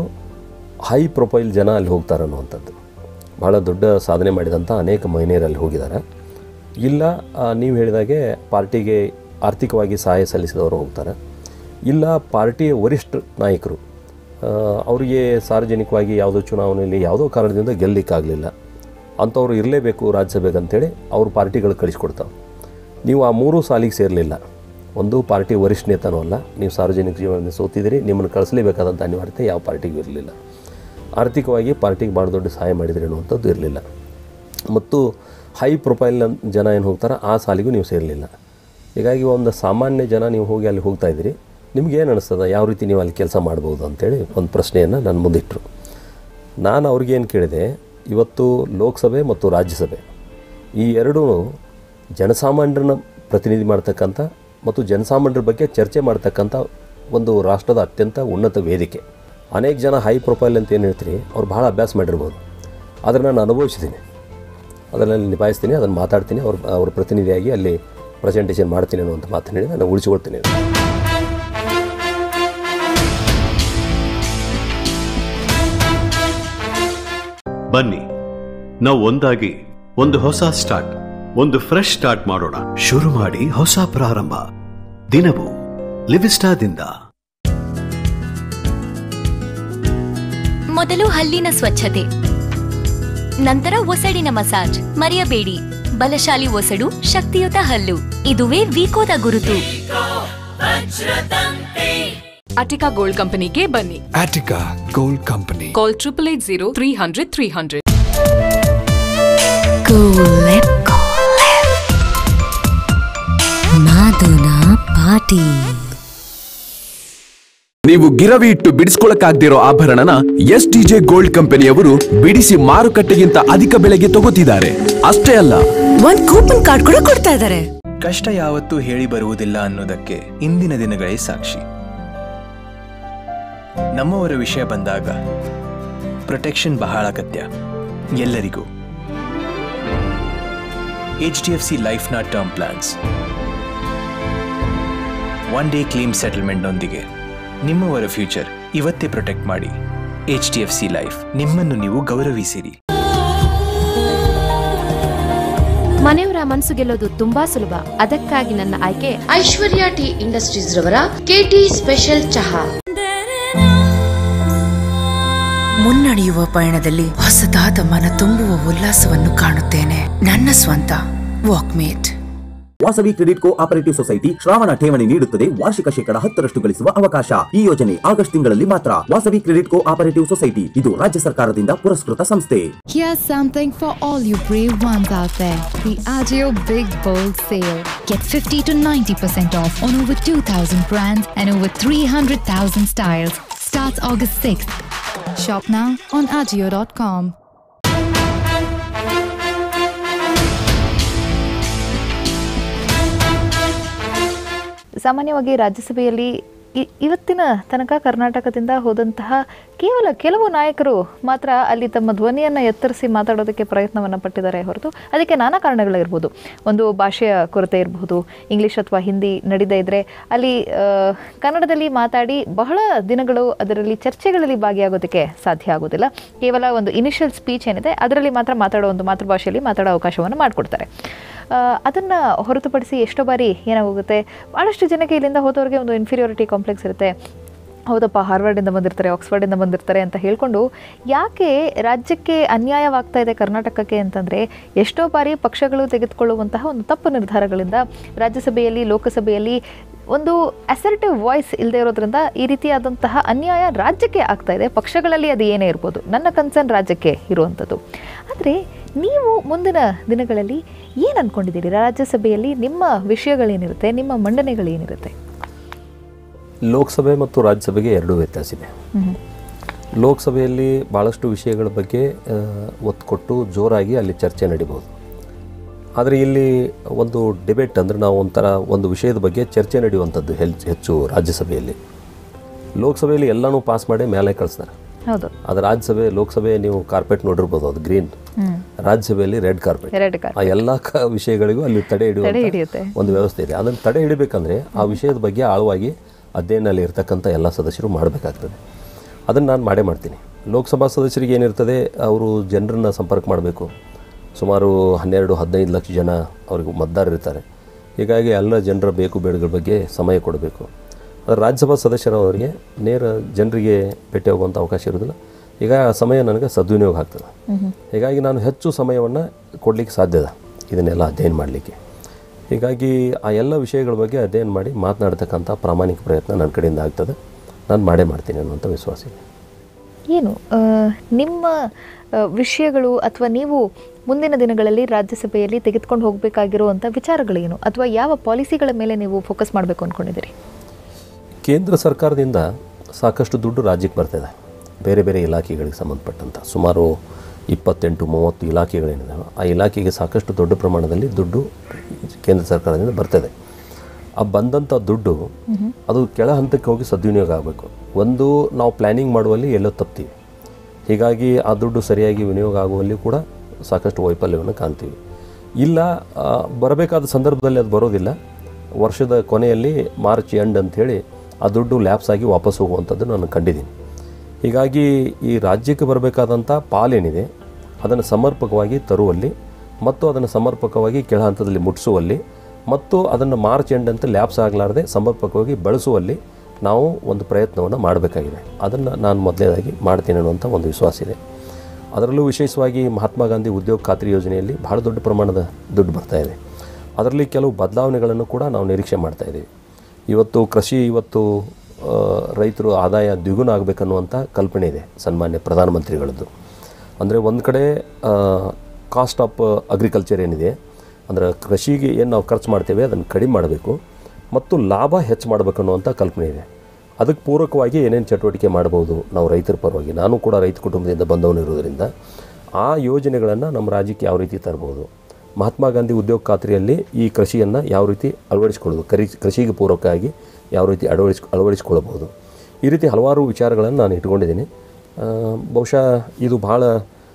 ಹೈ ಪ್ರೊಫೈಲ್ ಜನ ಅಲ್ಲಿ ಹೋಗ್ತಾರೆ ಅನ್ನುವಂಥದ್ದು ಭಾಳ ದೊಡ್ಡ ಸಾಧನೆ ಮಾಡಿದಂಥ ಅನೇಕ ಮಹಿಳೆಯರು ಅಲ್ಲಿ ಹೋಗಿದ್ದಾರೆ ಇಲ್ಲ ಆ, ನೀವು ಹೇಳಿದಾಗೆ ಪಾರ್ಟಿಗೆ ಆರ್ಥಿಕವಾಗಿ ಸಹಾಯ ಸಲ್ಲಿಸಿದವರು ಹೋಗ್ತಾರೆ ಇಲ್ಲ ಪಾರ್ಟಿಯ ವರಿಷ್ಠ ನಾಯಕರು ಆ, ಅವರಿಗೆ ಸಾರ್ವಜನಿಕವಾಗಿ ಯಾವುದೋ ಚುನಾವಣೆಯಲ್ಲಿ ಯಾವುದೋ ಕಾರಣದಿಂದ ಗೆಲ್ಲಲಿಕ್ಕಾಗಲಿಲ್ಲ ಅಂಥವ್ರು ಇರಲೇಬೇಕು ರಾಜ್ಯಸಭೆಗೆ ಅಂತೇಳಿ ಅವ್ರ ಪಾರ್ಟಿಗಳು ಕಳಿಸ್ಕೊಡ್ತಾವೆ ನೀವು ಆ ಮೂರೂ ಸಾಲಿಗೆ ಸೇರಲಿಲ್ಲ ಒಂದು ಪಾರ್ಟಿ ವರಿಷ್ಠ ನೇತಾನೂ ಅಲ್ಲ ನೀವು ಸಾರ್ವಜನಿಕ ಜೀವನದಲ್ಲಿ ಸೋತಿದ್ದೀರಿ ನಿಮ್ಮನ್ನು ಕಳಿಸಲೇಬೇಕಾದಂಥ ಅನಿವಾರ್ಯತೆ ಯಾವ ಪಾರ್ಟಿಗೂ ಇರಲಿಲ್ಲ ಆರ್ಥಿಕವಾಗಿ ಪಾರ್ಟಿಗೆ ಭಾಳ ದೊಡ್ಡ ಸಹಾಯ ಮಾಡಿದ್ರಿ ಅನ್ನುವಂಥದ್ದು ಇರಲಿಲ್ಲ ಮತ್ತು ಹೈ ಪ್ರೊಫೈಲ್ ಜನ ಏನು ಹೋಗ್ತಾರೆ ಆ ಸಾಲಿಗೂ ನೀವು ಸೇರಲಿಲ್ಲ ಹೀಗಾಗಿ ಒಂದು ಸಾಮಾನ್ಯ ಜನ ನೀವು ಹೋಗಿ ಅಲ್ಲಿ ಹೋಗ್ತಾ ಇದ್ದೀರಿ ನಿಮ್ಗೆ ಏನು ಅನಿಸ್ತದ ಯಾವ ರೀತಿ ನೀವು ಅಲ್ಲಿ ಕೆಲಸ ಮಾಡ್ಬೋದು ಅಂತೇಳಿ ಒಂದು ಪ್ರಶ್ನೆಯನ್ನು ನನ್ನ ಮುಂದಿಟ್ಟರು ನಾನು ಅವ್ರಿಗೇನು ಕೇಳಿದೆ ಇವತ್ತು ಲೋಕಸಭೆ ಮತ್ತು ರಾಜ್ಯಸಭೆ ಈ ಎರಡೂ ಜನಸಾಮಾನ್ಯರನ್ನ ಪ್ರತಿನಿಧಿ ಮಾಡ್ತಕ್ಕಂಥ ಮತ್ತು ಜನಸಾಮಾನ್ಯರ ಬಗ್ಗೆ ಚರ್ಚೆ ಮಾಡ್ತಕ್ಕಂಥ ಒಂದು ರಾಷ್ಟ್ರದ ಅತ್ಯಂತ ಉನ್ನತ ವೇದಿಕೆ ಅನೇಕ ಜನ ಹೈ ಪ್ರೊಫೈಲ್ ಅಂತ ಏನು ಹೇಳ್ತೀರಿ ಅವ್ರು ಭಾಳ ಅಭ್ಯಾಸ ಮಾಡಿರ್ಬೋದು ಆದರೆ ನಾನು ಅನುಭವಿಸಿದ್ದೀನಿ ಅದರಲ್ಲಿ ನಿಭಾಯಿಸ್ತೀನಿ ಅದನ್ನು ಮಾತಾಡ್ತೀನಿ ಅವ್ರ ಅವ್ರ ಪ್ರತಿನಿಧಿಯಾಗಿ ಅಲ್ಲಿ ಪ್ರೆಸೆಂಟೇಷನ್ ಮಾಡ್ತೀನಿ ಅನ್ನುವಂಥ ಮಾತನ್ನು ಹೇಳಿ ನಾನು ಉಳಿಸ್ಕೊಳ್ತೀನಿ ಬನ್ನಿ ನಾವು ಒಂದಾಗಿ ಒಂದು ಹೊಸ ಸ್ಟಾರ್ಟ್ ಒಂದು ಫ್ರೆಶ್ ಸ್ಟಾರ್ಟ್ ಮಾಡೋಣ ಶುರು ಮಾಡಿ ಹೊಸ ಪ್ರಾರಂಭ ದಿನವು ಲಿವಿಸ್ಟಾದಿಂದ ಮೊದಲು ಹಲ್ಲಿನ ಸ್ವಚ್ಛತೆ ನಂತರ ಒಸಡಿನ ಮಸಾಜ್ ಮರೆಯಬೇಡಿ ಬಲಶಾಲಿ ಒಸಡು ಶಕ್ತಿಯುತ ಹಲ್ಲು ಇದುವೇ ವಿಕೋದ ಗುರುತು ಅಟಿಕಾ ಗೋಲ್ಡ್ ಕಂಪನಿಗೆ ಬನ್ನಿ Attica Gold Company. Call triple eight zero three hundred three hundred ಮಾಧುನ ಪಾಟಿ ನೀವು ಗಿರವಿ ಇಟ್ಟು ಬಿಡಿಸ್ಕೊಳಕ್ಕಾಗ್ದಿರೋ ಆಭರಣನ ಎಸ್ ಟಿಜೆ ಗೋಲ್ಡ್ ಕಂಪನಿಯವರು ಬಿಡಿಸಿ ಮಾರುಕಟ್ಟೆಗಿಂತ ಅಧಿಕ ಬೆಲೆಗೆ ತಗೋತಿದ್ದಾರೆ ಅಷ್ಟೇ ಅಲ್ಲ ಒಂದ್ ಕೂಪನ್ ಕಾರ್ಡ್ ಕೂಡ ಕೊಡ್ತಾ ಇದಾರೆ ಕಷ್ಟ ಯಾವತ್ತೂ ಹೇಳಿ ಬರುವುದಿಲ್ಲ ಅನ್ನೋದಕ್ಕೆ ಇಂದಿನ ದಿನಗಳೇ ಸಾಕ್ಷಿ ನಮ್ಮವರ ವಿಷಯ ಬಂದಾಗ ಪ್ರೊಟೆಕ್ಷನ್ ಬಹಳ ಅಗತ್ಯ ಎಲ್ಲರಿಗೂ ಎಚ್ ಡಿ ಎಫ್ ಸಿ ಲೈಫ್ನ term plans one day claim ಸೆಟಲ್ಮೆಂಟ್ನೊಂದಿಗೆ ನಿಮ್ಮವರ ಫ್ಯೂಚರ್ ಇವತ್ತೇ ಪ್ರೊಟೆಕ್ಟ್ ಮಾಡಿ H D F C life ನಿಮ್ಮನ್ನು ನೀವು ಗೌರವಿಸಿರಿ ಮನೆಯವರ ಮನಸ್ಸು ಗೆಲ್ಲೋದು ತುಂಬಾ ಸುಲಭ ಅದಕ್ಕಾಗಿ ನನ್ನ ಆಯ್ಕೆ ಐಶ್ವರ್ಯ ಟಿ ಇಂಡಸ್ಟ್ರೀಸ್ ರವರ ಕೆಟಿ ಸ್ಪೆಷಲ್ ಚಹಾ ಮುನ್ನಡೆಯುವ ಪಯಣದಲ್ಲಿ ಹೊಸದಾದ ಮನ ತುಂಬುವ ಉಲ್ಲಾಸವನ್ನು ಕಾಣುತ್ತೇನೆ ನನ್ನ ಸ್ವಂತ ವಾಕ್ಮೇಟ್ Vasavi credit co operative society ಶ್ರಾವಣ ಠೇವಣಿ ನೀಡುತ್ತದೆ ವಾರ್ಷಿಕ ಶೇಕಡ ಹತ್ತರಷ್ಟು ಗಳಿಸುವ ಅವಕಾಶ ಈ ಯೋಜನೆ ಆಗಸ್ಟ್ ತಿಂಗಳಲ್ಲಿ ಮಾತ್ರ Vasavi credit co operative society ಇದು ರಾಜ್ಯ ಸರ್ಕಾರದಿಂದ ಪುರಸ್ಕೃತ ಸಂಸ್ಥೆ Here's something for all you brave ones out there. The Agio Big Bold Sale. Get 50 to 90% off on over 2,000 brands and over 300,000 styles. Starts August 6th. Shop now on agio.com. ಸಾಮಾನ್ಯವಾಗಿ ರಾಜ್ಯಸಭೆಯಲ್ಲಿ E- ಇವತ್ತಿನ ತನಕ ಕರ್ನಾಟಕದಿಂದ ಹೋದಂತಹ ಕೇವಲ ಕೆಲವು ನಾಯಕರು ಮಾತ್ರ ಅಲ್ಲಿ ತಮ್ಮ ಧ್ವನಿಯನ್ನು ಎತ್ತರಿಸಿ ಮಾತಾಡೋದಕ್ಕೆ ಪ್ರಯತ್ನವನ್ನು ಪಟ್ಟಿದ್ದಾರೆ ಹೊರತು ಅದಕ್ಕೆ ನಾನಾ ಕಾರಣಗಳಿರ್ಬೋದು ಒಂದು ಭಾಷೆಯ ಕೊರತೆ ಇರಬಹುದು ಇಂಗ್ಲೀಷ್ ಅಥವಾ ಹಿಂದಿ ನಡೀದೇ ಇದ್ದರೆ ಅಲ್ಲಿ ಆ, ಕನ್ನಡದಲ್ಲಿ ಮಾತಾಡಿ ಬಹಳ ದಿನಗಳು ಅದರಲ್ಲಿ ಚರ್ಚೆಗಳಲ್ಲಿ ಭಾಗಿಯಾಗೋದಕ್ಕೆ ಸಾಧ್ಯ ಆಗೋದಿಲ್ಲ ಕೇವಲ ಒಂದು ಇನಿಷಿಯಲ್ ಸ್ಪೀಚ್ ಏನಿದೆ ಅದರಲ್ಲಿ ಮಾತ್ರ ಮಾತಾಡೋ ಒಂದು ಮಾತೃಭಾಷೆಯಲ್ಲಿ ಮಾತಾಡೋ ಅವಕಾಶವನ್ನು ಮಾಡಿಕೊಡ್ತಾರೆ ಅದನ್ನು ಹೊರತುಪಡಿಸಿ ಎಷ್ಟೋ ಬಾರಿ ಏನಾಗೋಗುತ್ತೆ ಭಾಳಷ್ಟು ಜನಕ್ಕೆ ಇಲ್ಲಿಂದ ಹೋದವ್ರಿಗೆ ಒಂದು ಇನ್ಫೀರಿಯಾರಿಟಿ ಕಾಂಪ್ಲೆಕ್ಸ್ ಇರುತ್ತೆ ಹೌದಪ್ಪ ಹಾರ್ವರ್ಡಿಂದ ಬಂದಿರ್ತಾರೆ ಆಕ್ಸ್ಫರ್ಡಿಂದ ಬಂದಿರ್ತಾರೆ ಅಂತ ಹೇಳ್ಕೊಂಡು ಯಾಕೆ ರಾಜ್ಯಕ್ಕೆ ಅನ್ಯಾಯವಾಗ್ತಾ ಇದೆ ಕರ್ನಾಟಕಕ್ಕೆ ಅಂತಂದರೆ ಎಷ್ಟೋ ಬಾರಿ ಪಕ್ಷಗಳು ತೆಗೆದುಕೊಳ್ಳುವಂತಹ ಒಂದು ತಪ್ಪು ನಿರ್ಧಾರಗಳಿಂದ ರಾಜ್ಯಸಭೆಯಲ್ಲಿ ಲೋಕಸಭೆಯಲ್ಲಿ ಒಂದು ಅಸರ್ಟಿವ್ ವಾಯ್ಸ್ ಇಲ್ಲದೆ ಇರೋದ್ರಿಂದ ಈ ರೀತಿಯಾದಂತಹ ಅನ್ಯಾಯ ರಾಜ್ಯಕ್ಕೆ ಆಗ್ತಾ ಇದೆ ಪಕ್ಷಗಳಲ್ಲಿ ಅದು ಏನೇ ಇರ್ಬೋದು ನನ್ನ ಕನ್ಸರ್ನ್ ರಾಜ್ಯಕ್ಕೆ ಇರುವಂಥದ್ದು ಆದರೆ ನೀವು ಮುಂದಿನ ದಿನಗಳಲ್ಲಿ ಏನು ಅಂದ್ಕೊಂಡಿದ್ದೀರಿ ರಾಜ್ಯಸಭೆಯಲ್ಲಿ ನಿಮ್ಮ ವಿಷಯಗಳೇನಿರುತ್ತೆ ನಿಮ್ಮ ಮಂಡನೆಗಳೇನಿರುತ್ತೆ ಲೋಕಸಭೆ ಮತ್ತು ರಾಜ್ಯಸಭೆಗೆ ಎರಡೂ ವ್ಯತ್ಯಾಸ ಇದೆ ಲೋಕಸಭೆಯಲ್ಲಿ ಭಾಳಷ್ಟು ವಿಷಯಗಳ ಬಗ್ಗೆ ಆ, ಒತ್ತು ಕೊಟ್ಟು ಜೋರಾಗಿ ಅಲ್ಲಿ ಚರ್ಚೆ ನಡೀಬೋದು ಆದರೆ ಇಲ್ಲಿ ಒಂದು ಡಿಬೇಟ್ ಅಂದರೆ ನಾವು ಒಂಥರ ಒಂದು ವಿಷಯದ ಬಗ್ಗೆ ಚರ್ಚೆ ನಡೆಯುವಂಥದ್ದು ಹೆಲ್ ಹೆಚ್ಚು ರಾಜ್ಯಸಭೆಯಲ್ಲಿ ಲೋಕಸಭೆಯಲ್ಲಿ ಎಲ್ಲನೂ ಪಾಸ್ ಮಾಡಿ ಮೇಲೆ ಕಳಿಸ್ತಾರೆ ಹೌದು ಅದು ರಾಜ್ಯಸಭೆ ಲೋಕಸಭೆ ನೀವು ಕಾರ್ಪೆಟ್ ನೋಡಿರ್ಬೋದು ಅದು ಗ್ರೀನ್ ಹ್ಮ್. ರಾಜ್ಯಸಭೆಯಲ್ಲಿ ರೆಡ್ ಕಾರ್ಪೆಟ್ Red carpet. ಆ ಎಲ್ಲ ಕ ವಿಷಯಗಳಿಗೂ ಅಲ್ಲಿ ತಡೆ ತಡೆ ಹಿಡಿಯುವಂಥ ಹಿಡಿಯುತ್ತೆ. ಒಂದು ವ್ಯವಸ್ಥೆ ಇದೆ ಅದನ್ನು ತಡೆ ಹಿಡಿಬೇಕಂದ್ರೆ ಆ ವಿಷಯದ ಬಗ್ಗೆ ಆಳವಾಗಿ ಅಧ್ಯಯನಲ್ಲಿ ಇರ್ತಕ್ಕಂಥ ಎಲ್ಲ ಸದಸ್ಯರು ಮಾಡಬೇಕಾಗ್ತದೆ ಅದನ್ನು ನಾನು ಮಾಡೇ ಮಾಡ್ತೀನಿ ಲೋಕಸಭಾ ಸದಸ್ಯರಿಗೆ ಏನಿರ್ತದೆ ಅವರು ಜನರನ್ನ ಸಂಪರ್ಕ ಮಾಡಬೇಕು ಸುಮಾರು ಹನ್ನೆರಡು ಹದಿನೈದು ಲಕ್ಷ ಜನ ಅವ್ರಿಗೆ ಮತದಾರರು ಇರ್ತಾರೆ ಹೀಗಾಗಿ ಎಲ್ಲ ಜನರ ಬೇಕು ಬೇಡಗಳ ಬಗ್ಗೆ ಸಮಯ ಕೊಡಬೇಕು ಆದರೆ ರಾಜ್ಯಸಭಾ ಸದಸ್ಯರವರಿಗೆ ನೇರ ಜನರಿಗೆ ಭೇಟಿ ಹೋಗುವಂಥ ಅವಕಾಶ ಇರೋದಿಲ್ಲ ಈಗ ಆ ಸಮಯ ನನಗೆ ಸದ್ವಿನಿಯೋಗ ಆಗ್ತದೆ ಹೀಗಾಗಿ ನಾನು ಹೆಚ್ಚು ಸಮಯವನ್ನು ಕೊಡಲಿಕ್ಕೆ ಸಾಧ್ಯದ ಇದನ್ನೆಲ್ಲ ಅಧ್ಯಯನ ಮಾಡಲಿಕ್ಕೆ ಹೀಗಾಗಿ ಆ ಎಲ್ಲ ವಿಷಯಗಳ ಬಗ್ಗೆ ಅಧ್ಯಯನ ಮಾಡಿ ಮಾತನಾಡ್ತಕ್ಕಂಥ ಪ್ರಾಮಾಣಿಕ ಪ್ರಯತ್ನ ನನ್ನ ಕಡೆಯಿಂದ ಆಗ್ತದೆ ನಾನು ಮಾಡೇ ಮಾಡ್ತೀನಿ ಅನ್ನುವಂಥ ವಿಶ್ವಾಸ ಇದೆ ಏನು ಆ, ನಿಮ್ಮ ಆ, ವಿಷಯಗಳು ಅಥವಾ ನೀವು ಮುಂದಿನ ದಿನಗಳಲ್ಲಿ ರಾಜ್ಯಸಭೆಯಲ್ಲಿ ತೆಗೆದುಕೊಂಡು ಹೋಗಬೇಕಾಗಿರುವಂಥ ವಿಚಾರಗಳೇನು ಅಥವಾ ಯಾವ ಪಾಲಿಸಿಗಳ ಮೇಲೆ ನೀವು ಫೋಕಸ್ ಮಾಡಬೇಕು ಅಂದ್ಕೊಂಡಿದ್ದೀರಿ ಕೇಂದ್ರ ಸರ್ಕಾರದಿಂದ ಸಾಕಷ್ಟು ದುಡ್ಡು ರಾಜ್ಯಕ್ಕೆ ಬರ್ತಿದೆ ಬೇರೆ ಬೇರೆ ಇಲಾಖೆಗಳಿಗೆ ಸಂಬಂಧಪಟ್ಟಂಥ ಸುಮಾರು ಇಪ್ಪತ್ತೆಂಟು ಮೂವತ್ತು ಇಲಾಖೆಗಳೇನಿದಾವೆ ಆ ಇಲಾಖೆಗೆ ಸಾಕಷ್ಟು ದೊಡ್ಡ ಪ್ರಮಾಣದಲ್ಲಿ ದುಡ್ಡು ಕೇಂದ್ರ ಸರ್ಕಾರದಿಂದ ಬರ್ತದೆ ಆ ಬಂದಂಥ ದುಡ್ಡು ಅದು ಕೆಳ ಹಂತಕ್ಕೆ ಹೋಗಿ ಸದ್ವಿನಿಯೋಗ ಆಗಬೇಕು ಒಂದು ನಾವು ಪ್ಲ್ಯಾನಿಂಗ್ ಮಾಡುವಲ್ಲಿ ಎಲ್ಲೋ ತಪ್ತೀವಿ ಹೀಗಾಗಿ ಆ ದುಡ್ಡು ಸರಿಯಾಗಿ ವಿನಿಯೋಗ ಆಗುವಲ್ಲಿ ಕೂಡ ಸಾಕಷ್ಟು ವೈಫಲ್ಯವನ್ನು ಕಾಣ್ತೀವಿ ಇಲ್ಲ ಆ, ಬರಬೇಕಾದ ಸಂದರ್ಭದಲ್ಲಿ ಅದು ಬರೋದಿಲ್ಲ ವರ್ಷದ ಕೊನೆಯಲ್ಲಿ ಮಾರ್ಚ್ ಎಂಡ್ ಅಂಥೇಳಿ ಆ ದುಡ್ಡು ಲ್ಯಾಪ್ಸ್ ಆಗಿ ವಾಪಸ್ ಹೋಗುವಂಥದ್ದು ನಾನು ಕಂಡಿದ್ದೀನಿ ಹೀಗಾಗಿ ಈ ರಾಜ್ಯಕ್ಕೆ ಬರಬೇಕಾದಂಥ ಪಾಲೇನಿದೆ ಅದನ್ನು ಸಮರ್ಪಕವಾಗಿ ತರುವಲ್ಲಿ ಮತ್ತು ಅದನ್ನು ಸಮರ್ಪಕವಾಗಿ ಕೆಳ ಹಂತದಲ್ಲಿ ಮುಟ್ಟಿಸುವಲ್ಲಿ ಮತ್ತು ಅದನ್ನು ಮಾರ್ಚ್ ಎಂಡ್ ಅಂತ ಲ್ಯಾಪ್ಸ್ ಆಗಲಾರದೆ ಸಮರ್ಪಕವಾಗಿ ಬಳಸುವಲ್ಲಿ ನಾವು ಒಂದು ಪ್ರಯತ್ನವನ್ನು ಮಾಡಬೇಕಾಗಿದೆ ಅದನ್ನು ನಾನು ಮೊದಲನೇದಾಗಿ ಮಾಡ್ತೀನಿ ಅನ್ನುವಂಥ ಒಂದು ವಿಶ್ವಾಸ ಇದೆ ಅದರಲ್ಲೂ ವಿಶೇಷವಾಗಿ ಮಹಾತ್ಮ ಗಾಂಧಿ ಉದ್ಯೋಗ ಖಾತ್ರಿ ಯೋಜನೆಯಲ್ಲಿ ಬಹಳ ದೊಡ್ಡ ಪ್ರಮಾಣದ ದುಡ್ಡು ಬರ್ತಾ ಇದೆ ಅದರಲ್ಲಿ ಕೆಲವು ಬದಲಾವಣೆಗಳನ್ನು ಕೂಡ ನಾವು ನಿರೀಕ್ಷೆ ಮಾಡ್ತಾ ಇದ್ದೀವಿ ಇವತ್ತು ಕೃಷಿ ಇವತ್ತು ಆ, ರೈತರು ಆದಾಯ ದ್ವಿಗುಣ ಆಗಬೇಕನ್ನುವಂಥ ಕಲ್ಪನೆ ಇದೆ ಸನ್ಮಾನ್ಯ ಪ್ರಧಾನಮಂತ್ರಿಗಳದ್ದು ಅಂದರೆ ಒಂದು ಕಡೆ ಕಾಸ್ಟ್ ಆಫ್ ಅಗ್ರಿಕಲ್ಚರ್ ಏನಿದೆ ಅಂದರೆ ಕೃಷಿಗೆ ಏನು ನಾವು ಖರ್ಚು ಮಾಡ್ತೇವೆ ಅದನ್ನು ಕಡಿಮೆ ಮಾಡಬೇಕು ಮತ್ತು ಲಾಭ ಹೆಚ್ಚು ಮಾಡಬೇಕನ್ನುವಂಥ ಕಲ್ಪನೆ ಇದೆ ಅದಕ್ಕೆ ಪೂರಕವಾಗಿ ಏನೇನು ಚಟುವಟಿಕೆ ಮಾಡ್ಬೋದು ನಾವು ರೈತರ ಪರವಾಗಿ ನಾನು ಕೂಡ ರೈತ ಕುಟುಂಬದಿಂದ ಬಂದವನು ಇರೋದರಿಂದ ಆ ಯೋಜನೆಗಳನ್ನು ನಮ್ಮ ರಾಜ್ಯಕ್ಕೆ ಯಾವ ರೀತಿ ತರ್ಬೋದು ಮಹಾತ್ಮ ಗಾಂಧಿ ಉದ್ಯೋಗ ಖಾತ್ರಿಯಲ್ಲಿ ಈ ಕೃಷಿಯನ್ನು ಯಾವ ರೀತಿ ಅಳವಡಿಸ್ಕೊಳ್ಳೋದು ಕರಿ ಕೃಷಿಗೆ ಪೂರಕವಾಗಿ ಯಾವ ರೀತಿ ಅಳವಡಿಸ್ ಅಳವಡಿಸ್ಕೊಳ್ಬೋದು ಈ ರೀತಿ ಹಲವಾರು ವಿಚಾರಗಳನ್ನು ನಾನು ಇಟ್ಕೊಂಡಿದ್ದೀನಿ ಆ, ಬಹುಶಃ ಇದು ಭಾಳ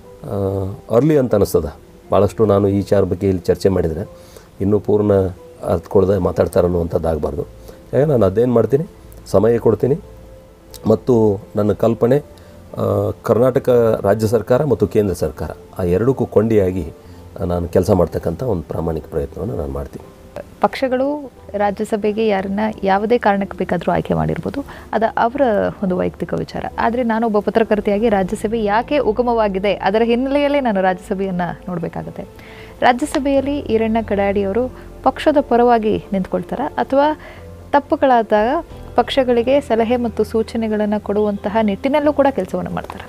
ಅರ್ಲಿ ಅಂತ ಅನ್ನಿಸ್ತದ ಭಾಳಷ್ಟು ನಾನು ಈ ವಿಚಾರ ಬಗ್ಗೆ ಇಲ್ಲಿ ಚರ್ಚೆ ಮಾಡಿದರೆ ಇನ್ನೂ ಪೂರ್ಣ ಅರ್ಥಕೊಳ್ದೆ ಮಾತಾಡ್ತಾರೆ ಅನ್ನುವಂಥದ್ದು ಆಗಬಾರ್ದು ಯಾಕೆ ನಾನು ಅಧ್ಯಯನ ಮಾಡ್ತೀನಿ ಸಮಯ ಕೊಡ್ತೀನಿ ಮತ್ತು ನನ್ನ ಕಲ್ಪನೆ ಆ, ಕರ್ನಾಟಕ ರಾಜ್ಯ ಸರ್ಕಾರ ಮತ್ತು ಕೇಂದ್ರ ಸರ್ಕಾರ ಆ ಎರಡಕ್ಕೂ ಕೊಂಡಿಯಾಗಿ ನಾನು ಕೆಲಸ ಮಾಡ್ತಕ್ಕಂಥ ಒಂದು ಪ್ರಾಮಾಣಿಕ ಪ್ರಯತ್ನವನ್ನು ನಾನು ಮಾಡ್ತೀನಿ ಪಕ್ಷಗಳು ರಾಜ್ಯಸಭೆಗೆ ಯಾರನ್ನ ಯಾವುದೇ ಕಾರಣಕ್ಕೆ ಬೇಕಾದರೂ ಆಯ್ಕೆ ಮಾಡಿರ್ಬೋದು ಅದು ಅವರ ಒಂದು ವೈಯಕ್ತಿಕ ವಿಚಾರ ಆದರೆ ನಾನೊಬ್ಬ ಪತ್ರಕರ್ತೆಯಾಗಿ ರಾಜ್ಯಸಭೆ ಯಾಕೆ ಉಗಮವಾಗಿದೆ ಅದರ ಹಿನ್ನೆಲೆಯಲ್ಲೇ ನಾನು ರಾಜ್ಯಸಭೆಯನ್ನು ನೋಡಬೇಕಾಗುತ್ತೆ ರಾಜ್ಯಸಭೆಯಲ್ಲಿ ಈರಣ್ಣ ಕಡಾಡಿಯವರು ಪಕ್ಷದ ಪರವಾಗಿ ನಿಂತ್ಕೊಳ್ತಾರಾ ಅಥವಾ ತಪ್ಪುಗಳಾದಾಗ ಪಕ್ಷಗಳಿಗೆ ಸಲಹೆ ಮತ್ತು ಸೂಚನೆಗಳನ್ನು ಕೊಡುವಂತಹ ನಿಟ್ಟಿನಲ್ಲೂ ಕೂಡ ಕೆಲಸವನ್ನು ಮಾಡ್ತಾರೆ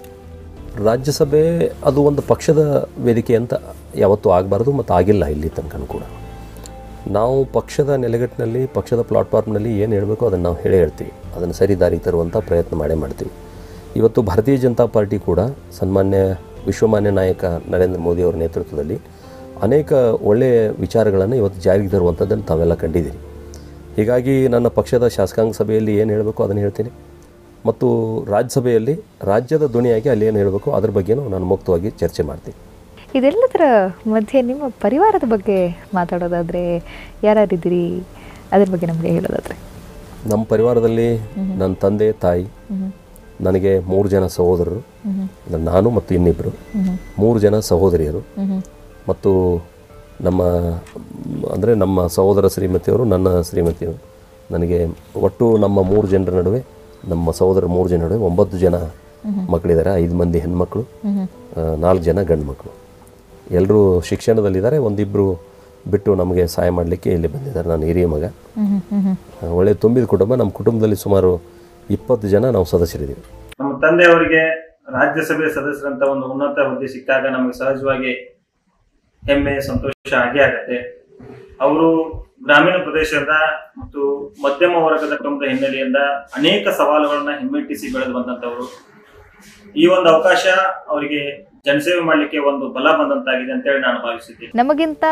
ರಾಜ್ಯಸಭೆ ಅದು ಒಂದು ಪಕ್ಷದ ವೇದಿಕೆ ಅಂತ ಯಾವತ್ತೂ ಆಗಬಾರ್ದು ಮತ್ತು ಆಗಿಲ್ಲ ಇಲ್ಲಿ ತನಕ ಕೂಡ ನಾವು ಪಕ್ಷದ ನೆಲೆಗಟ್ಟಿನಲ್ಲಿ ಪಕ್ಷದ ಪ್ಲಾಟ್ಫಾರ್ಮ್ನಲ್ಲಿ ಏನು ಹೇಳಬೇಕು ಅದನ್ನು ನಾವು ಹೇಳೇ ಹೇಳ್ತೀವಿ ಅದನ್ನು ಸರಿ ದಾರಿಗೆ ತರುವಂಥ ಪ್ರಯತ್ನ ಮಾಡೇ ಮಾಡ್ತೀವಿ ಇವತ್ತು ಭಾರತೀಯ ಜನತಾ ಪಾರ್ಟಿ ಕೂಡ ಸನ್ಮಾನ್ಯ ವಿಶ್ವಮಾನ್ಯ ನಾಯಕ ನರೇಂದ್ರ ಮೋದಿ ಅವರ ನೇತೃತ್ವದಲ್ಲಿ ಅನೇಕ ಒಳ್ಳೆಯ ವಿಚಾರಗಳನ್ನು ಇವತ್ತು ಜಾರಿಗೆ ತರುವಂಥದ್ದನ್ನು ತಾವೆಲ್ಲ ಕಂಡಿದ್ದೀರಿ ಹೀಗಾಗಿ ನನ್ನ ಪಕ್ಷದ ಶಾಸಕಾಂಗ ಸಭೆಯಲ್ಲಿ ಏನು ಹೇಳಬೇಕು ಅದನ್ನು ಹೇಳ್ತೀನಿ ಮತ್ತು ರಾಜ್ಯಸಭೆಯಲ್ಲಿ ರಾಜ್ಯದ ಧ್ವನಿಯಾಗಿ ಅಲ್ಲಿ ಏನು ಹೇಳಬೇಕು ಅದ್ರ ಬಗ್ಗೆನೂ ನಾನು ಮುಕ್ತವಾಗಿ ಚರ್ಚೆ ಮಾಡ್ತೀನಿ ಇದೆಲ್ಲದರ ಮಧ್ಯೆ ನಿಮ್ಮ ಪರಿವಾರದ ಬಗ್ಗೆ ಮಾತಾಡೋದಾದರೆ ಯಾರ್ಯಾರಿದ್ದೀರಿ ಅದ್ರ ಬಗ್ಗೆ ನಮಗೆ ಹೇಳೋದಾದರೆ ನಮ್ಮ ಪರಿವಾರದಲ್ಲಿ ನನ್ನ ತಂದೆ ತಾಯಿ ನನಗೆ ಮೂರು ಜನ ಸಹೋದರರು ಅಂದ್ರೆ ನಾನು ಮತ್ತು ಇನ್ನಿಬ್ಬರು ಮೂರು ಜನ ಸಹೋದರಿಯರು ಮತ್ತು ನಮ್ಮ ಅಂದರೆ ನಮ್ಮ ಸಹೋದರ ಶ್ರೀಮತಿಯವರು ನನ್ನ ಶ್ರೀಮತಿಯವರು ನನಗೆ ಒಟ್ಟು ನಮ್ಮ ಮೂರು ಜನರ ನಡುವೆ ನಮ್ಮ ಸಹೋದರ ಮೂರು ಜನ ನಡುವೆ ಒಂಬತ್ತು ಜನ ಮಕ್ಕಳಿದ್ದಾರೆ ಐದು ಮಂದಿ ಹೆಣ್ಮಕ್ಳು ಆ, ನಾಲ್ಕು ಜನ ಗಂಡು ಮಕ್ಕಳು ಎಲ್ಲರೂ ಶಿಕ್ಷಣದಲ್ಲಿದ್ದಾರೆ ಒಂದಿಬ್ಬರು ಬಿಟ್ಟು ನಮಗೆ ಸಹಾಯ ಮಾಡಲಿಕ್ಕೆ ಇಲ್ಲಿ ಬಂದಿದ್ದಾರೆ ನಾನು ಹಿರಿಯ ಮಗ ಆ, ಒಳ್ಳೆ ತುಂಬಿದ ಕುಟುಂಬ ನಮ್ಮ ಕುಟುಂಬದಲ್ಲಿ ಸುಮಾರು ಇಪ್ಪತ್ತು ಜನ ನಾವು ಸದಸ್ಯರಿದ್ದೀವಿ ನಮ್ಮ ತಂದೆಯವರಿಗೆ ರಾಜ್ಯಸಭೆ ಸದಸ್ಯರಂತ ಒಂದು ಉನ್ನತ ಹುದ್ದೆ ಸಿಕ್ಕಾಗ ನಮಗೆ ಸಹಜವಾಗಿ ಹೆಮ್ಮೆ ಸಂತೋಷ ಆಗೇ ಆಗತ್ತೆ ಅವರು ಗ್ರಾಮೀಣ ಪ್ರದೇಶದ ಮತ್ತು ಮಧ್ಯಮ ವರ್ಗದ ಕುಟುಂಬದ ಹಿನ್ನೆಲೆಯಿಂದ ಅನೇಕ ಸವಾಲುಗಳನ್ನ ಹಿಮ್ಮೆಟ್ಟಿಸಿ ಬೆಳೆದು ಬಂದಂತವರು ಈ ಒಂದು ಅವಕಾಶ ಅವರಿಗೆ ಜನಸೇವೆ ಮಾಡಲಿಕ್ಕೆ ಒಂದು ಬಲ ಬಂದಂತಾಗಿದೆ ಅಂತೇಳಿ ನಾನು ಭಾವಿಸಿದ್ದೀನಿ ನಮಗಿಂತ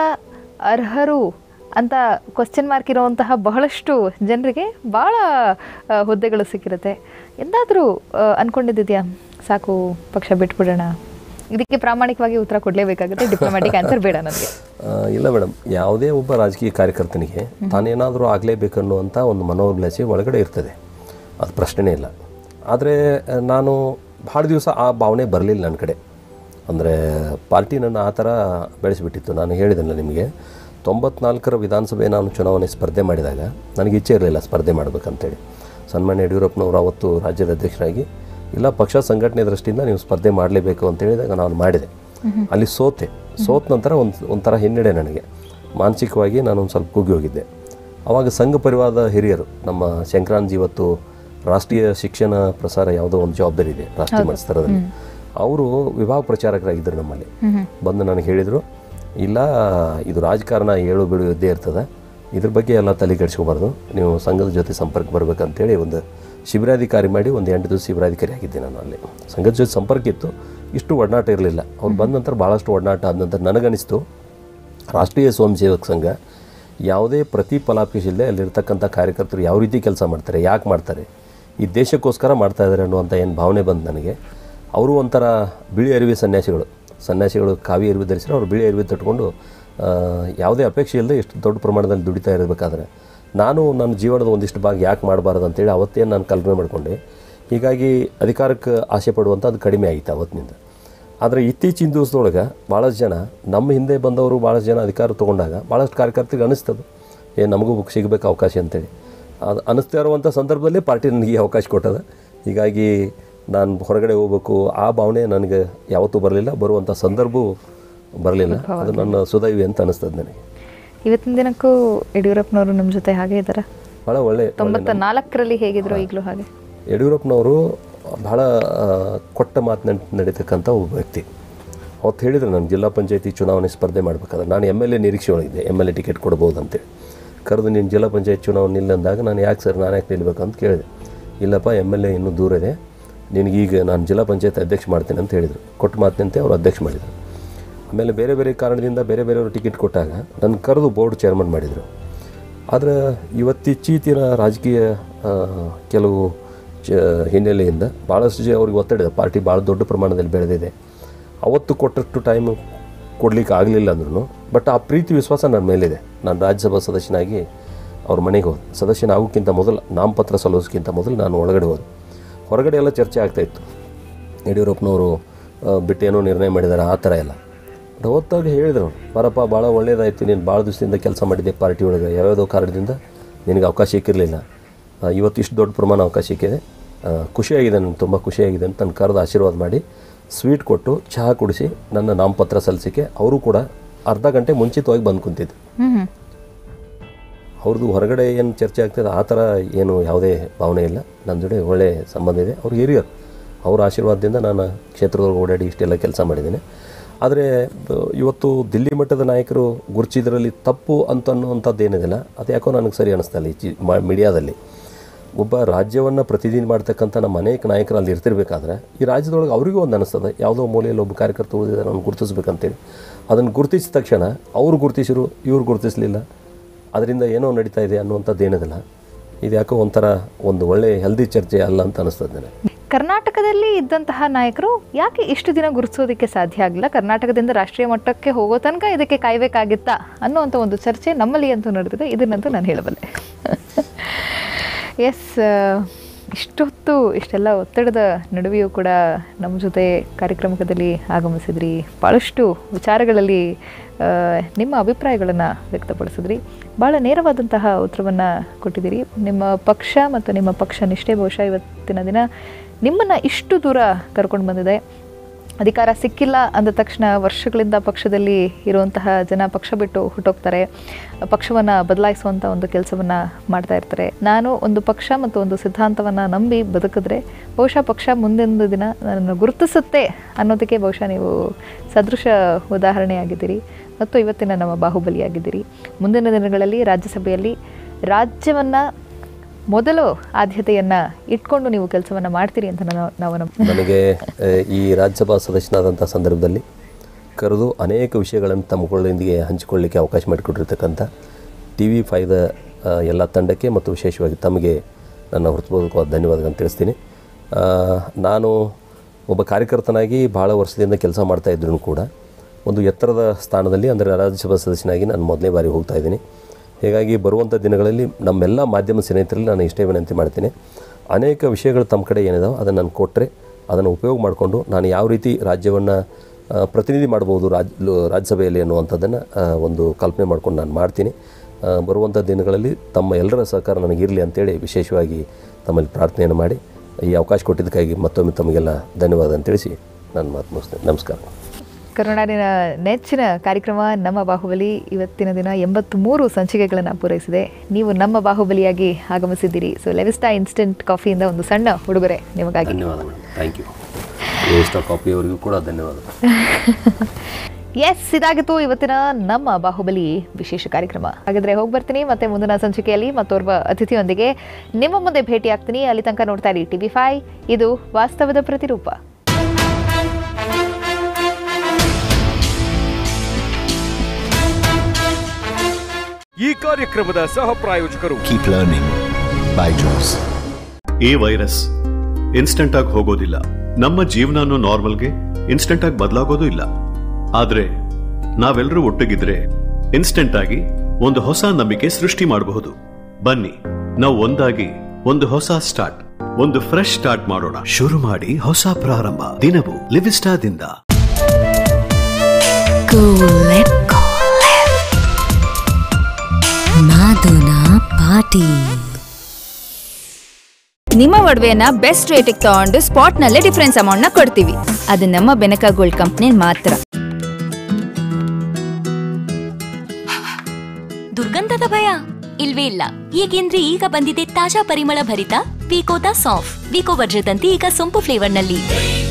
ಅರ್ಹರು ಅಂತ ಕ್ವಶನ್ ಮಾರ್ಕ್ ಇರುವಂತಹ ಬಹಳಷ್ಟು ಜನರಿಗೆ ಭಾಳ ಆ, ಹುದ್ದೆಗಳು ಸಿಕ್ಕಿರುತ್ತೆ ಎಂದಾದರೂ ಅಂದ್ಕೊಂಡಿದ್ದಿದ್ಯಾ ಸಾಕು ಪಕ್ಷ ಬಿಟ್ಬಿಡೋಣ ಇದಕ್ಕೆ ಪ್ರಾಮಾಣಿಕವಾಗಿ ಉತ್ತರ ಕೊಡಲೇಬೇಕಾಗುತ್ತೆ ಡಿಪ್ಲೊಮ್ಯಾಟಿಕ್ ಆನ್ಸರ್ ಬೇಡ ನನಗೆ ಆ, ಇಲ್ಲ ಮೇಡಮ್ ಯಾವುದೇ ಒಬ್ಬ ರಾಜಕೀಯ ಕಾರ್ಯಕರ್ತನಿಗೆ ತಾನೇನಾದರೂ ಆಗಲೇಬೇಕನ್ನುವಂಥ ಒಂದು ಮನೋಭಿಲಾಷೆ ಒಳಗಡೆ ಇರ್ತದೆ ಅದು ಪ್ರಶ್ನೆನೇ ಇಲ್ಲ ಆದರೆ ನಾನು ಭಾಳ ದಿವಸ ಆ ಭಾವನೆ ಬರಲಿಲ್ಲ ನನ್ನ ಕಡೆ ಅಂದರೆ ಪಾರ್ಟಿ ನನ್ನ ಆ ಥರ ಬೆಳೆಸಿಬಿಟ್ಟಿತ್ತು ನಾನು ಹೇಳಿದೆನಲ್ಲ ನಿಮಗೆ ತೊಂಬತ್ನಾಲ್ಕರ ವಿಧಾನಸಭೆ ನಾನು ಚುನಾವಣೆ ಸ್ಪರ್ಧೆ ಮಾಡಿದಾಗ ನನಗೆ ಇಚ್ಛೆ ಇರಲಿಲ್ಲ ಸ್ಪರ್ಧೆ ಮಾಡಬೇಕಂತೇಳಿ ಸನ್ಮಾನ್ಯ ಯಡಿಯೂರಪ್ಪನವರು ಅವತ್ತು ರಾಜ್ಯದ ಅಧ್ಯಕ್ಷರಾಗಿ ಇಲ್ಲ ಪಕ್ಷ ಸಂಘಟನೆ ದೃಷ್ಟಿಯಿಂದ ನೀವು ಸ್ಪರ್ಧೆ ಮಾಡಲೇಬೇಕು ಅಂತ ಹೇಳಿದಾಗ ನಾನು ಮಾಡಿದೆ ಅಲ್ಲಿ ಸೋತೆ ಸೋತ ನಂತರ ಒಂದು ಒಂಥರ ಹಿನ್ನಡೆ ನನಗೆ ಮಾನಸಿಕವಾಗಿ ನಾನು ಒಂದು ಸ್ವಲ್ಪ ಕುಗ್ಗಿ ಹೋಗಿದ್ದೆ ಆವಾಗ ಸಂಘ ಪರಿವಾರದ ಹಿರಿಯರು ನಮ್ಮ ಶಂಕರಾಂಜಿ ಇವತ್ತು ರಾಷ್ಟ್ರೀಯ ಶಿಕ್ಷಣ ಪ್ರಸಾರ ಯಾವುದೋ ಒಂದು ಜವಾಬ್ದಾರಿ ಇದೆ ರಾಷ್ಟ್ರೀಯ ಹೌದು. ಮಟ್ಟಸ್ತರದಲ್ಲಿ ಹ್ಮ್. ಅವರು ವಿಭಾಗ ಪ್ರಚಾರಕರಾಗಿದ್ದರು ನಮ್ಮಲ್ಲಿ ಹ್ಮ್. ಬಂದು ನನಗೆ ಹೇಳಿದರು ಇಲ್ಲ ಇದು ರಾಜಕಾರಣ ಏಳು ಬೀಳು ಇದ್ದೇ ಇರ್ತದೆ ಇದ್ರ ಬಗ್ಗೆ ಎಲ್ಲ ತಲೆ ಕೆಡಿಸ್ಕೋಬಾರ್ದು ನೀವು ಸಂಘದ ಜೊತೆ ಸಂಪರ್ಕ ಬರ್ಬೇಕಂತೇಳಿ ಒಂದು ಶಿಬಿರಾಧಿಕಾರಿ ಮಾಡಿ ಒಂದು ಎಂಟು ದಿವಸ ಶಿಬಿರಾಧಿಕಾರಿ ಆಗಿದ್ದೆ ನಾನು ಅಲ್ಲಿ ಸಂಘದ ಜೊತೆ ಸಂಪರ್ಕ ಇತ್ತು ಇಷ್ಟು ಒಡನಾಟ ಇರಲಿಲ್ಲ ಅವ್ರು ಬಂದ ನಂತರ ಭಾಳಷ್ಟು ಒಡನಾಟ ಆದ ನಂತರ ನನಗನಿಸ್ತು ರಾಷ್ಟ್ರೀಯ ಸ್ವಯಂ ಸೇವಕ ಸಂಘ ಯಾವುದೇ ಪ್ರತಿ ಫಲಾಪೇಕ್ಷಿಲ್ಲದೆ ಅಲ್ಲಿರ್ತಕ್ಕಂಥ ಕಾರ್ಯಕರ್ತರು ಯಾವ ರೀತಿ ಕೆಲಸ ಮಾಡ್ತಾರೆ ಯಾಕೆ ಮಾಡ್ತಾರೆ ಈ ದೇಶಕ್ಕೋಸ್ಕರ ಮಾಡ್ತಾ ಇದ್ದಾರೆ ಅನ್ನುವಂಥ ಏನು ಭಾವನೆ ಬಂದು ನನಗೆ ಅವರು ಒಂಥರ ಬಿಳಿ ಅರಿವಿ ಸನ್ಯಾಸಿಗಳು ಸನ್ಯಾಸಿಗಳು ಕಾವಿ ಅರಿವಿ ಧರಿಸಿದ್ರೆ ಅವರು ಬಿಳಿ ಅರಿವಿ ತಟ್ಕೊಂಡು ಆ, ಯಾವುದೇ ಅಪೇಕ್ಷೆ ಇಲ್ಲದೆ ಎಷ್ಟು ದೊಡ್ಡ ಪ್ರಮಾಣದಲ್ಲಿ ದುಡಿತಾ ಇರಬೇಕಾದ್ರೆ ನಾನು ನನ್ನ ಜೀವನದ ಒಂದಿಷ್ಟು ಭಾಗ ಯಾಕೆ ಮಾಡಬಾರ್ದು ಅಂತೇಳಿ ಅವತ್ತೇನು ನಾನು ಕಲ್ಪನೆ ಮಾಡಿಕೊಂಡೆ ಹೀಗಾಗಿ ಅಧಿಕಾರಕ್ಕೆ ಆಸೆ ಪಡುವಂಥದ್ದು ಕಡಿಮೆ ಆಗಿತ್ತು ಅವತ್ತಿನಿಂದ ಆದರೆ ಇತ್ತೀಚಿನ ದಿವಸದೊಳಗೆ ಭಾಳಷ್ಟು ಜನ ನಮ್ಮ ಹಿಂದೆ ಬಂದವರು ಭಾಳಷ್ಟು ಜನ ಅಧಿಕಾರ ತೊಗೊಂಡಾಗ ಭಾಳಷ್ಟು ಕಾರ್ಯಕರ್ತರಿಗೆ ಅನಿಸ್ತದೆ ಏ ನಮಗೂ ಸಿಗಬೇಕು ಅವಕಾಶ ಅಂತೇಳಿ ಅದು ಅನಿಸ್ತಾ ಇರುವಂಥ ಸಂದರ್ಭದಲ್ಲಿ ಪಾರ್ಟಿ ನನಗೆ ಈ ಅವಕಾಶ ಕೊಟ್ಟದ ಹೀಗಾಗಿ ನಾನು ಹೊರಗಡೆ ಹೋಗ್ಬೇಕು ಆ ಭಾವನೆ ನನಗೆ ಯಾವತ್ತೂ ಬರಲಿಲ್ಲ ಬರುವಂಥ ಸಂದರ್ಭವೂ ಬರಲಿಲ್ಲ ಅದು ನನ್ನ ಸುದೈವಿ ಅಂತ ಅನಿಸ್ತದೆ ನನಗೆ ಇವತ್ತಿನ ದಿನಕ್ಕೂ ಯಡಿಯೂರಪ್ಪನವರು ನಮ್ಮ ಜೊತೆ ಹಾಗೆ ಇದ್ದಾರಾ ಭಾಳ ಒಳ್ಳೆ ತೊಂಬತ್ತ ನಾಲ್ಕರಲ್ಲಿ ಹೇಗಿದ್ರು ಈಗಲೂ ಹಾಗೆ ಯಡಿಯೂರಪ್ಪನವರು ಭಾಳ ಆ, ಕೊಟ್ಟ ಮಾತು ನಡೀತಕ್ಕಂಥ ಒಬ್ಬ ವ್ಯಕ್ತಿ ಅವತ್ತು ಹೇಳಿದ್ರು ನಾನು ಜಿಲ್ಲಾ ಪಂಚಾಯತಿ ಚುನಾವಣೆ ಸ್ಪರ್ಧೆ ಮಾಡಬೇಕಾದ್ರೆ ನಾನು ಎಮ್ ಎಲ್ ಎ ನಿರೀಕ್ಷೆ ಒಳಗಿದ್ದೆ ಎಮ್ ಎಲ್ ಎ ಟಿಕೆಟ್ ಕೊಡ್ಬೋದು ಅಂತೇಳಿ ಕರೆದು ನೀನು ಜಿಲ್ಲಾ ಪಂಚಾಯತ್ ಚುನಾವಣೆ ನಿಲ್ಲಂದಾಗ ನಾನು ಯಾಕೆ ಸರ್ ನಾನು ಯಾಕೆ ನಿಲ್ಬೇಕು ಅಂತ ಕೇಳಿದೆ ಇಲ್ಲಪ್ಪ ಎಮ್ ಎಲ್ ಎ ಇನ್ನೂ ದೂರ ಇದೆ ನಿನಗೀಗ ನಾನು ಜಿಲ್ಲಾ ಪಂಚಾಯತ್ ಅಧ್ಯಕ್ಷ ಮಾಡ್ತೀನಿ ಅಂತ ಹೇಳಿದರು ಕೊಟ್ಟ ಮಾತಿನಂತೆ ಅವರು ಅಧ್ಯಕ್ಷ ಮಾಡಿದರು ಆಮೇಲೆ ಬೇರೆ ಬೇರೆ ಕಾರಣದಿಂದ ಬೇರೆ ಬೇರೆಯವರು ಟಿಕೆಟ್ ಕೊಟ್ಟಾಗ ನನ್ನ ಕರೆದು ಬೋರ್ಡ್ ಚೇರ್ಮನ್ ಮಾಡಿದರು ಆದರೆ ಇವತ್ತಿತ್ತೀಚಿನ ರಾಜಕೀಯ ಆ, ಕೆಲವು ಚ ಹಿನ್ನೆಲೆಯಿಂದ ಭಾಳಷ್ಟು ಜನ ಅವ್ರಿಗೆ ಒತ್ತಡ ಇದೆ ಪಾರ್ಟಿ ಭಾಳ ದೊಡ್ಡ ಪ್ರಮಾಣದಲ್ಲಿ ಬೆಳೆದಿದೆ ಅವತ್ತು ಕೊಟ್ಟಷ್ಟು ಟೈಮು ಕೊಡಲಿಕ್ಕೆ ಆಗಲಿಲ್ಲ ಅಂದ್ರೂ ಬಟ್ ಆ ಪ್ರೀತಿ ವಿಶ್ವಾಸ ನನ್ನ ಮೇಲಿದೆ ನಾನು ರಾಜ್ಯಸಭಾ ಸದಸ್ಯನಾಗಿ ಅವ್ರ ಮನೆಗೆ ಹೋದೆ ಸದಸ್ಯನ ಆಗೋಕ್ಕಿಂತ ಮೊದಲು ನಾಮಪತ್ರ ಸಲ್ಲಿಸೋಕ್ಕಿಂತ ಮೊದಲು ನಾನು ಒಳಗಡೆ ಹೋದೆ ಹೊರಗಡೆ ಎಲ್ಲ ಚರ್ಚೆ ಆಗ್ತಾಯಿತ್ತು ಯಡಿಯೂರಪ್ಪನವರು ಆ, ಬಿಟ್ಟೇನೋ ನಿರ್ಣಯ ಮಾಡಿದ್ದಾರೆ ಆ ಥರ ಎಲ್ಲ ಬಟ್ ಹೋದಾಗ ಹೇಳಿದ್ರು ಬರಪ್ಪ ಭಾಳ ಒಳ್ಳೇದಾಯಿತು ನೀನು ಭಾಳ ದಿವಸದಿಂದ ಕೆಲಸ ಮಾಡಿದ್ದೆ ಪಾರ್ಟಿ ಒಳಗೆ ಯಾವ್ಯಾವುದೋ ಕಾರಣದಿಂದ ನಿನಗೆ ಅವಕಾಶ ಸಿಕ್ಕಿರಲಿಲ್ಲ ಇವತ್ತು ಇಷ್ಟು ದೊಡ್ಡ ಪ್ರಮಾಣ ಅವಕಾಶ ಸಿಕ್ಕಿದೆ ಆ, ಖುಷಿಯಾಗಿದೆ ನನಗೆ ತುಂಬ ಖುಷಿಯಾಗಿದೆ ಅಂತ ನನ್ನ ಕರೆದು ಆಶೀರ್ವಾದ ಮಾಡಿ ಸ್ವೀಟ್ ಕೊಟ್ಟು ಚಹಾ ಕುಡಿಸಿ ನನ್ನ ನಾಮಪತ್ರ ಸಲ್ಲಿಸಿಕೆ ಅವರು ಕೂಡ ಅರ್ಧ ಗಂಟೆ ಮುಂಚಿತವಾಗಿ ಬಂದು ಕುಂತಿದ್ದು ಹ್ಮ್ ಹ್ಮ್ ಅವ್ರದ್ದು ಹೊರಗಡೆ ಏನು ಚರ್ಚೆ ಆಗ್ತದೆ ಆ ಥರ ಏನು ಯಾವುದೇ ಭಾವನೆ ಇಲ್ಲ ನನ್ನ ಜೊತೆ ಒಳ್ಳೆ ಸಂಬಂಧ ಇದೆ ಅವ್ರು ಹಿರಿಯರು ಅವ್ರ ಆಶೀರ್ವಾದದಿಂದ ನಾನು ಕ್ಷೇತ್ರದೊಳಗೆ ಓಡಾಡಿ ಇಷ್ಟೆಲ್ಲ ಕೆಲಸ ಮಾಡಿದ್ದೀನಿ ಆದರೆ ಬ- ಇವತ್ತು ದಿಲ್ಲಿ ಮಟ್ಟದ ನಾಯಕರು ಗುರುಚಿದ್ರಲ್ಲಿ ತಪ್ಪು ಅಂತ ಅನ್ನುವಂಥದ್ದು ಏನಿದಿಲ್ಲ ಅದು ಯಾಕೋ ನನಗೆ ಸರಿ ಅನ್ನಿಸ್ತಾ ಇಲ್ಲ ಈ ಚಿ ಮಾ ಮೀಡಿಯಾದಲ್ಲಿ ಒಬ್ಬ ರಾಜ್ಯವನ್ನು ಪ್ರತಿನಿಧಿ ಮಾಡ್ತಕ್ಕಂಥ ನಮ್ಮ ಅನೇಕ ನಾಯಕರು ಅಲ್ಲಿ ಇರ್ತಿರ್ಬೇಕಾದ್ರೆ ಈ ರಾಜ್ಯದೊಳಗೆ ಅವರಿಗೂ ಒಂದು ಅನಿಸ್ತದೆ ಯಾವುದೋ ಮೂಲೆಯಲ್ಲಿ ಒಬ್ಬ ಕಾರ್ಯಕರ್ತ ಉಳಿದಿದ್ದಾರೆ ಅವ್ನು ಗುರುತಿಸ್ಬೇಕಂತೇಳಿ ಅದನ್ನು ಗುರುತಿಸಿದ ತಕ್ಷಣ ಅವ್ರು ಗುರುತಿಸಿರು ಇವ್ರು ಗುರುತಿಸಲಿಲ್ಲ ಅದರಿಂದ ಏನೋ ನಡೀತಾ ಇದೆ ಅನ್ನುವಂಥದ್ದು ಏನಿದಿಲ್ಲ ಇದು ಯಾಕೋ ಒಂಥರ ಒಂದು ಒಳ್ಳೆ ಹೆಲ್ದಿ ಚರ್ಚೆ ಅಲ್ಲ ಅಂತ ಅನಿಸ್ತದೆ ನನಗೆ ಕರ್ನಾಟಕದಲ್ಲಿ ಇದ್ದಂತಹ ನಾಯಕರು ಯಾಕೆ ಇಷ್ಟು ದಿನ ಗುರುತಿಸೋದಕ್ಕೆ ಸಾಧ್ಯ ಆಗಿಲ್ಲ ಕರ್ನಾಟಕದಿಂದ ರಾಷ್ಟ್ರೀಯ ಮಟ್ಟಕ್ಕೆ ಹೋಗೋ ತನಕ ಇದಕ್ಕೆ ಕಾಯ್ಬೇಕಾಗಿತ್ತಾ ಅನ್ನುವಂಥ ಒಂದು ಚರ್ಚೆ ನಮ್ಮಲ್ಲಿ ಅಂತೂ ನಡೆದಿದೆ ಇದನ್ನಂತೂ ನಾನು ಹೇಳಬಲ್ಲೆ ಎಸ್ ಇಷ್ಟೊತ್ತು ಇಷ್ಟೆಲ್ಲ ಒತ್ತಡದ ನಡುವೆಯೂ ಕೂಡ ನಮ್ಮ ಜೊತೆ ಕಾರ್ಯಕ್ರಮದಲ್ಲಿ ಆಗಮಿಸಿದ್ರಿ ಭಾಳಷ್ಟು ವಿಚಾರಗಳಲ್ಲಿ ಆ, ನಿಮ್ಮ ಅಭಿಪ್ರಾಯಗಳನ್ನು ವ್ಯಕ್ತಪಡಿಸಿದ್ರಿ ಭಾಳ ನೇರವಾದಂತಹ ಉತ್ತರವನ್ನು ಕೊಟ್ಟಿದ್ದೀರಿ ನಿಮ್ಮ ಪಕ್ಷ ಮತ್ತು ನಿಮ್ಮ ಪಕ್ಷ ನಿಷ್ಠೆ ಬಹುಶಃ ಇವತ್ತಿನ ದಿನ ನಿಮ್ಮನ್ನು ಇಷ್ಟು ದೂರ ಕರ್ಕೊಂಡು ಬಂದಿದೆ ಅಧಿಕಾರ ಸಿಕ್ಕಿಲ್ಲ ಅಂದ ತಕ್ಷಣ ವರ್ಷಗಳಿಂದ ಪಕ್ಷದಲ್ಲಿ ಇರುವಂತಹ ಜನ ಪಕ್ಷ ಬಿಟ್ಟು ಹೊರಟೋಗ್ತಾರೆ ಪಕ್ಷವನ್ನು ಬದಲಾಯಿಸುವಂಥ ಒಂದು ಕೆಲಸವನ್ನು ಮಾಡ್ತಾ ಇರ್ತಾರೆ ನಾನು ಒಂದು ಪಕ್ಷ ಮತ್ತು ಒಂದು ಸಿದ್ಧಾಂತವನ್ನು ನಂಬಿ ಬದುಕಿದ್ರೆ ಬಹುಶಃ ಪಕ್ಷ ಮುಂದಿನ ದಿನ ನನ್ನನ್ನು ಗುರುತಿಸುತ್ತೆ ಅನ್ನೋದಕ್ಕೆ ಬಹುಶಃ ನೀವು ಸದೃಶ ಉದಾಹರಣೆಯಾಗಿದ್ದೀರಿ ಮತ್ತು ಇವತ್ತಿನ ನಮ್ಮ ಬಾಹುಬಲಿಯಾಗಿದ್ದೀರಿ ಮುಂದಿನ ದಿನಗಳಲ್ಲಿ ರಾಜ್ಯಸಭೆಯಲ್ಲಿ ರಾಜ್ಯವನ್ನು ಮೊದಲು ಆದ್ಯತೆಯನ್ನು ಇಟ್ಕೊಂಡು ನೀವು ಕೆಲಸವನ್ನು ಮಾಡ್ತೀರಿ ಅಂತ ನಾನು ನಾವು ನಮ್ಮ ನನಗೆ ಆ, ಈ ರಾಜ್ಯಸಭಾ ಸದಸ್ಯನಾದಂಥ ಸಂದರ್ಭದಲ್ಲಿ ಕರೆದು ಅನೇಕ ವಿಷಯಗಳನ್ನು ತಮ್ಮಗಳೊಂದಿಗೆ ಹಂಚಿಕೊಳ್ಳಿಕ್ಕೆ ಅವಕಾಶ ಮಾಡಿಕೊಟ್ಟಿರ್ತಕ್ಕಂಥ ಟಿ ವಿ ಫೈದ ಎಲ್ಲ ತಂಡಕ್ಕೆ ಮತ್ತು ವಿಶೇಷವಾಗಿ ತಮಗೆ ನನ್ನ ಹೃತ್ಪೂರ್ವಕವಾದ ಧನ್ಯವಾದಗಳನ್ನು ತಿಳಿಸ್ತೀನಿ ಆ, ನಾನು ಒಬ್ಬ ಕಾರ್ಯಕರ್ತನಾಗಿ ಭಾಳ ವರ್ಷದಿಂದ ಕೆಲಸ ಮಾಡ್ತಾ ಇದ್ರೂ ಕೂಡ ಒಂದು ಎತ್ತರದ ಸ್ಥಾನದಲ್ಲಿ ಅಂದರೆ ರಾಜ್ಯಸಭಾ ಸದಸ್ಯನಾಗಿ ನಾನು ಮೊದಲನೇ ಬಾರಿ ಹೋಗ್ತಾ ಇದ್ದೀನಿ ಹೀಗಾಗಿ ಬರುವಂಥ ದಿನಗಳಲ್ಲಿ ನಮ್ಮೆಲ್ಲ ಮಾಧ್ಯಮ ಸ್ನೇಹಿತರಲ್ಲಿ ನಾನು ಇಷ್ಟೇ ವಿನಂತಿ ಮಾಡ್ತೀನಿ ಅನೇಕ ವಿಷಯಗಳು ತಮ್ಮ ಕಡೆ ಏನಿದಾವೆ ಅದನ್ನು ನಾನು ಕೊಟ್ಟರೆ ಅದನ್ನು ಉಪಯೋಗ ಮಾಡಿಕೊಂಡು ನಾನು ಯಾವ ರೀತಿ ರಾಜ್ಯವನ್ನು ಆ, ಪ್ರತಿನಿಧಿ ಮಾಡ್ಬೋದು ರಾಜ್ ಲೋ- ರಾಜ್ಯಸಭೆಯಲ್ಲಿ ಅನ್ನುವಂಥದ್ದನ್ನು ಆ, ಒಂದು ಕಲ್ಪನೆ ಮಾಡ್ಕೊಂಡು ನಾನು ಮಾಡ್ತೀನಿ ಆ, ಬರುವಂಥ ದಿನಗಳಲ್ಲಿ ತಮ್ಮ ಎಲ್ಲರ ಸಹಕಾರ ನನಗಿರಲಿ ಅಂತೇಳಿ ವಿಶೇಷವಾಗಿ ತಮ್ಮಲ್ಲಿ ಪ್ರಾರ್ಥನೆಯನ್ನು ಮಾಡಿ ಈ ಅವಕಾಶ ಕೊಟ್ಟಿದ್ದಕ್ಕಾಗಿ ಮತ್ತೊಮ್ಮೆ ತಮಗೆಲ್ಲ ಧನ್ಯವಾದ ಅಂತ ತಿಳಿಸಿ ನಾನು ಮಾತು ಮುಗಿಸ್ತೇನೆ ನಮಸ್ಕಾರ ಕರುನಾಡಿನ ನೆಚ್ಚಿನ ಕಾರ್ಯಕ್ರಮ ನಮ್ಮ ಬಾಹುಬಲಿ ಇವತ್ತಿನ ದಿನ ಎಂಬತ್ತ್ಮೂರು ಸಂಚಿಕೆಗಳನ್ನು ಪೂರೈಸಿದೆ ನೀವು ನಮ್ಮ ಬಾಹುಬಲಿಯಾಗಿ ಆಗಮಿಸಿದ್ದೀರಿ ಸೊ ಲೆವಿಸ್ಟಾ ಇನ್ಸ್ಟೆಂಟ್ ಕಾಫಿಯಿಂದ ಒಂದು ಸಣ್ಣ ಉಡುಗೊರೆ ನಿಮಗಾಗಿ ಧನ್ಯವಾದ ಮೇಡಮ್ ಥ್ಯಾಂಕ್ ಯು ವೇಸ್ಟ್ ಕಾಪಿ ಅವರಿಗೂ ಕೂಡ ಧನ್ಯವಾದ ಎಸ್ ಇದಾಗಿತ್ತು ಇವತ್ತಿನ ನಮ್ಮ ಬಾಹುಬಲಿ ವಿಶೇಷ ಕಾರ್ಯಕ್ರಮ ಹಾಗಾದ್ರೆ ಹೋಗಿ ಬರ್ತೀನಿ ಮತ್ತೆ ಮುಂದಿನ ಸಂಚಿಕೆಯಲ್ಲಿ ಮತ್ತೋರ್ವ ಅತಿಥಿಯೊಂದಿಗೆ ನಿಮ್ಮ ಮುಂದೆ ಭೇಟಿ ಆಗ್ತೀನಿ ಅಲ್ಲಿ ತನಕ ನೋಡ್ತಾ ಇರಿ ಟಿವಿ ಫೈ ಇದು ವಾಸ್ತವದ ಪ್ರತಿರೂಪ ಈ ಕಾರ್ಯಕ್ರಮದ ಸಹ ಪ್ರಾಯೋಜಕರು ಕೀಪ್ ಲರ್ನಿಂಗ್ ಬೈ ಜೋಸ್ ಈ ವೈರಸ್ ಇನ್ಸ್ಟೆಂಟ್ ಆಗಿ ಹೋಗೋದಿಲ್ಲ ನಮ್ಮ ಜೀವನನು ನಾರ್ಮಲ್ಗೆ ಇನ್ಸ್ಟೆಂಟ್ ಆಗಿ ಬದಲಾಗೋದು ಇಲ್ಲ ಆದ್ರೆ ನಾವೆಲ್ಲರೂ ಒಟ್ಟಿಗಿದ್ರೆ ಇನ್ಸ್ಟೆಂಟ್ ಆಗಿ ಒಂದು ಹೊಸ ನಂಬಿಕೆ ಸೃಷ್ಟಿ ಮಾಡಬಹುದು ಬನ್ನಿ ನಾವು ಒಂದಾಗಿ ಒಂದು ಹೊಸ ಸ್ಟಾರ್ಟ್ ಒಂದು ಫ್ರೆಶ್ ಸ್ಟಾರ್ಟ್ ಮಾಡೋಣ ಶುರು ಮಾಡಿ ಹೊಸ ಪ್ರಾರಂಭ ದಿನವು ಲಿವಿಸ್ಟಾದಿಂದ ಮಾಧುನ ಪಾಟಿ ನಿಮ್ಮ ಒಡವೆಯನ್ನ ಬೆಸ್ಟ್ ರೇಟಿಗೆ ತಗೊಂಡು ಸ್ಪಾಟ್ ನಲ್ಲೇ ಡಿಫರೆನ್ಸ್ ಅಮೌಂಟ್ ನ ಕೊಡ್ತೀವಿ ಅದು ನಮ್ಮ ಬೆನಕ ಗೋಲ್ಡ್ ಕಂಪ್ನಿ ಮಾತ್ರ ದುರ್ಗಂಧದ ಭಯ ಇಲ್ವೇ ಇಲ್ಲ ಏಕೆಂದ್ರೆ ಈಗ ಬಂದಿದೆ ತಾಜಾ ಪರಿಮಳ ಭರಿತ ವಿಕೋದ ಸಾಫ್ ವಿಕೋ ವರ್ಜದಂತೆ ಈಗ ಸೊಂಪು ಫ್ಲೇವರ್ನಲ್ಲಿ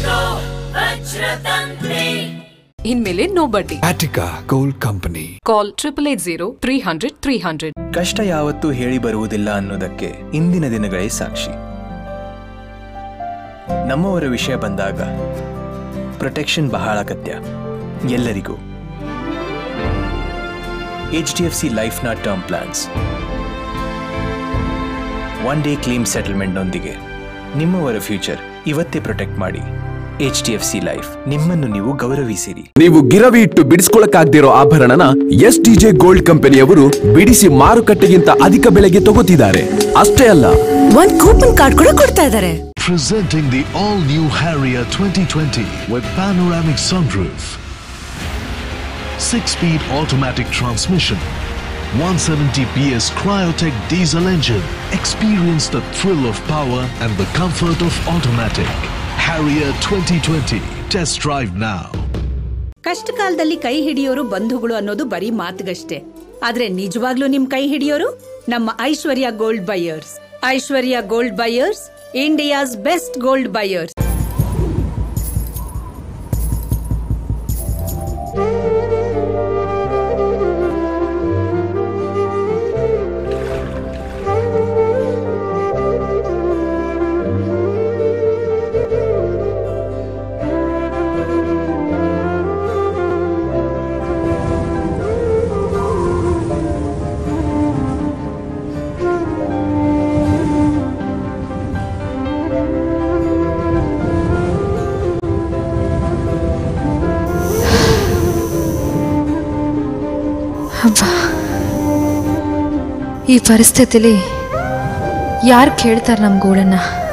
ಇನ್ಮೇಲೆ ನೋ ಬಡ್ಡಿ Attica Gold Company. Call triple eight zero three hundred three hundred ಕಷ್ಟ ಯಾವತ್ತೂ ಹೇಳಿ ಬರುವುದಿಲ್ಲ ಅನ್ನೋದಕ್ಕೆ ಇಂದಿನ ದಿನಗಳೇ ಸಾಕ್ಷಿ ನಮ್ಮವರ ವಿಷಯ ಬಂದಾಗ ಪ್ರೊಟೆಕ್ಷನ್ ಬಹಳ ಅಗತ್ಯ ಎಲ್ಲರಿಗೂ ಎಚ್ ಡಿ ಎಫ್ ಸಿ ಲೈಫ್ನ term plans one day claim ಸೆಟಲ್ಮೆಂಟ್ನೊಂದಿಗೆ ನಿಮ್ಮವರ ಫ್ಯೂಚರ್ ಇವತ್ತೇ ಪ್ರೊಟೆಕ್ಟ್ ಮಾಡಿ H D F C life ನಿಮ್ಮನ್ನು ನೀವು ಗೌರವಿಸಿರಿ ನೀವು ಗಿರವಿ ಇಟ್ಟು ಬಿಡಿಸ್ಕೊಳಕ್ಕಾಗ್ದಿರೋ ಆಭರಣನ ಎಸ್ ಡಿಜೆ ಗೋಲ್ಡ್ ಕಂಪನಿಯವರು ಬಿಡಿಸಿ ಮಾರುಕಟ್ಟೆಗಿಂತ ಅಧಿಕ ಬೆಲೆಗೆ ತಗೋತಿದ್ದಾರೆ ಅಷ್ಟೇ ಅಲ್ಲ ಒಂದ್ ಕೂಪನ್ ಕಾರ್ಡ್ ಕೂಡ ಕೊಡ್ತಾ ಇದ್ದಾರೆ Presenting the all-new Harrier 2020 with panoramic sunroof, six-speed automatic transmission, 170 PS Cryotech diesel engine. Experience the thrill of power and the comfort of automatic. Harrier 2020. Test drive now. ಕಷ್ಟ ಕಾಲದಲ್ಲಿ ಕೈ ಹಿಡಿಯೋರು ಬಂಧುಗಳು ಅನ್ನೋದು ಬರೀ ಮಾತುಗಷ್ಟೇ ಆದ್ರೆ ನಿಜವಾಗ್ಲೂ ನಿಮ್ ಕೈ ಹಿಡಿಯೋರು ನಮ್ಮ Aishwarya gold buyers Aishwarya gold buyers India's best gold buyers ಹಬ್ಬ ಈ ಪರಿಸ್ಥಿತಿಲಿ ಯಾರು ಕೇಳ್ತಾರೆ ನಮ್ಮ ಗೋಳನ್ನ